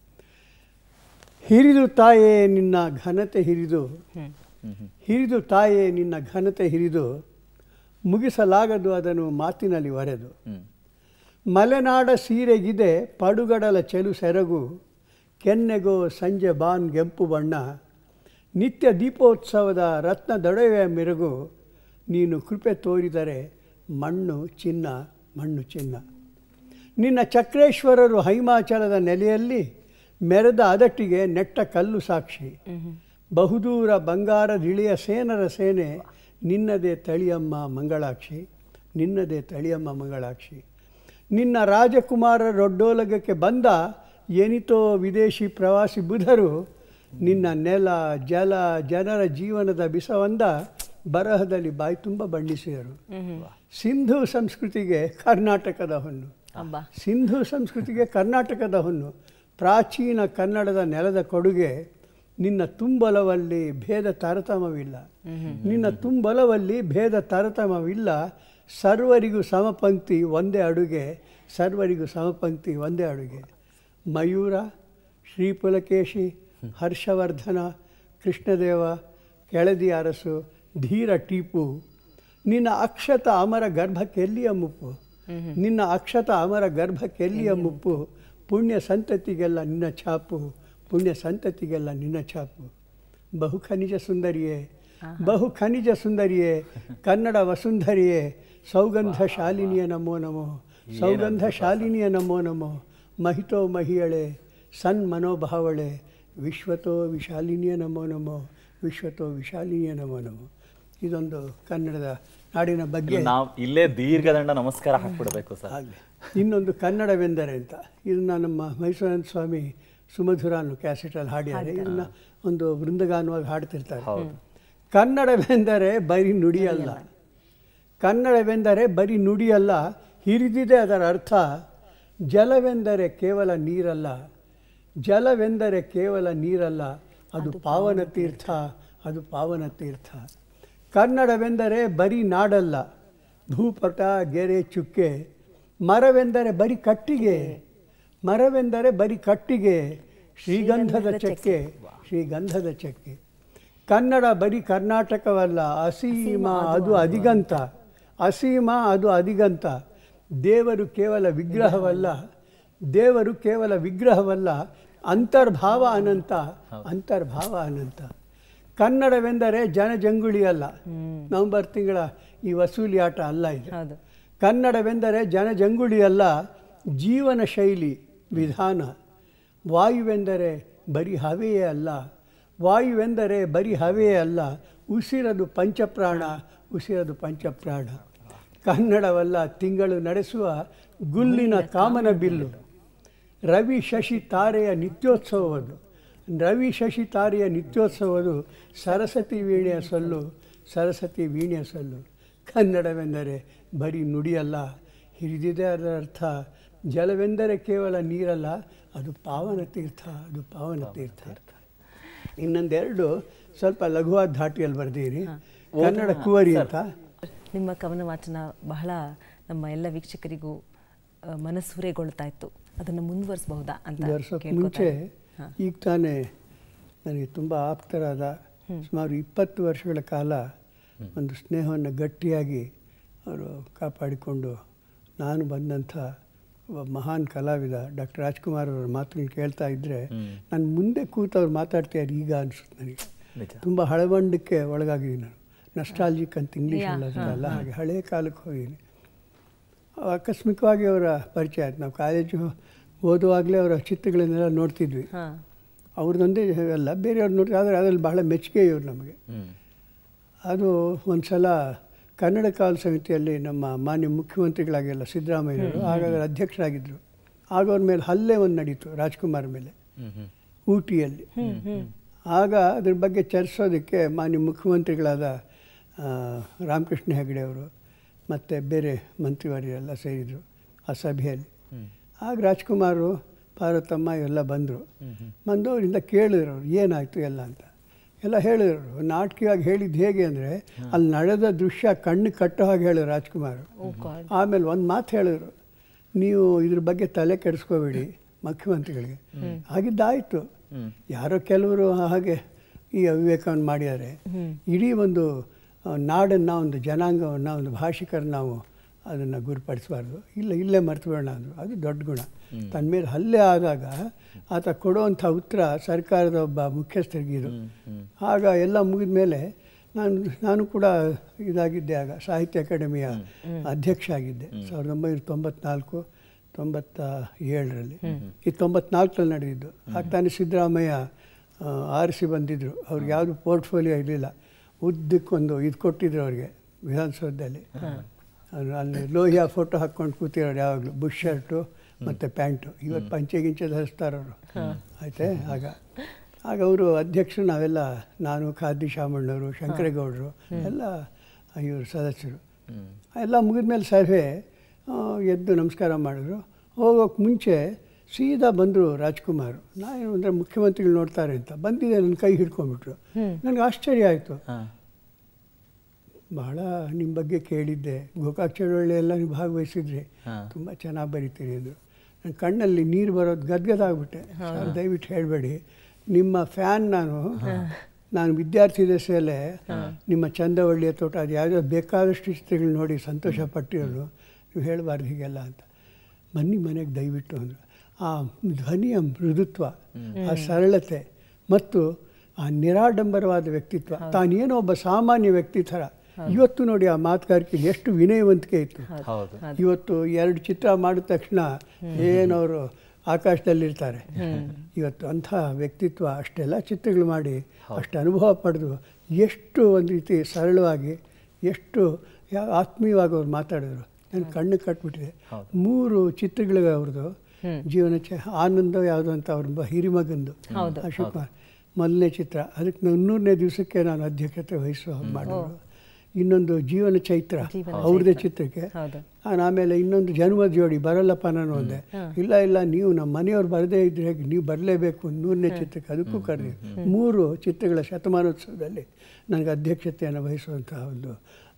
ಹಿರಿದು ತಾಯೇ ನಿನ್ನ ಘನತೆ ಹಿರಿದು ಹಿರಿದು ತಾಯೇ ನಿನ್ನ ಘನತೆ ಹಿರಿದು ಮುಗಿಸಲಾಗದು ಅದನ್ನು ಮಾತಿನಲ್ಲಿ ಒರೆದು ಹ್ಮ್ ಮಲೆನಾಡ ಸೀರೆಗಿದೆ ಪಡುಗಡಲ ಚೆಲು ಸೆರಗು ಕೆನ್ನೆಗೋ ಸಂಜೆ ಬಾನ್ ಕೆಂಪು ಬಣ್ಣ ನಿತ್ಯ ದೀಪೋತ್ಸವದ ರತ್ನ ದೊಡವೆಯ ಮೆರುಗು ನೀನು ಕೃಪೆ ತೋರಿದರೆ ಮಣ್ಣು ಚಿನ್ನ ಮಣ್ಣು ಚಿನ್ನ ನಿನ್ನ ಚಕ್ರೇಶ್ವರರು ಹೈಮಾಚಲದ ನೆಲೆಯಲ್ಲಿ ಮೆರೆದ ಅದಟ್ಟಿಗೆ ನೆಟ್ಟ ಕಲ್ಲು ಸಾಕ್ಷಿ ಬಹುದೂರ ಬಂಗಾರದಿಳಿಯ ಸೇನರ ಸೇನೆ ನಿನ್ನದೇ ತಳಿಯಮ್ಮ ಮಂಗಳಾಕ್ಷಿ ನಿನ್ನದೇ ತಳಿಯಮ್ಮ ಮಂಗಳಾಕ್ಷಿ ನಿನ್ನ ರಾಜಕುಮಾರರೊಡ್ಡೋಲಗಕ್ಕೆ ಬಂದ ಏನಿತೋ ವಿದೇಶಿ ಪ್ರವಾಸಿ ಬುಧರು ನಿನ್ನ ನೆಲ ಜಲ ಜನರ ಜೀವನದ ಬಿಸವಂದ ಬರಹದಲ್ಲಿ ಬಾಯಿ ತುಂಬ ಬಣ್ಣಿಸಿದರು ಸಿಂಧು ಸಂಸ್ಕೃತಿಗೆ ಕರ್ನಾಟಕದ ಹೊನ್ನು ಅಬ್ಬಾ ಸಿಂಧು ಸಂಸ್ಕೃತಿಗೆ ಕರ್ನಾಟಕದ ಹೊನ್ನು ಪ್ರಾಚೀನ ಕನ್ನಡದ ನೆಲದ ಕೊಡುಗೆ ನಿನ್ನ ತುಂಬಲವಲ್ಲಿ ಭೇದ ತಾರತಮ್ಯವಿಲ್ಲ ನಿನ್ನ ತುಂಬಲವಲ್ಲಿ ಭೇದ ತಾರತಮ್ಯವಿಲ್ಲ ಸರ್ವರಿಗೂ ಸಮಪಂಕ್ತಿ ಒಂದೇ ಅಡುಗೆ ಸರ್ವರಿಗೂ ಸಮಪಂಕ್ತಿ ಒಂದೇ ಅಡುಗೆ ಮಯೂರ ಶ್ರೀಪುಲಕೇಶಿ ಹರ್ಷವರ್ಧನ ಕೃಷ್ಣದೇವ ಕೆಳದಿ ಅರಸು ಧೀರ ಟೀಪು ನಿನ್ನ ಅಕ್ಷತ ಅಮರ ಗರ್ಭಕ್ಕೆಲ್ಲಿಯ ಮುಪ್ಪು ನಿನ್ನ ಅಕ್ಷತ ಅಮರ ಗರ್ಭಕ್ಕೆಲ್ಲಿಯ ಮುಪ್ಪು ಪುಣ್ಯ ಸಂತತಿಗೆಲ್ಲ ನಿನ್ನ ಛಾಪು ಪುಣ್ಯ ಸಂತತಿಗೆಲ್ಲ ನಿನ್ನ ಛಾಪು ಬಹು ಖನಿಜ ಸುಂದರಿಯೇ ಬಹು ಖನಿಜ ಸುಂದರಿಯೇ ಕನ್ನಡ ವಸುಂಧರಿಯೇ ಸೌಗಂಧ ಶಾಲಿನಿಯ ನಮೋ ನಮೋ ಸೌಗಂಧ ಶಾಲಿನಿಯ ನಮೋ ನಮೋ ಮಹಿತೋ ಮಹಿಯಳೆ ಸನ್ ಮನೋಭಾವಳೆ ವಿಶ್ವತೋ ವಿಶಾಲಿನಿಯ ನಮೋ ನಮೋ ವಿಶ್ವತೋ ವಿಶಾಲಿನಿಯ ನಮೋ ನಮೋ ಇದೊಂದು ಕನ್ನಡದ ನಾಡಿನ ಬಗ್ಗೆ ನಾವು ಇಲ್ಲೇ ದೀರ್ಘದಂಡ ನಮಸ್ಕಾರ ಹಾಕ್ಬಿಡ್ಬೇಕು ಸರ್ ಆಗಲಿ ಇನ್ನೊಂದು ಕನ್ನಡವೆಂದರೆ ಅಂತ ಇದನ್ನ ನಮ್ಮ ಮೈಸೂರನ ಸ್ವಾಮಿ ಸುಮಧುರ ಅನ್ನೋ ಕ್ಯಾಸೆಟಲ್ಲಿ ಹಾಡಿದ್ದಾರೆ ಇದನ್ನ ಒಂದು ವೃಂದಗಾನವಾಗಿ ಹಾಡ್ತಿರ್ತಾರೆ ಕನ್ನಡವೆಂದರೆ ಬರೀ ನುಡಿಯಲ್ಲ ಕನ್ನಡವೆಂದರೆ ಬರೀ ನುಡಿಯಲ್ಲ ಹಿರಿದಿದೆ ಅದರ ಅರ್ಥ ಜಲವೆಂದರೆ ಕೇವಲ ನೀರಲ್ಲ ಜಲವೆಂದರೆ ಕೇವಲ ನೀರಲ್ಲ ಅದು ಪಾವನ ತೀರ್ಥ ಅದು ಪಾವನ ತೀರ್ಥ ಕನ್ನಡವೆಂದರೆ ಬರೀ ನಾಡಲ್ಲ ಭೂಪಟ ಗೆರೆ ಚುಕ್ಕೆ ಮರವೆಂದರೆ ಬರೀ ಕಟ್ಟಿಗೆ ಮರವೆಂದರೆ ಬರೀ ಕಟ್ಟಿಗೆ ಶ್ರೀಗಂಧದ ಚಕ್ಕೆ ಶ್ರೀಗಂಧದ ಚಕ್ಕೆ ಕನ್ನಡ ಬರೀ ಕರ್ನಾಟಕವಲ್ಲ ಅಸೀಮ ಅದು ಅಧಿಗಂತ ಅಸೀಮ ಅದು ಅಧಿಗಂತ ದೇವರು ಕೇವಲ ವಿಗ್ರಹವಲ್ಲ ದೇವರು ಕೇವಲ ವಿಗ್ರಹವಲ್ಲ ಅಂತರ್ಭಾವ ಅನಂತ ಅಂತರ್ಭಾವ ಅನಂತ ಕನ್ನಡವೆಂದರೆ ಜನಜಂಗುಳಿ ಅಲ್ಲ ನವೆಂಬರ್ ತಿಂಗಳ ಈ ವಸೂಲಿ ಆಟ ಅಲ್ಲ ಇದು ಹೌದು ಕನ್ನಡವೆಂದರೆ ಜನಜಂಗುಳಿ ಅಲ್ಲ ಜೀವನ ಶೈಲಿ ವಿಧಾನ ವಾಯುವೆಂದರೆ ಬರೀ ಹವೆಯೇ ಅಲ್ಲ ವಾಯುವೆಂದರೆ ಬರೀ ಹವೆಯೇ ಅಲ್ಲ ಉಸಿರದು ಪಂಚಪ್ರಾಣ ಉಸಿರದು ಪಂಚಪ್ರಾಣ ಕನ್ನಡವಲ್ಲ ತಿಂಗಳು ನಡೆಸುವ ಗುಲ್ಲಿನ ಕಾಮನ ಬಿಲ್ಲು ರವಿ ಶಶಿ ತಾರೆಯ ನಿತ್ಯೋತ್ಸವವದು ರವಿ ಶಶಿ ತಾರೆಯ ನಿತ್ಯೋತ್ಸವದು ಸರಸ್ವತಿ ವೀಣೆಯ ಸೊಲ್ಲು ಸರಸ್ವತಿ ವೀಣೆಯ ಸೊಲ್ಲು ಕನ್ನಡವೆಂದರೆ ಬರೀ ನುಡಿಯಲ್ಲ ಹಿರಿದಿದೆ ಅದರ ಅರ್ಥ ಜಲವೆಂದರೆ ಕೇವಲ ನೀರಲ್ಲ ಅದು ಪಾವನ ತೀರ್ಥ ಅದು ಪಾವನ ತೀರ್ಥ ಇನ್ನೊಂದೆರಡು ಸ್ವಲ್ಪ ಲಘುವಾದ ಧಾಟಿಯಲ್ಲಿ ಬರ್ದೀನಿ ಕನ್ನಡ ಕುವರಿ ಅಂತ ನಿಮ್ಮ ಕವನ ವಾಚನ ಬಹಳ ನಮ್ಮ ಎಲ್ಲ ವೀಕ್ಷಕರಿಗೂ ಆ, ಮನಸೂರೆಗೊಳ್ತಾ ಇತ್ತು ಅದನ್ನು ಮುಂದುವರಿಸಬಹುದಾ ಅಂತ ವರ್ಷಕ್ಕೆ ಕೇಳ್ಕೊತಾ ಮುಂಚೆ ಇದ್ದೀನಿ. ಈಗ ತಾನೇ ನನಗೆ ತುಂಬ ಆಪ್ತರಾದ ಸುಮಾರು ಇಪ್ಪತ್ತು ವರ್ಷಗಳ ಕಾಲ ಒಂದು ಸ್ನೇಹವನ್ನು ಗಟ್ಟಿಯಾಗಿ ಅವರು ಕಾಪಾಡಿಕೊಂಡು ನಾನು ಬಂದಂಥ ಒಬ್ಬ ಮಹಾನ್ ಕಲಾವಿದ ಡಾಕ್ಟರ್ ರಾಜ್ಕುಮಾರ್ ಅವರ ಮಾತುಗಳನ್ನ ಕೇಳ್ತಾ ಇದ್ದರೆ ನಾನು ಮುಂದೆ ಕೂತು ಅವ್ರು ಮಾತಾಡ್ತಿದ್ದಾರೆ ಈಗ ಅನಿಸುತ್ತೆ ನನಗೆ ನಿಜ. ತುಂಬ ಹಳವಂಡಕ್ಕೆ ಒಳಗಾಗಿದ್ದೀನಿ ನಾನು ನಸ್ಟಾಲ್ಜಿಕ್ ಅಂತ ಇಂಗ್ಲೀಷ್ ಅಲ್ಲ ಹಾಗೆ ಹಳೆಯ ಕಾಲಕ್ಕೆ ಹೋಗಿದ್ದೀನಿ ಆಕಸ್ಮಿಕವಾಗಿ ಅವರ ಪರಿಚಯ ಆಯ್ತು ನಾವು ಕಾಲೇಜು ಓದುವಾಗಲೇ ಅವರ ಚಿತ್ರಗಳನ್ನೆಲ್ಲ ನೋಡ್ತಿದ್ವಿ ಹಾ ಅವ್ರದ್ದೊಂದೇ ಅಲ್ಲ ಬೇರೆಯವ್ರು ನೋಡಿ ಆದರೆ ಅದರಲ್ಲಿ ಬಹಳ ಮೆಚ್ಚುಗೆ ಇವರು ನಮಗೆ ಹ್ಮ್ ಅದು ಒಂದು ಸಲ ಕನ್ನಡ ಕಾಲ ಸಮಿತಿಯಲ್ಲಿ ನಮ್ಮ ಮಾನ್ಯ ಮುಖ್ಯಮಂತ್ರಿಗಳಾಗೆಲ್ಲ ಸಿದ್ದರಾಮಯ್ಯವರು ಆಗ ಅದರ ಅಧ್ಯಕ್ಷರಾಗಿದ್ದರು ಆಗ ಅವ್ರ ಮೇಲೆ ಹಲ್ಲೆ ಒಂದು ನಡೀತು ರಾಜ್ಕುಮಾರ್ ಮೇಲೆ ಹ್ಮ್ ಹ್ಮ್ ಊಟಿಯಲ್ಲಿ ಆಗ ಅದ್ರ ಬಗ್ಗೆ ಚರ್ಚೋದಕ್ಕೆ ಮಾನ್ಯ ಮುಖ್ಯಮಂತ್ರಿಗಳಾದ ಆ, ರಾಮಕೃಷ್ಣ ಹೆಗಡೆ ಅವರು ಮತ್ತು ಬೇರೆ ಮಂತ್ರಿವರೆಲ್ಲ ಸೇರಿದರು ಆ ಸಭೆಯಲ್ಲಿ ಆಗ ರಾಜ್ಕುಮಾರು ಪಾರ್ವತಮ್ಮ ಎಲ್ಲ ಬಂದರು ಬಂದು ಅವರಿಂದ ಕೇಳಿದ್ರು ಅವ್ರು ಏನಾಯಿತು ಎಲ್ಲ ಅಂತ ಎಲ್ಲ ಹೇಳಿದ್ರು ನಾಟಕೀಯವಾಗಿ ಹೇಳಿದ್ದು ಹೇಗೆ ಅಂದರೆ ಅಲ್ಲಿ ನಡೆದ ದೃಶ್ಯ ಕಣ್ಣು ಕಟ್ಟೋ ಹಾಗೆ ಹೇಳಿದ್ರು ರಾಜ್ಕುಮಾರ್ ಆಮೇಲೆ ಒಂದು ಮಾತು ಹೇಳಿದ್ರು ನೀವು ಇದ್ರ ಬಗ್ಗೆ ತಲೆ ಕೆಡಿಸ್ಕೋಬೇಡಿ ಮುಖ್ಯಮಂತ್ರಿಗಳಿಗೆ ಹಾಗಿದ್ದಾಯಿತು ಯಾರೋ ಕೆಲವರು ಹಾಗೆ ಈ ಅವಿವೇಕವನ್ನು ಮಾಡಿದ್ದಾರೆ ಇಡೀ ಒಂದು ಆ, ನಾಡನ್ನು ಒಂದು ಜನಾಂಗವನ್ನು ಒಂದು ಭಾಷಿಕರನ್ನ ನಾವು ಅದನ್ನು ಗುರುಪಡಿಸಬಾರ್ದು ಇಲ್ಲ ಇಲ್ಲೇ ಮರ್ತುಬೇಡ ಅಂದರು ಅದು ದೊಡ್ಡ ಗುಣ ತನ್ನ ಮೇಲೆ ಹಲ್ಲೆ ಆದಾಗ ಆತ ಕೊಡುವಂಥ ಉತ್ತರ ಸರ್ಕಾರದ ಒಬ್ಬ ಮುಖ್ಯಸ್ಥರಿಗೆ ಇದು ಆಗ ಎಲ್ಲ ಮುಗಿದ ಮೇಲೆ ನಾನು ನಾನು ಕೂಡ ಇದಾಗಿದ್ದೆ ಆಗ ಸಾಹಿತ್ಯ ಅಕಾಡೆಮಿಯ ಅಧ್ಯಕ್ಷ ಆಗಿದ್ದೆ ಸಾವಿರದ ಒಂಬೈನೂರ ತೊಂಬತ್ನಾಲ್ಕು ತೊಂಬತ್ತ ಏಳರಲ್ಲಿ ಈ ತೊಂಬತ್ನಾಲ್ಕರಲ್ಲಿ ನಡೆದಿದ್ದು ಆಗ ತಾನೇ ಸಿದ್ದರಾಮಯ್ಯ ಆ, ಆರಿಸಿ ಬಂದಿದ್ದರು ಅವ್ರಿಗೆ ಯಾವುದು ಪೋರ್ಟ್ಫೋಲಿಯೋ ಇರಲಿಲ್ಲ ಉದ್ದಕ್ಕೊಂದು ಇದು ಕೊಟ್ಟಿದ್ರು ಅವ್ರಿಗೆ ವಿಧಾನಸೌಧದಲ್ಲಿ ಅವ್ರು ಅಲ್ಲಿ ಲೋಹಿಯಾ ಫೋಟೋ ಹಾಕ್ಕೊಂಡು ಕೂತಿರೋರು ಯಾವಾಗಲೂ ಬುಷ್ ಶರ್ಟು ಮತ್ತು ಪ್ಯಾಂಟು ಇವತ್ತು ಪಂಚೆ ಗಿಂಚೆ ಧರಿಸ್ತಾರವರು ಆಯ್ತೆ ಆಗ ಆಗ ಅವರು ಅಧ್ಯಕ್ಷರು ನಾವೆಲ್ಲ ನಾನು ಖಾದಿ ಶಾಮಣ್ಣವರು ಶಂಕರೇಗೌಡರು ಎಲ್ಲ ಇವರು ಸದಸ್ಯರು ಎಲ್ಲ ಮುಗಿದ್ಮೇಲೆ ಸಭೆ ಆ, ಎದ್ದು ನಮಸ್ಕಾರ ಮಾಡಿದ್ರು ಹೋಗೋಕೆ ಮುಂಚೆ ಸೀದಾ ಬಂದರು ರಾಜ್ಕುಮಾರ್ ನಾನು ಅಂದರೆ ಮುಖ್ಯಮಂತ್ರಿಗಳು ನೋಡ್ತಾರೆ ಅಂತ ಬಂದಿದೆ ನನ್ನ ಕೈ ಹಿಡ್ಕೊಂಡ್ಬಿಟ್ರು ನನಗೆ ಆಶ್ಚರ್ಯ ಆಯಿತು ಹಾ ಬಹಳ ನಿಮ್ಮ ಬಗ್ಗೆ ಕೇಳಿದ್ದೆ ಗೋಕಾಕ್ ಚಳವಳಿ ಎಲ್ಲ ನೀವು ಭಾಗವಹಿಸಿದ್ರಿ ಹಾ. ತುಂಬ ಚೆನ್ನಾಗಿ ಬರೀತೀರಿ ಅಂದರು ನನ್ನ ಕಣ್ಣಲ್ಲಿ ನೀರು ಬರೋದು ಗದ್ಗದಾಗ್ಬಿಟ್ಟೆ ಸರ್ ದಯವಿಟ್ಟು ಹೇಳಬೇಡಿ ನಿಮ್ಮ ಫ್ಯಾನ್ ನಾನು ನಾನು ವಿದ್ಯಾರ್ಥಿ ದಶೆಯಲ್ಲೇ ನಿಮ್ಮ ಚಂದವಳ್ಳಿಯ ತೋಟ ಅದು ಯಾವುದೋ ಬೇಕಾದಷ್ಟು ಚಿತ್ರಗಳು ನೋಡಿ ಸಂತೋಷ ಪಟ್ಟಿರೋರು ನೀವು ಹೇಳಬಾರ್ದು ಹೀಗೆಲ್ಲ ಅಂತ ಬನ್ನಿ ಮನೆಗೆ ದಯವಿಟ್ಟು ಅಂದರು ಆ ಧ್ವನಿಯ ಮೃದುತ್ವ ಆ ಸರಳತೆ ಮತ್ತು ಆ ನಿರಾಡಂಬರವಾದ ವ್ಯಕ್ತಿತ್ವ ತಾನೇನೋ ಒಬ್ಬ ಸಾಮಾನ್ಯ ವ್ಯಕ್ತಿ ಥರ ಇವತ್ತು ನೋಡಿ ಆ ಮಾತುಗಾರಿಕೆ ಎಷ್ಟು ವಿನಯವಂತಿಕೆ ಇತ್ತು ಹೌದು ಇವತ್ತು ಎರಡು ಚಿತ್ರ ಮಾಡಿದ ತಕ್ಷಣ ಏನವರು ಆಕಾಶದಲ್ಲಿರ್ತಾರೆ ಇವತ್ತು ಅಂಥ ವ್ಯಕ್ತಿತ್ವ ಅಷ್ಟೆಲ್ಲ ಚಿತ್ರಗಳು ಮಾಡಿ ಅಷ್ಟು ಅನುಭವ ಪಡೆದು ಎಷ್ಟು ಒಂದು ರೀತಿ ಸರಳವಾಗಿ ಎಷ್ಟು ಯಾ ಆತ್ಮೀಯವಾಗಿ ಅವ್ರು ಮಾತಾಡಿದ್ರು ನನ್ನ ಕಣ್ಣು ಕಟ್ಬಿಟ್ಟಿದೆ ಮೂರು ಚಿತ್ರಗಳು ಅವ್ರದ್ದು ಜೀವನ ಚ ಆನಂದ ಯಾವುದು ಅಂತ ಅವ್ರ ಹಿರಿಮಗಂದು ಅಶೋಕ್ ಕುಮಾರ್ ಮೊದಲನೇ ಚಿತ್ರ ಅದಕ್ಕೆ ನೂರನೇ ದಿವಸಕ್ಕೆ ನಾನು ಅಧ್ಯಕ್ಷತೆ ವಹಿಸುವ ಹಾಗೆ ಮಾಡಿದ್ರು ಇನ್ನೊಂದು ಜೀವನ ಚೈತ್ರ ಅವ್ರದ್ದೇ ಚಿತ್ರಕ್ಕೆ ಹೌದು. ನಾನು ಆಮೇಲೆ ಇನ್ನೊಂದು ಜನ್ಮ ಜೋಡಿ ಬರಲ್ಲಪ್ಪ ನಾನು ಅಂದೆ ಇಲ್ಲ ಇಲ್ಲ ನೀವು ನಮ್ಮ ಮನೆಯವ್ರು ಬರದೇ ಇದ್ರೆ ಹೇಗೆ ನೀವು ಬರಲೇಬೇಕು ನೂರನೇ ಚಿತ್ರಕ್ಕೆ ಅದಕ್ಕೂ ಕರೆದಿ ಮೂರು ಚಿತ್ರಗಳ ಶತಮಾನೋತ್ಸವದಲ್ಲಿ ನನಗೆ ಅಧ್ಯಕ್ಷತೆಯನ್ನು ವಹಿಸುವಂತಹ ಒಂದು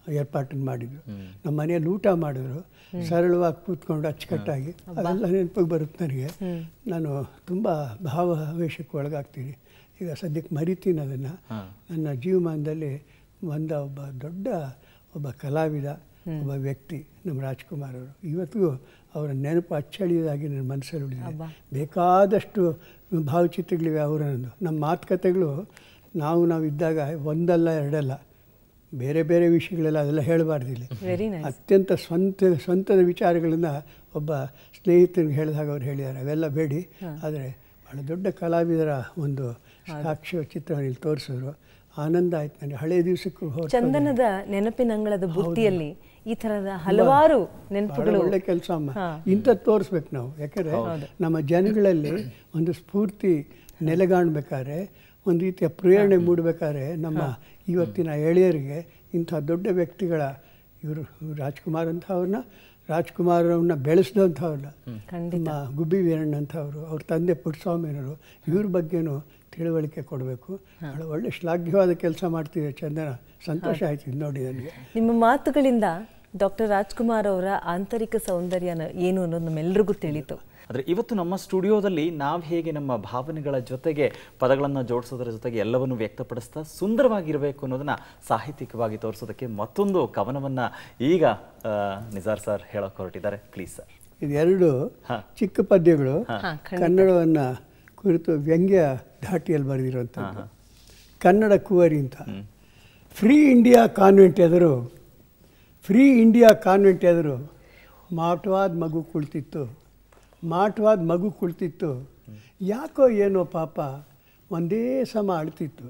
ಏರ್ಪಾಟನ್ನು ಮಾಡಿದ್ರು ನಮ್ಮ ಮನೆಯಲ್ಲಿ ಊಟ ಮಾಡಿದ್ರು ಸರಳವಾಗಿ ಕೂತ್ಕೊಂಡು ಅಚ್ಚುಕಟ್ಟಾಗಿ ಅದೆಲ್ಲ ನೆನಪಿಗೆ ಬರುತ್ತೆ ನನಗೆ ನಾನು ತುಂಬ ಭಾವಾವೇಶಕ್ಕೆ ಒಳಗಾಗ್ತೀನಿ ಈಗ ಸದ್ಯಕ್ಕೆ ಮರಿತೀನಿ ಅದನ್ನು ನನ್ನ ಜೀವಮಾನದಲ್ಲಿ ಬಂದ ಒಬ್ಬ ದೊಡ್ಡ ಒಬ್ಬ ಕಲಾವಿದ ಒಬ್ಬ ವ್ಯಕ್ತಿ ನಮ್ಮ ರಾಜ್ಕುಮಾರ್ ಅವರು ಇವತ್ತಿಗೂ ಅವರ ನೆನಪು ಅಚ್ಚಳಿಯದಾಗಿ ನನ್ನ ಮನಸ್ಸಲ್ಲಿ ಉಳಿದಿದೆ ಬೇಕಾದಷ್ಟು ಭಾವಚಿತ್ರಗಳಿವೆ ಅವರನ್ನು ನಮ್ಮ ಮಾತುಕತೆಗಳು ನಾವು ನಾವು ಇದ್ದಾಗ ಒಂದಲ್ಲ ಎರಡಲ್ಲ ಬೇರೆ ಬೇರೆ ವಿಷಯಗಳೆಲ್ಲ ಅದೆಲ್ಲ ಹೇಳಬಾರ್ದಿಲ್ಲ ವೆರಿ ನೈಸ್ ಅತ್ಯಂತ ಸ್ವಂತ ಸ್ವಂತದ ವಿಚಾರಗಳನ್ನು ಒಬ್ಬ ಸ್ನೇಹಿತನಿಗೆ ಹೇಳಿದಾಗ ಅವ್ರು ಹೇಳಿದ್ದಾರೆ ಅವೆಲ್ಲ ಬೇಡಿ ಆದರೆ ಭಾಳ ದೊಡ್ಡ ಕಲಾವಿದರ ಒಂದು ಸಾಕ್ಷ್ಯ ಚಿತ್ರವನ್ನು ಇಲ್ಲಿ ತೋರಿಸಿದ್ರು ಆನಂದ ಆಯ್ತು ನನಗೆ ಹಳೆಯ ದಿವಸಕ್ಕೂ ಹೊರಟು ಚಂದನದ ನೆನಪಿನಂಗಳದ ಬುತ್ತಿಯಲ್ಲಿ ಈ ತರದ ಹಲವಾರು ಬಹಳ ನೆನಪುಗಳು ಒಳ್ಳೆ ಕೆಲಸ ಅಮ್ಮ ಇಂಥದ್ದು ತೋರಿಸ್ಬೇಕು ನಾವು ಯಾಕಂದರೆ ನಮ್ಮ ಜನಗಳಲ್ಲಿ ಒಂದು ಸ್ಫೂರ್ತಿ ನೆಲೆಗಾಣ್ಬೇಕಾದ್ರೆ ಒಂದು ರೀತಿಯ ಪ್ರೇರಣೆ ಮೂಡಬೇಕಾದ್ರೆ ನಮ್ಮ ಇವತ್ತಿನ ಎಳೆಯರಿಗೆ ಇಂಥ ದೊಡ್ಡ ವ್ಯಕ್ತಿಗಳ ಇವರು ರಾಜ್ಕುಮಾರ್ ಅಂಥವ್ರನ್ನ ರಾಜ್ಕುಮಾರವ್ರನ್ನ ಬೆಳೆಸಿದಂಥವ್ರನ್ನ ನಮ್ಮ ಗುಬ್ಬಿ ವೀರಣ್ಣ ಅಂಥವ್ರು ಅವ್ರ ತಂದೆ ಪುಟ್ಟಸ್ವಾಮಿಯವರು ಇವ್ರ ಬಗ್ಗೆನೂ ತಿಳುವಳಿಕೆ ಕೊಡಬೇಕು ಭಾಳ ಒಳ್ಳೆ ಶ್ಲಾಘ್ಯವಾದ ಕೆಲಸ ಮಾಡ್ತಿದೆ ಚಂದನ ಸಂತೋಷ ಆಯ್ತು ಇದು ನೋಡಿ ನನಗೆ ನಿಮ್ಮ ಮಾತುಗಳಿಂದ ಡಾಕ್ಟರ್ ರಾಜ್ಕುಮಾರ್ ಅವರ ಆಂತರಿಕ ಸೌಂದರ್ಯ ಏನು ಅನ್ನೋದು ನಮ್ಮೆಲ್ಲರಿಗೂ ತಿಳಿತು ಆದರೆ ಇವತ್ತು ನಮ್ಮ ಸ್ಟುಡಿಯೋದಲ್ಲಿ ನಾವು ಹೇಗೆ ನಮ್ಮ ಭಾವನೆಗಳ ಜೊತೆಗೆ ಪದಗಳನ್ನು ಜೋಡಿಸೋದ್ರ ಜೊತೆಗೆ ಎಲ್ಲವನ್ನು ವ್ಯಕ್ತಪಡಿಸ್ತಾ ಸುಂದರವಾಗಿರಬೇಕು ಅನ್ನೋದನ್ನ ಸಾಹಿತ್ಯಿಕವಾಗಿ ತೋರಿಸೋದಕ್ಕೆ ಮತ್ತೊಂದು ಕವನವನ್ನ ಈಗ ಆ, ನಿಜಾರ್ ಸರ್ ಹೇಳೋಕೆ ಹೊರಟಿದ್ದಾರೆ ಪ್ಲೀಸ್ ಸರ್ ಇದೆರಡು ಹಾ. ಚಿಕ್ಕ ಪದ್ಯಗಳು ಕನ್ನಡವನ್ನು ಕುರಿತು ವ್ಯಂಗ್ಯ ಧಾಟಿಯಲ್ಲಿ ಬರೆದಿರುವಂಥದ್ದು ಕನ್ನಡ ಕುವರಿ ಅಂತ ಫ್ರೀ ಇಂಡಿಯಾ ಕಾನ್ವೆಂಟ್ ಎದುರು ಫ್ರೀ ಇಂಡಿಯಾ ಕಾನ್ವೆಂಟ್ ಎದುರು ಮಾಟವಾದ ಮಗು ಕುಳಿತಿತ್ತು ಮಾಟವಾದ ಮಗು ಕುಳಿತಿತ್ತು ಯಾಕೋ ಏನೋ ಪಾಪ ಒಂದೇ ಸಮ ಅಳ್ತಿತ್ತು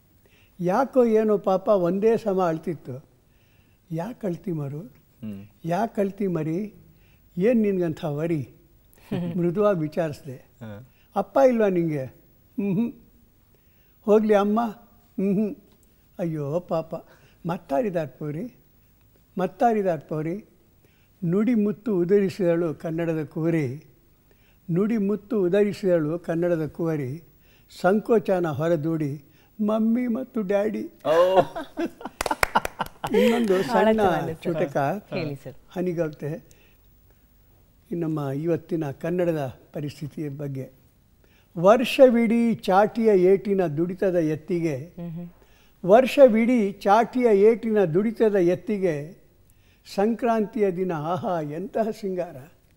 ಯಾಕೋ ಏನೋ ಪಾಪ ಒಂದೇ ಸಮ ಅಳ್ತಿತ್ತು ಯಾಕೆ ಅಳ್ತಿ ಮರು ಯಾಕೆ ಅಳ್ತಿ ಮರಿ ಏನು ನಿನ್ಗಂಥ ವರಿ ಮೃದುವಾಗಿ ವಿಚಾರಿಸಿದೆ ಅಪ್ಪ ಇಲ್ವಾ ನಿಂಗೆ ಹ್ಞೂ ಹೋಗಲಿ ಅಮ್ಮ ಹ್ಞೂ ಅಯ್ಯೋ ಪಾಪ ಮತ್ತಾರಿದಾಟ್ ಪೋರಿ ಮತ್ತಾರಿದಾಟ್ ಪೋರಿ ನುಡಿ ಮುತ್ತು ಉದರಿಸಿದಳು ಕನ್ನಡದ ಕುವರಿ ನುಡಿ ಮುತ್ತು ಉದರಿಸಿದಳು ಕನ್ನಡದ ಕುವರಿ ಸಂಕೋಚನ ಹೊರದೂಡಿ ಮಮ್ಮಿ ಮತ್ತು ಡ್ಯಾಡಿ ಇನ್ನೊಂದು ಸಣ್ಣ ಚುಟಕ ಹೇಳಿ ಸರ್. ಹನಿಗವತೆ ಈ ನಮ್ಮ ಇವತ್ತಿನ ಕನ್ನಡದ ಪರಿಸ್ಥಿತಿಯ ಬಗ್ಗೆ ವರ್ಷವಿಡೀ ಚಾಟಿಯ ಏಟಿನ ದುಡಿತದ ಎತ್ತಿಗೆ ವರ್ಷವಿಡೀ ಚಾಟಿಯ ಏಟಿನ ದುಡಿತದ ಎತ್ತಿಗೆ ಸಂಕ್ರಾಂತಿಯ ದಿನ ಆಹಾ ಎಂತಹ ಸಿಂಗಾರ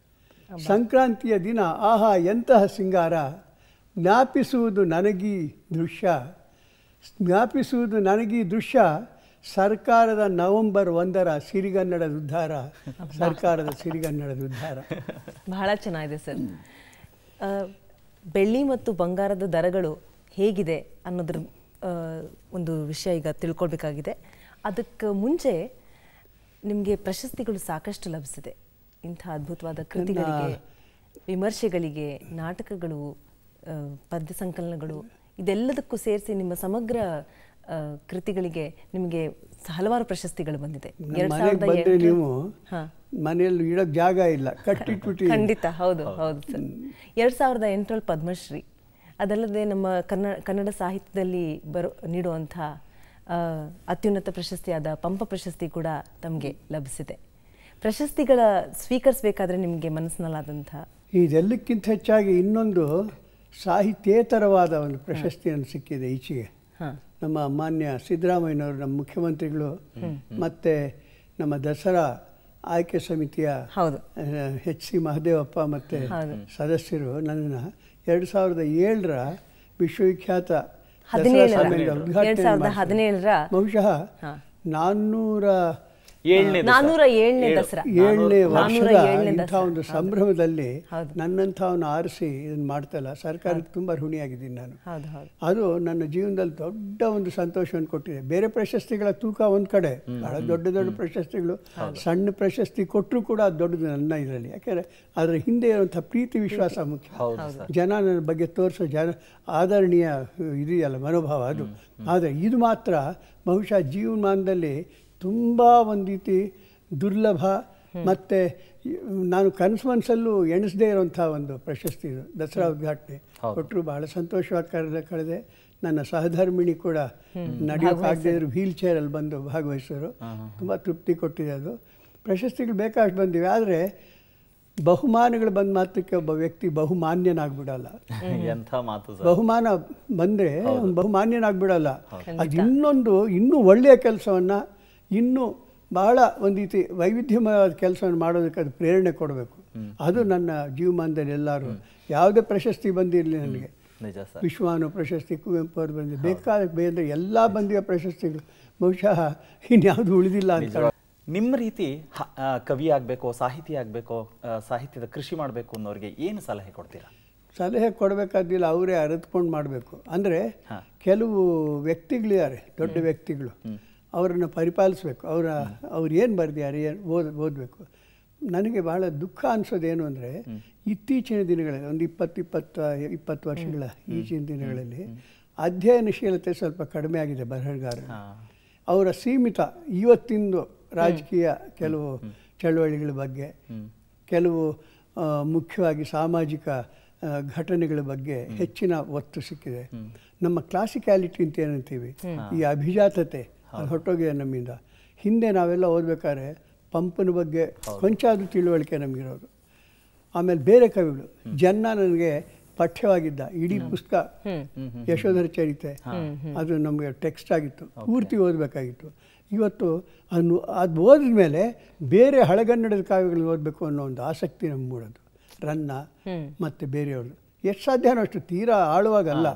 ಸಂಕ್ರಾಂತಿಯ ದಿನ ಆಹಾ ಎಂತಹ ಸಿಂಗಾರ ಜ್ಞಾಪಿಸುವುದು ನನಗೀ ದೃಶ್ಯ ಜ್ಞಾಪಿಸುವುದು ನನಗೀ ದೃಶ್ಯ ಸರ್ಕಾರದ ನವೆಂಬರ್ ಒಂದರ ಸಿರಿಗನ್ನಡದ ಉದ್ಧಾರ ಸರ್ಕಾರದ ಸಿರಿಗನ್ನಡದ ಉದ್ಧಾರ ಬಹಳ ಚೆನ್ನಾಗಿದೆ ಸರ್ ಆ, ಬೆಳ್ಳಿ ಮತ್ತು ಬಂಗಾರದ ದರಗಳು ಹೇಗಿದೆ ಅನ್ನೋದ್ರ ಆ, ಒಂದು ವಿಷಯ ಈಗ ತಿಳ್ಕೊಳ್ಬೇಕಾಗಿದೆ ಅದಕ್ಕೆ ಮುಂಚೆ ನಿಮಗೆ ಪ್ರಶಸ್ತಿಗಳು ಸಾಕಷ್ಟು ಲಭಿಸಿದೆ ಇಂಥ ಅದ್ಭುತವಾದ ಕೃತಿಗಳಿಗೆ ವಿಮರ್ಶೆಗಳಿಗೆ ನಾಟಕಗಳು ಆ, ಪದ್ಯ ಸಂಕಲನಗಳು ಇದೆಲ್ಲದಕ್ಕೂ ಸೇರಿಸಿ ನಿಮ್ಮ ಸಮಗ್ರ ಆ, ಕೃತಿಗಳಿಗೆ ನಿಮಗೆ ಹಲವಾರು ಪ್ರಶಸ್ತಿಗಳು ಬಂದಿದೆ ನಮ್ಮ ಎರಡ್ ಮನೆಗೆ ಸಾವಿರದ ಬಂದರೆ ಎಂಟರ- ನೀವು ಹಾ. ಮನೆಯಲ್ಲಿ ಇಡೋಕ್ಕೆ ಜಾಗ ಇಲ್ಲ ಕಟ್ಟಿಟ್ಬಿಟ್ಟು ಖಂಡಿತ ಹೌದು ಹೌದು ಸರ್ ಎರಡ್ ಸಾವಿರದ ಎಂಟರಲ್ಲಿ ಪದ್ಮಶ್ರೀ ಅದಲ್ಲದೆ ನಮ್ಮ ಕನ್ನಡ ಕನ್ನಡ ಸಾಹಿತ್ಯದಲ್ಲಿ ಬರೋ ನೀಡುವಂಥ ಆ, ಅತ್ಯುನ್ನತ ಪ್ರಶಸ್ತಿಯಾದ ಪಂಪ ಪ್ರಶಸ್ತಿ ಕೂಡ ತಮಗೆ ಲಭಿಸಿದೆ ಪ್ರಶಸ್ತಿಗಳ ಸ್ವೀಕರಿಸಬೇಕಾದ್ರೆ ನಿಮಗೆ ಮನಸ್ಸಿನಲ್ಲಾದಂಥ ಇದೆಲ್ಲಕ್ಕಿಂತ ಹೆಚ್ಚಾಗಿ ಇನ್ನೊಂದು ಸಾಹಿತ್ಯೇತರವಾದ ಒಂದು ಪ್ರಶಸ್ತಿಯನ್ನು ಸಿಕ್ಕಿದೆ ಈಚೆಗೆ ಹಾಂ ನಮ್ಮ ಮಾನ್ಯ ಸಿದ್ದರಾಮಯ್ಯನವರು ನಮ್ಮ ಮುಖ್ಯಮಂತ್ರಿಗಳು ಮತ್ತು ನಮ್ಮ ದಸರಾ ಆಯ್ಕೆ ಸಮಿತಿಯ ಹೌದು ಎಚ್ ಸಿ ಮಹದೇವಪ್ಪ ಮತ್ತು ಸದಸ್ಯರು ನನ್ನನ್ನು ಎರಡು ಸಾವಿರದ ಏಳರ ವಿಶ್ವವಿಖ್ಯಾತ ದಸರಾ ಹದಿನೇಳರ ಸಮ್ಮೇಳನದ ಉದ್ಘಾಟನೆ ಎರಡ್ ಸಾವಿರದ ಮಾಡಿದ್ರು. ಹದಿನೇಳರ ಬಹುಶಃ ಹಾ. ನಾನ್ನೂರ ಏಳನೇ ನಾನೂರ ಏಳನೇ ದಸರಾ ಏಳನೇ ನಾನೂರ ವರ್ಷದ ಏಳನೇ ಇಂಥ ದಸರಾ ಒಂದು ಸಂಭ್ರಮದಲ್ಲಿ ಹೌದು. ನನ್ನಂಥವನ್ನ ಆರಿಸಿ ಇದನ್ನು ಮಾಡ್ತಲ್ಲ ಸರ್ಕಾರಕ್ಕೆ ತುಂಬ ಋಣಿಯಾಗಿದ್ದೀನಿ ನಾನು ಹೌದು ಹೌದು ಅದು ನನ್ನ ಜೀವನದಲ್ಲಿ ದೊಡ್ಡ ಒಂದು ಸಂತೋಷವನ್ನು ಕೊಟ್ಟಿದೆ ಬೇರೆ ಪ್ರಶಸ್ತಿಗಳ ತೂಕ ಒಂದು ಕಡೆ ಬಹಳ ದೊಡ್ಡ ದೊಡ್ಡ ಪ್ರಶಸ್ತಿಗಳು ಸಣ್ಣ ಪ್ರಶಸ್ತಿ ಕೊಟ್ಟರು ಕೂಡ ಅದು ದೊಡ್ಡದು ನನ್ನ ಇದರಲ್ಲಿ ಯಾಕೆಂದರೆ ಅದರ ಹಿಂದೆ ಇರುವಂಥ ಪ್ರೀತಿ ವಿಶ್ವಾಸ ಮುಖ್ಯ ಜನ ನನ್ನ ಬಗ್ಗೆ ತೋರಿಸೋ ಜನ ಆದರಣೀಯ ಇದೆಯಲ್ಲ ಮನೋಭಾವ ಅದು ಆದರೆ ಇದು ಮಾತ್ರ ಬಹುಶಃ ಜೀವಮಾನದಲ್ಲಿ ತುಂಬ ಒಂದು ರೀತಿ ದುರ್ಲಭ ಮತ್ತು ನಾನು ಕನಸು ಮನಸ್ಸಲ್ಲೂ ಎಣಿಸದೇ ಇರುವಂಥ ಒಂದು ಪ್ರಶಸ್ತಿ ಇದು ದಸರಾ ಉದ್ಘಾಟನೆ ಕೊಟ್ಟರು ಬಹಳ ಸಂತೋಷವಾಗಿ ಕಳೆದ ಕಳೆದೆ ನನ್ನ ಸಹಧರ್ಮಿಣಿ ಕೂಡ ನಡೆಯೋಕ್ಕಾಗದೇ ಇದ್ರು ವೀಲ್ ಚೇರಲ್ಲಿ ಬಂದು ಭಾಗವಹಿಸೋರು ತುಂಬ ತೃಪ್ತಿ ಕೊಟ್ಟಿದೆ ಅದು ಪ್ರಶಸ್ತಿಗಳು ಬೇಕಾಷ್ಟು ಬಂದಿವೆ ಆದರೆ ಬಹುಮಾನಗಳು ಬಂದ ಮಾತ್ರಕ್ಕೆ ಒಬ್ಬ ವ್ಯಕ್ತಿ ಬಹುಮಾನ್ಯನಾಗ್ಬಿಡಲ್ಲ ಎಂಥ ಮಾತು ಸರ್ ಬಹುಮಾನ ಬಂದರೆ ಅವ್ನು ಬಹುಮಾನ್ಯನಾಗ್ಬಿಡಲ್ಲ ಅದು ಇನ್ನೊಂದು ಇನ್ನೂ ಒಳ್ಳೆಯ ಕೆಲಸವನ್ನು ಇನ್ನೂ ಬಹಳ ಒಂದು ರೀತಿ ವೈವಿಧ್ಯಮಯವಾದ ಕೆಲಸವನ್ನು ಮಾಡೋದಕ್ಕೆ ಅದು ಪ್ರೇರಣೆ ಕೊಡಬೇಕು ಅದು ನನ್ನ ಜೀವಮಾನದಲ್ಲಿ ಎಲ್ಲರೂ ಯಾವುದೇ ಪ್ರಶಸ್ತಿ ಬಂದಿರಲಿ ನನಗೆ ನಿಜ ಸರ್ ವಿಶ್ವಾನು ಪ್ರಶಸ್ತಿ ಕುವೆಂಪು ಅವ್ರು ಬಂದಿದೆ ಬೇಕಾದ ಬೇರೆ ಎಲ್ಲ ಬಂದಿವೆ ಪ್ರಶಸ್ತಿಗಳು ಬಹುಶಃ ಇನ್ಯಾವುದು ಉಳಿದಿಲ್ಲ ಅಂತ ನಿಮ್ಮ ರೀತಿ ಹ- ಆ, ಕವಿ ಆಗಬೇಕು ಸಾಹಿತಿ ಆಗಬೇಕು ಸಾಹಿತ್ಯದ ಕೃಷಿ ಮಾಡಬೇಕು ಅನ್ನೋರಿಗೆ ಏನು ಸಲಹೆ ಕೊಡ್ತೀರಾ ಸಲಹೆ ಕೊಡಬೇಕಾದಿಲ್ಲ ಅವರೇ ಅರಿತ್ಕೊಂಡು ಮಾಡಬೇಕು ಅಂದರೆ ಕೆಲವು ವ್ಯಕ್ತಿಗಳಿದ್ದಾರೆ ದೊಡ್ಡ ವ್ಯಕ್ತಿಗಳು ಅವರನ್ನು ಪರಿಪಾಲಿಸ್ಬೇಕು ಅವರ ಅವ್ರು ಏನು ಬರೆದಿದ್ದಾರೆ ಏನು ಓದ್ ಓದಬೇಕು ನನಗೆ ಬಹಳ ದುಃಖ ಅನಿಸೋದೇನು ಅಂದರೆ ಇತ್ತೀಚಿನ ದಿನಗಳಲ್ಲಿ ಒಂದು ಇಪ್ಪತ್ತು ಇಪ್ಪತ್ತ ಇಪ್ಪತ್ತು ವರ್ಷಗಳ ಈಚಿನ ದಿನಗಳಲ್ಲಿ ಅಧ್ಯಯನಶೀಲತೆ ಸ್ವಲ್ಪ ಕಡಿಮೆ ಆಗಿದೆ ಬರಹಗಾರ ಅವರ ಸೀಮಿತ ಇವತ್ತಿಂದು ರಾಜಕೀಯ ಕೆಲವು ಚಳವಳಿಗಳ ಬಗ್ಗೆ ಕೆಲವು ಆ, ಮುಖ್ಯವಾಗಿ ಸಾಮಾಜಿಕ ಆ, ಘಟನೆಗಳ ಬಗ್ಗೆ ಹೆಚ್ಚಿನ ಒತ್ತು ಸಿಕ್ಕಿದೆ ನಮ್ಮ ಕ್ಲಾಸಿಕ್ಯಾಲಿಟಿ ಅಂತ ಏನಂತೀವಿ ಈ ಅಭಿಜಾತತೆ ಅದು ಹೊರಟೋಗಿದೆ ನಮ್ಮಿಂದ ಹಿಂದೆ ನಾವೆಲ್ಲ ಓದ್ಬೇಕಾದ್ರೆ ಪಂಪನ ಬಗ್ಗೆ ಕೊಂಚಾದ್ರೂ ತಿಳುವಳಿಕೆ ನಮಗಿರೋದು ಆಮೇಲೆ ಬೇರೆ ಕವಿಗಳು ಜನ್ನ ನನಗೆ ಪಠ್ಯವಾಗಿದ್ದ ಇಡೀ ಪುಸ್ತಕ ಯಶೋಧರ ಚರಿತೆ ಅದು ನಮಗೆ ಟೆಕ್ಸ್ಟ್ ಆಗಿತ್ತು ಪೂರ್ತಿ ಓದಬೇಕಾಗಿತ್ತು ಇವತ್ತು ಅದನ್ನು ಅದು ಓದಿದ ಮೇಲೆ ಬೇರೆ ಹಳೆಗನ್ನಡದ ಕಾವ್ಯಗಳನ್ನ ಓದಬೇಕು ಅನ್ನೋ ಒಂದು ಆಸಕ್ತಿ ನಮ್ಗೆ ಮೂಡೋದು ರನ್ನ ಮತ್ತು ಬೇರೆಯವ್ರದ್ದು ಎಷ್ಟು ಸಾಧ್ಯನೋ ಅಷ್ಟು ತೀರಾ ಆಳುವಾಗಲ್ಲ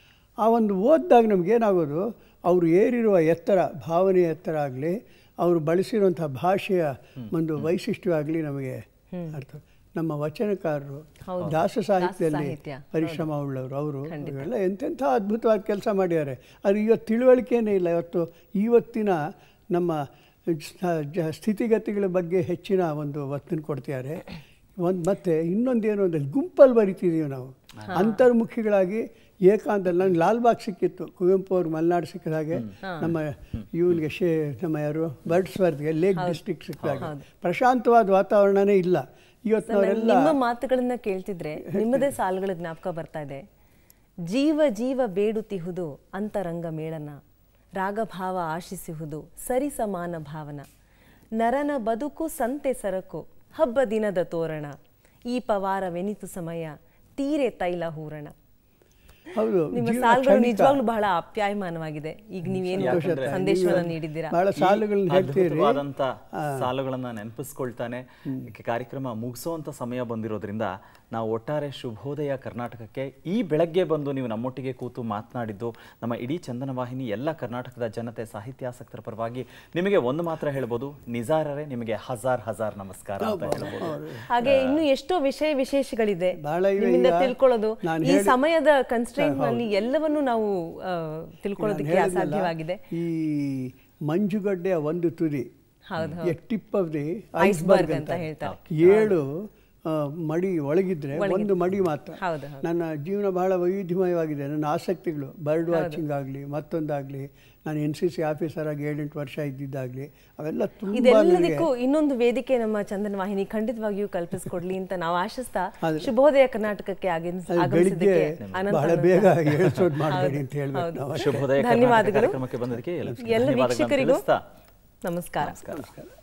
ಆ ಒಂದು ಓದಿದಾಗ ನಮಗೇನಾಗೋದು ಅವರು ಏರಿರುವ ಎತ್ತರ ಭಾವನೆಯ ಎತ್ತರ ಆಗಲಿ ಅವರು ಬಳಸಿರುವಂಥ ಭಾಷೆಯ ಒಂದು ವೈಶಿಷ್ಟ್ಯವಾಗಲಿ ನಮಗೆ ಅರ್ಥ ನಮ್ಮ ವಚನಕಾರರು ದಾಸ ಸಾಹಿತ್ಯದಲ್ಲಿ ಪರಿಶ್ರಮ ಉಳ್ಳವರು ಅವರು ಇವೆಲ್ಲ ಎಂತೆಂಥ ಅದ್ಭುತವಾದ ಕೆಲಸ ಮಾಡಿದ್ದಾರೆ ಅದು ಇವತ್ತು ತಿಳುವಳಿಕೆಯೇ ಇಲ್ಲ ಇವತ್ತು ಇವತ್ತಿನ ನಮ್ಮ ಸ- ಜ- ಸ್ಥಿತಿಗತಿಗಳ ಬಗ್ಗೆ ಹೆಚ್ಚಿನ ಒಂದು ಒತ್ತನ್ನು ಕೊಡ್ತಿದ್ದಾರೆ ಒಂದು ಮತ್ತೆ ಇನ್ನೊಂದೇನು ಅಂದರೆ ಗುಂಪಲ್ಲಿ ಬರಿತಿದ್ದೀವಿ ನಾವು ಅಂತರ್ಮುಖಿಗಳಾಗಿ ಏಕಾಂತ ನಂಗೆ ಲಾಲ್ಬಾಗ್ ಸಿಕ್ಕಿತ್ತು ಕುವೆಂಪು ಅವ್ರು ಮಲೆನಾಡು ಸಿಕ್ಕಿದ ಹಾಗೆ ನಮ್ಮ ಇವನಿಗೆ ಶೇ ನಮ್ಮ ಯಾರು ಬರ್ಡ್ಸ್ವರ್ತ್ಗೆ ಲೇಕ್ ಡಿಸ್ಟ್ರಿಕ್ಟ್ ಸಿಕ್ಕಿದಾಗ ಪ್ರಶಾಂತವಾದ ವಾತಾವರಣನೇ ಇಲ್ಲ ಇವತ್ತು ನಾವೆಲ್ಲ ನಿಮ್ಮ ಮಾತುಗಳನ್ನ ಕೇಳ್ತಿದ್ರೆ ನಿಮ್ಮದೇ ಸಾಲುಗಳ ಜ್ಞಾಪಕ ಬರ್ತಾ ಇದೆ ಜೀವ ಜೀವ ಬೇಡುತ್ತಿಹುದು ಅಂತರಂಗ ಮೇಳನ ರಾಗಭಾವ ಆಶಿಸುವುದು ಸರಿ ಸಮಾನ ಭಾವನ ನರನ ಬದುಕು ಸಂತೆ ಸರಕು ಹಬ್ಬ ದಿನದ ತೋರಣ ಈ ಪವಾರವೆನಿತು ಸಮಯ ತೀರೆ ತೈಲ ಹೂರಣ ಹೌದು ನಿಮ್ಮ ಜೀವನ ಸಾಲುಗಳು ಕ್ಷಣಿಕ. ನಿಜವಾಗ್ಲೂ ಬಹಳ ಆಪ್ಯಾಯಮಾನವಾಗಿದೆ ಈಗ ನೀವೇನು ಯಾಕಂದ್ರೆ ಸಂದೇಶವನ್ನು ನೀಡಿದ್ದೀರಾ ಬಹಳ ಸಾಲುಗಳನ್ನ ಹೇಳ್ತೀರಿ ಅದ್ಭುತವಾದಂತ ಸಾಲುಗಳನ್ನ ನೆನಪಿಸ್ಕೊಳ್ತಾನೆ ಈ ಕಾರ್ಯಕ್ರಮ ಮುಗಿಸುವಂತ ಸಮಯ ಬಂದಿರೋದ್ರಿಂದ ನಾವು ಒಟ್ಟಾರೆ ಶುಭೋದಯ ಕರ್ನಾಟಕಕ್ಕೆ ಈ ಬೆಳಗ್ಗೆ ಬಂದು ನೀವು ನಮ್ಮೊಟ್ಟಿಗೆ ಕೂತು ಮಾತನಾಡಿದ್ದು ನಮ್ಮ ಇಡೀ ಚಂದನ ವಾಹಿನಿ ಎಲ್ಲ ಕರ್ನಾಟಕದ ಜನತೆ ಸಾಹಿತ್ಯಾಸಕ್ತರ ಪರವಾಗಿ ನಿಮಗೆ ಒಂದು ಮಾತ್ರ ಹೇಳ್ಬೋದು ನಿಜಾರರೇ ನಿಮಗೆ ಹಜಾರ್ ಹಜಾರ್ ನಮಸ್ಕಾರ ಅಂತ ಹೇಳ್ಬೋದು ಹಾಗೆ ಇನ್ನು ಎಷ್ಟೋ ವಿಷಯ ವಿಶೇಷಗಳಿದೆ ಬಹಳ ಇವೆ ನಿಮ್ಮಿಂದ ಈಗ. ತಿಳ್ಕೊಳ್ಳೋದು ನಾನ್ ಈ ಹೇಳಿ- ಸಮಯದ ಕನ್ಸ್ಟ್ರೈನ್ ನಲ್ಲಿ ಎಲ್ಲವನ್ನೂ ನಾವು ಆ, ತಿಳ್ಕೊಳ್ಳೋದಕ್ಕೆ ನಾನು ಹೇಳಿದ್ನಲ್ಲ, ಅಸಾಧ್ಯವಾಗಿದೆ ಈ ಮಂಜುಗಡ್ಡೆಯ ಒಂದು ತುದಿ ಹೌದು tip of the Iceberg iceberg ಅಂತ ಹೇಳ್ತಾರೆ. ಏಳು ಆ, ಮಡಿ ಒಳಗಿದ್ರೆ ಒಂದು ಮಡಿ ಮಾತ್ರ ಹೌದು, ನನ್ನ ಜೀವನ ಬಹಳ ವೈವಿಧ್ಯಮಯವಾಗಿದೆ ನನ್ನ ಆಸಕ್ತಿಗಳು ಬರ್ಡ್ ವಾಚಿಂಗ್ ಆಗಲಿ ಮತ್ತೊಂದಾಗಲಿ ನಾನು ಎನ್ ಸಿ ಸಿ ಆಫೀಸರ್ ಆಗಿ ಏಳೆಂಟು ವರ್ಷ ಇದ್ದಿದ್ದಾಗಲಿ ಅವೆಲ್ಲ ತುಂಬ ನನಗೆ ಇದೆಲ್ಲದಕ್ಕೂ ಇನ್ನೊಂದು ವೇದಿಕೆ ನಮ್ಮ ಚಂದನ ವಾಹಿನಿ ಖಂಡಿತವಾಗಿಯೂ ಕಲ್ಪಿಸ್ಕೊಡ್ಲಿ ಅಂತ ನಾವು ಆಶಿಸ್ತಾ ಶುಭೋದಯ ಕರ್ನಾಟಕಕ್ಕೆ ಆಗಮಿಸ್- ಅದು ಆಗಮಿಸಿದ್ದಕ್ಕೆ ಬೆಳಿಗ್ಗೆ ಅನಂತ ಬಹಳ ಅನಂತ ಬೇಗ ಹೇಳ್ಸೋದು ಮಾಡಬೇಡಿ ಅಂತ ಹೇಳ್ಬೇಕು ಹೌದು. ನಾವು ಶುಭೋದಯ ಕರ್ನಾಟಕ ಧನ್ಯವಾದಗಳು ಕಾರ್ಯಕ್ರಮಕ್ಕೆ ಬಂದದಕ್ಕೆ ಎಲ್ಲ ಎಲ್ಲ ಧನ್ಯವಾದಗಳನ್ನು ವೀಕ್ಷಕರಿಗೂ ತಿಳಿಸ್ತಾ ನಮಸ್ಕಾರ ನಮಸ್ಕಾರ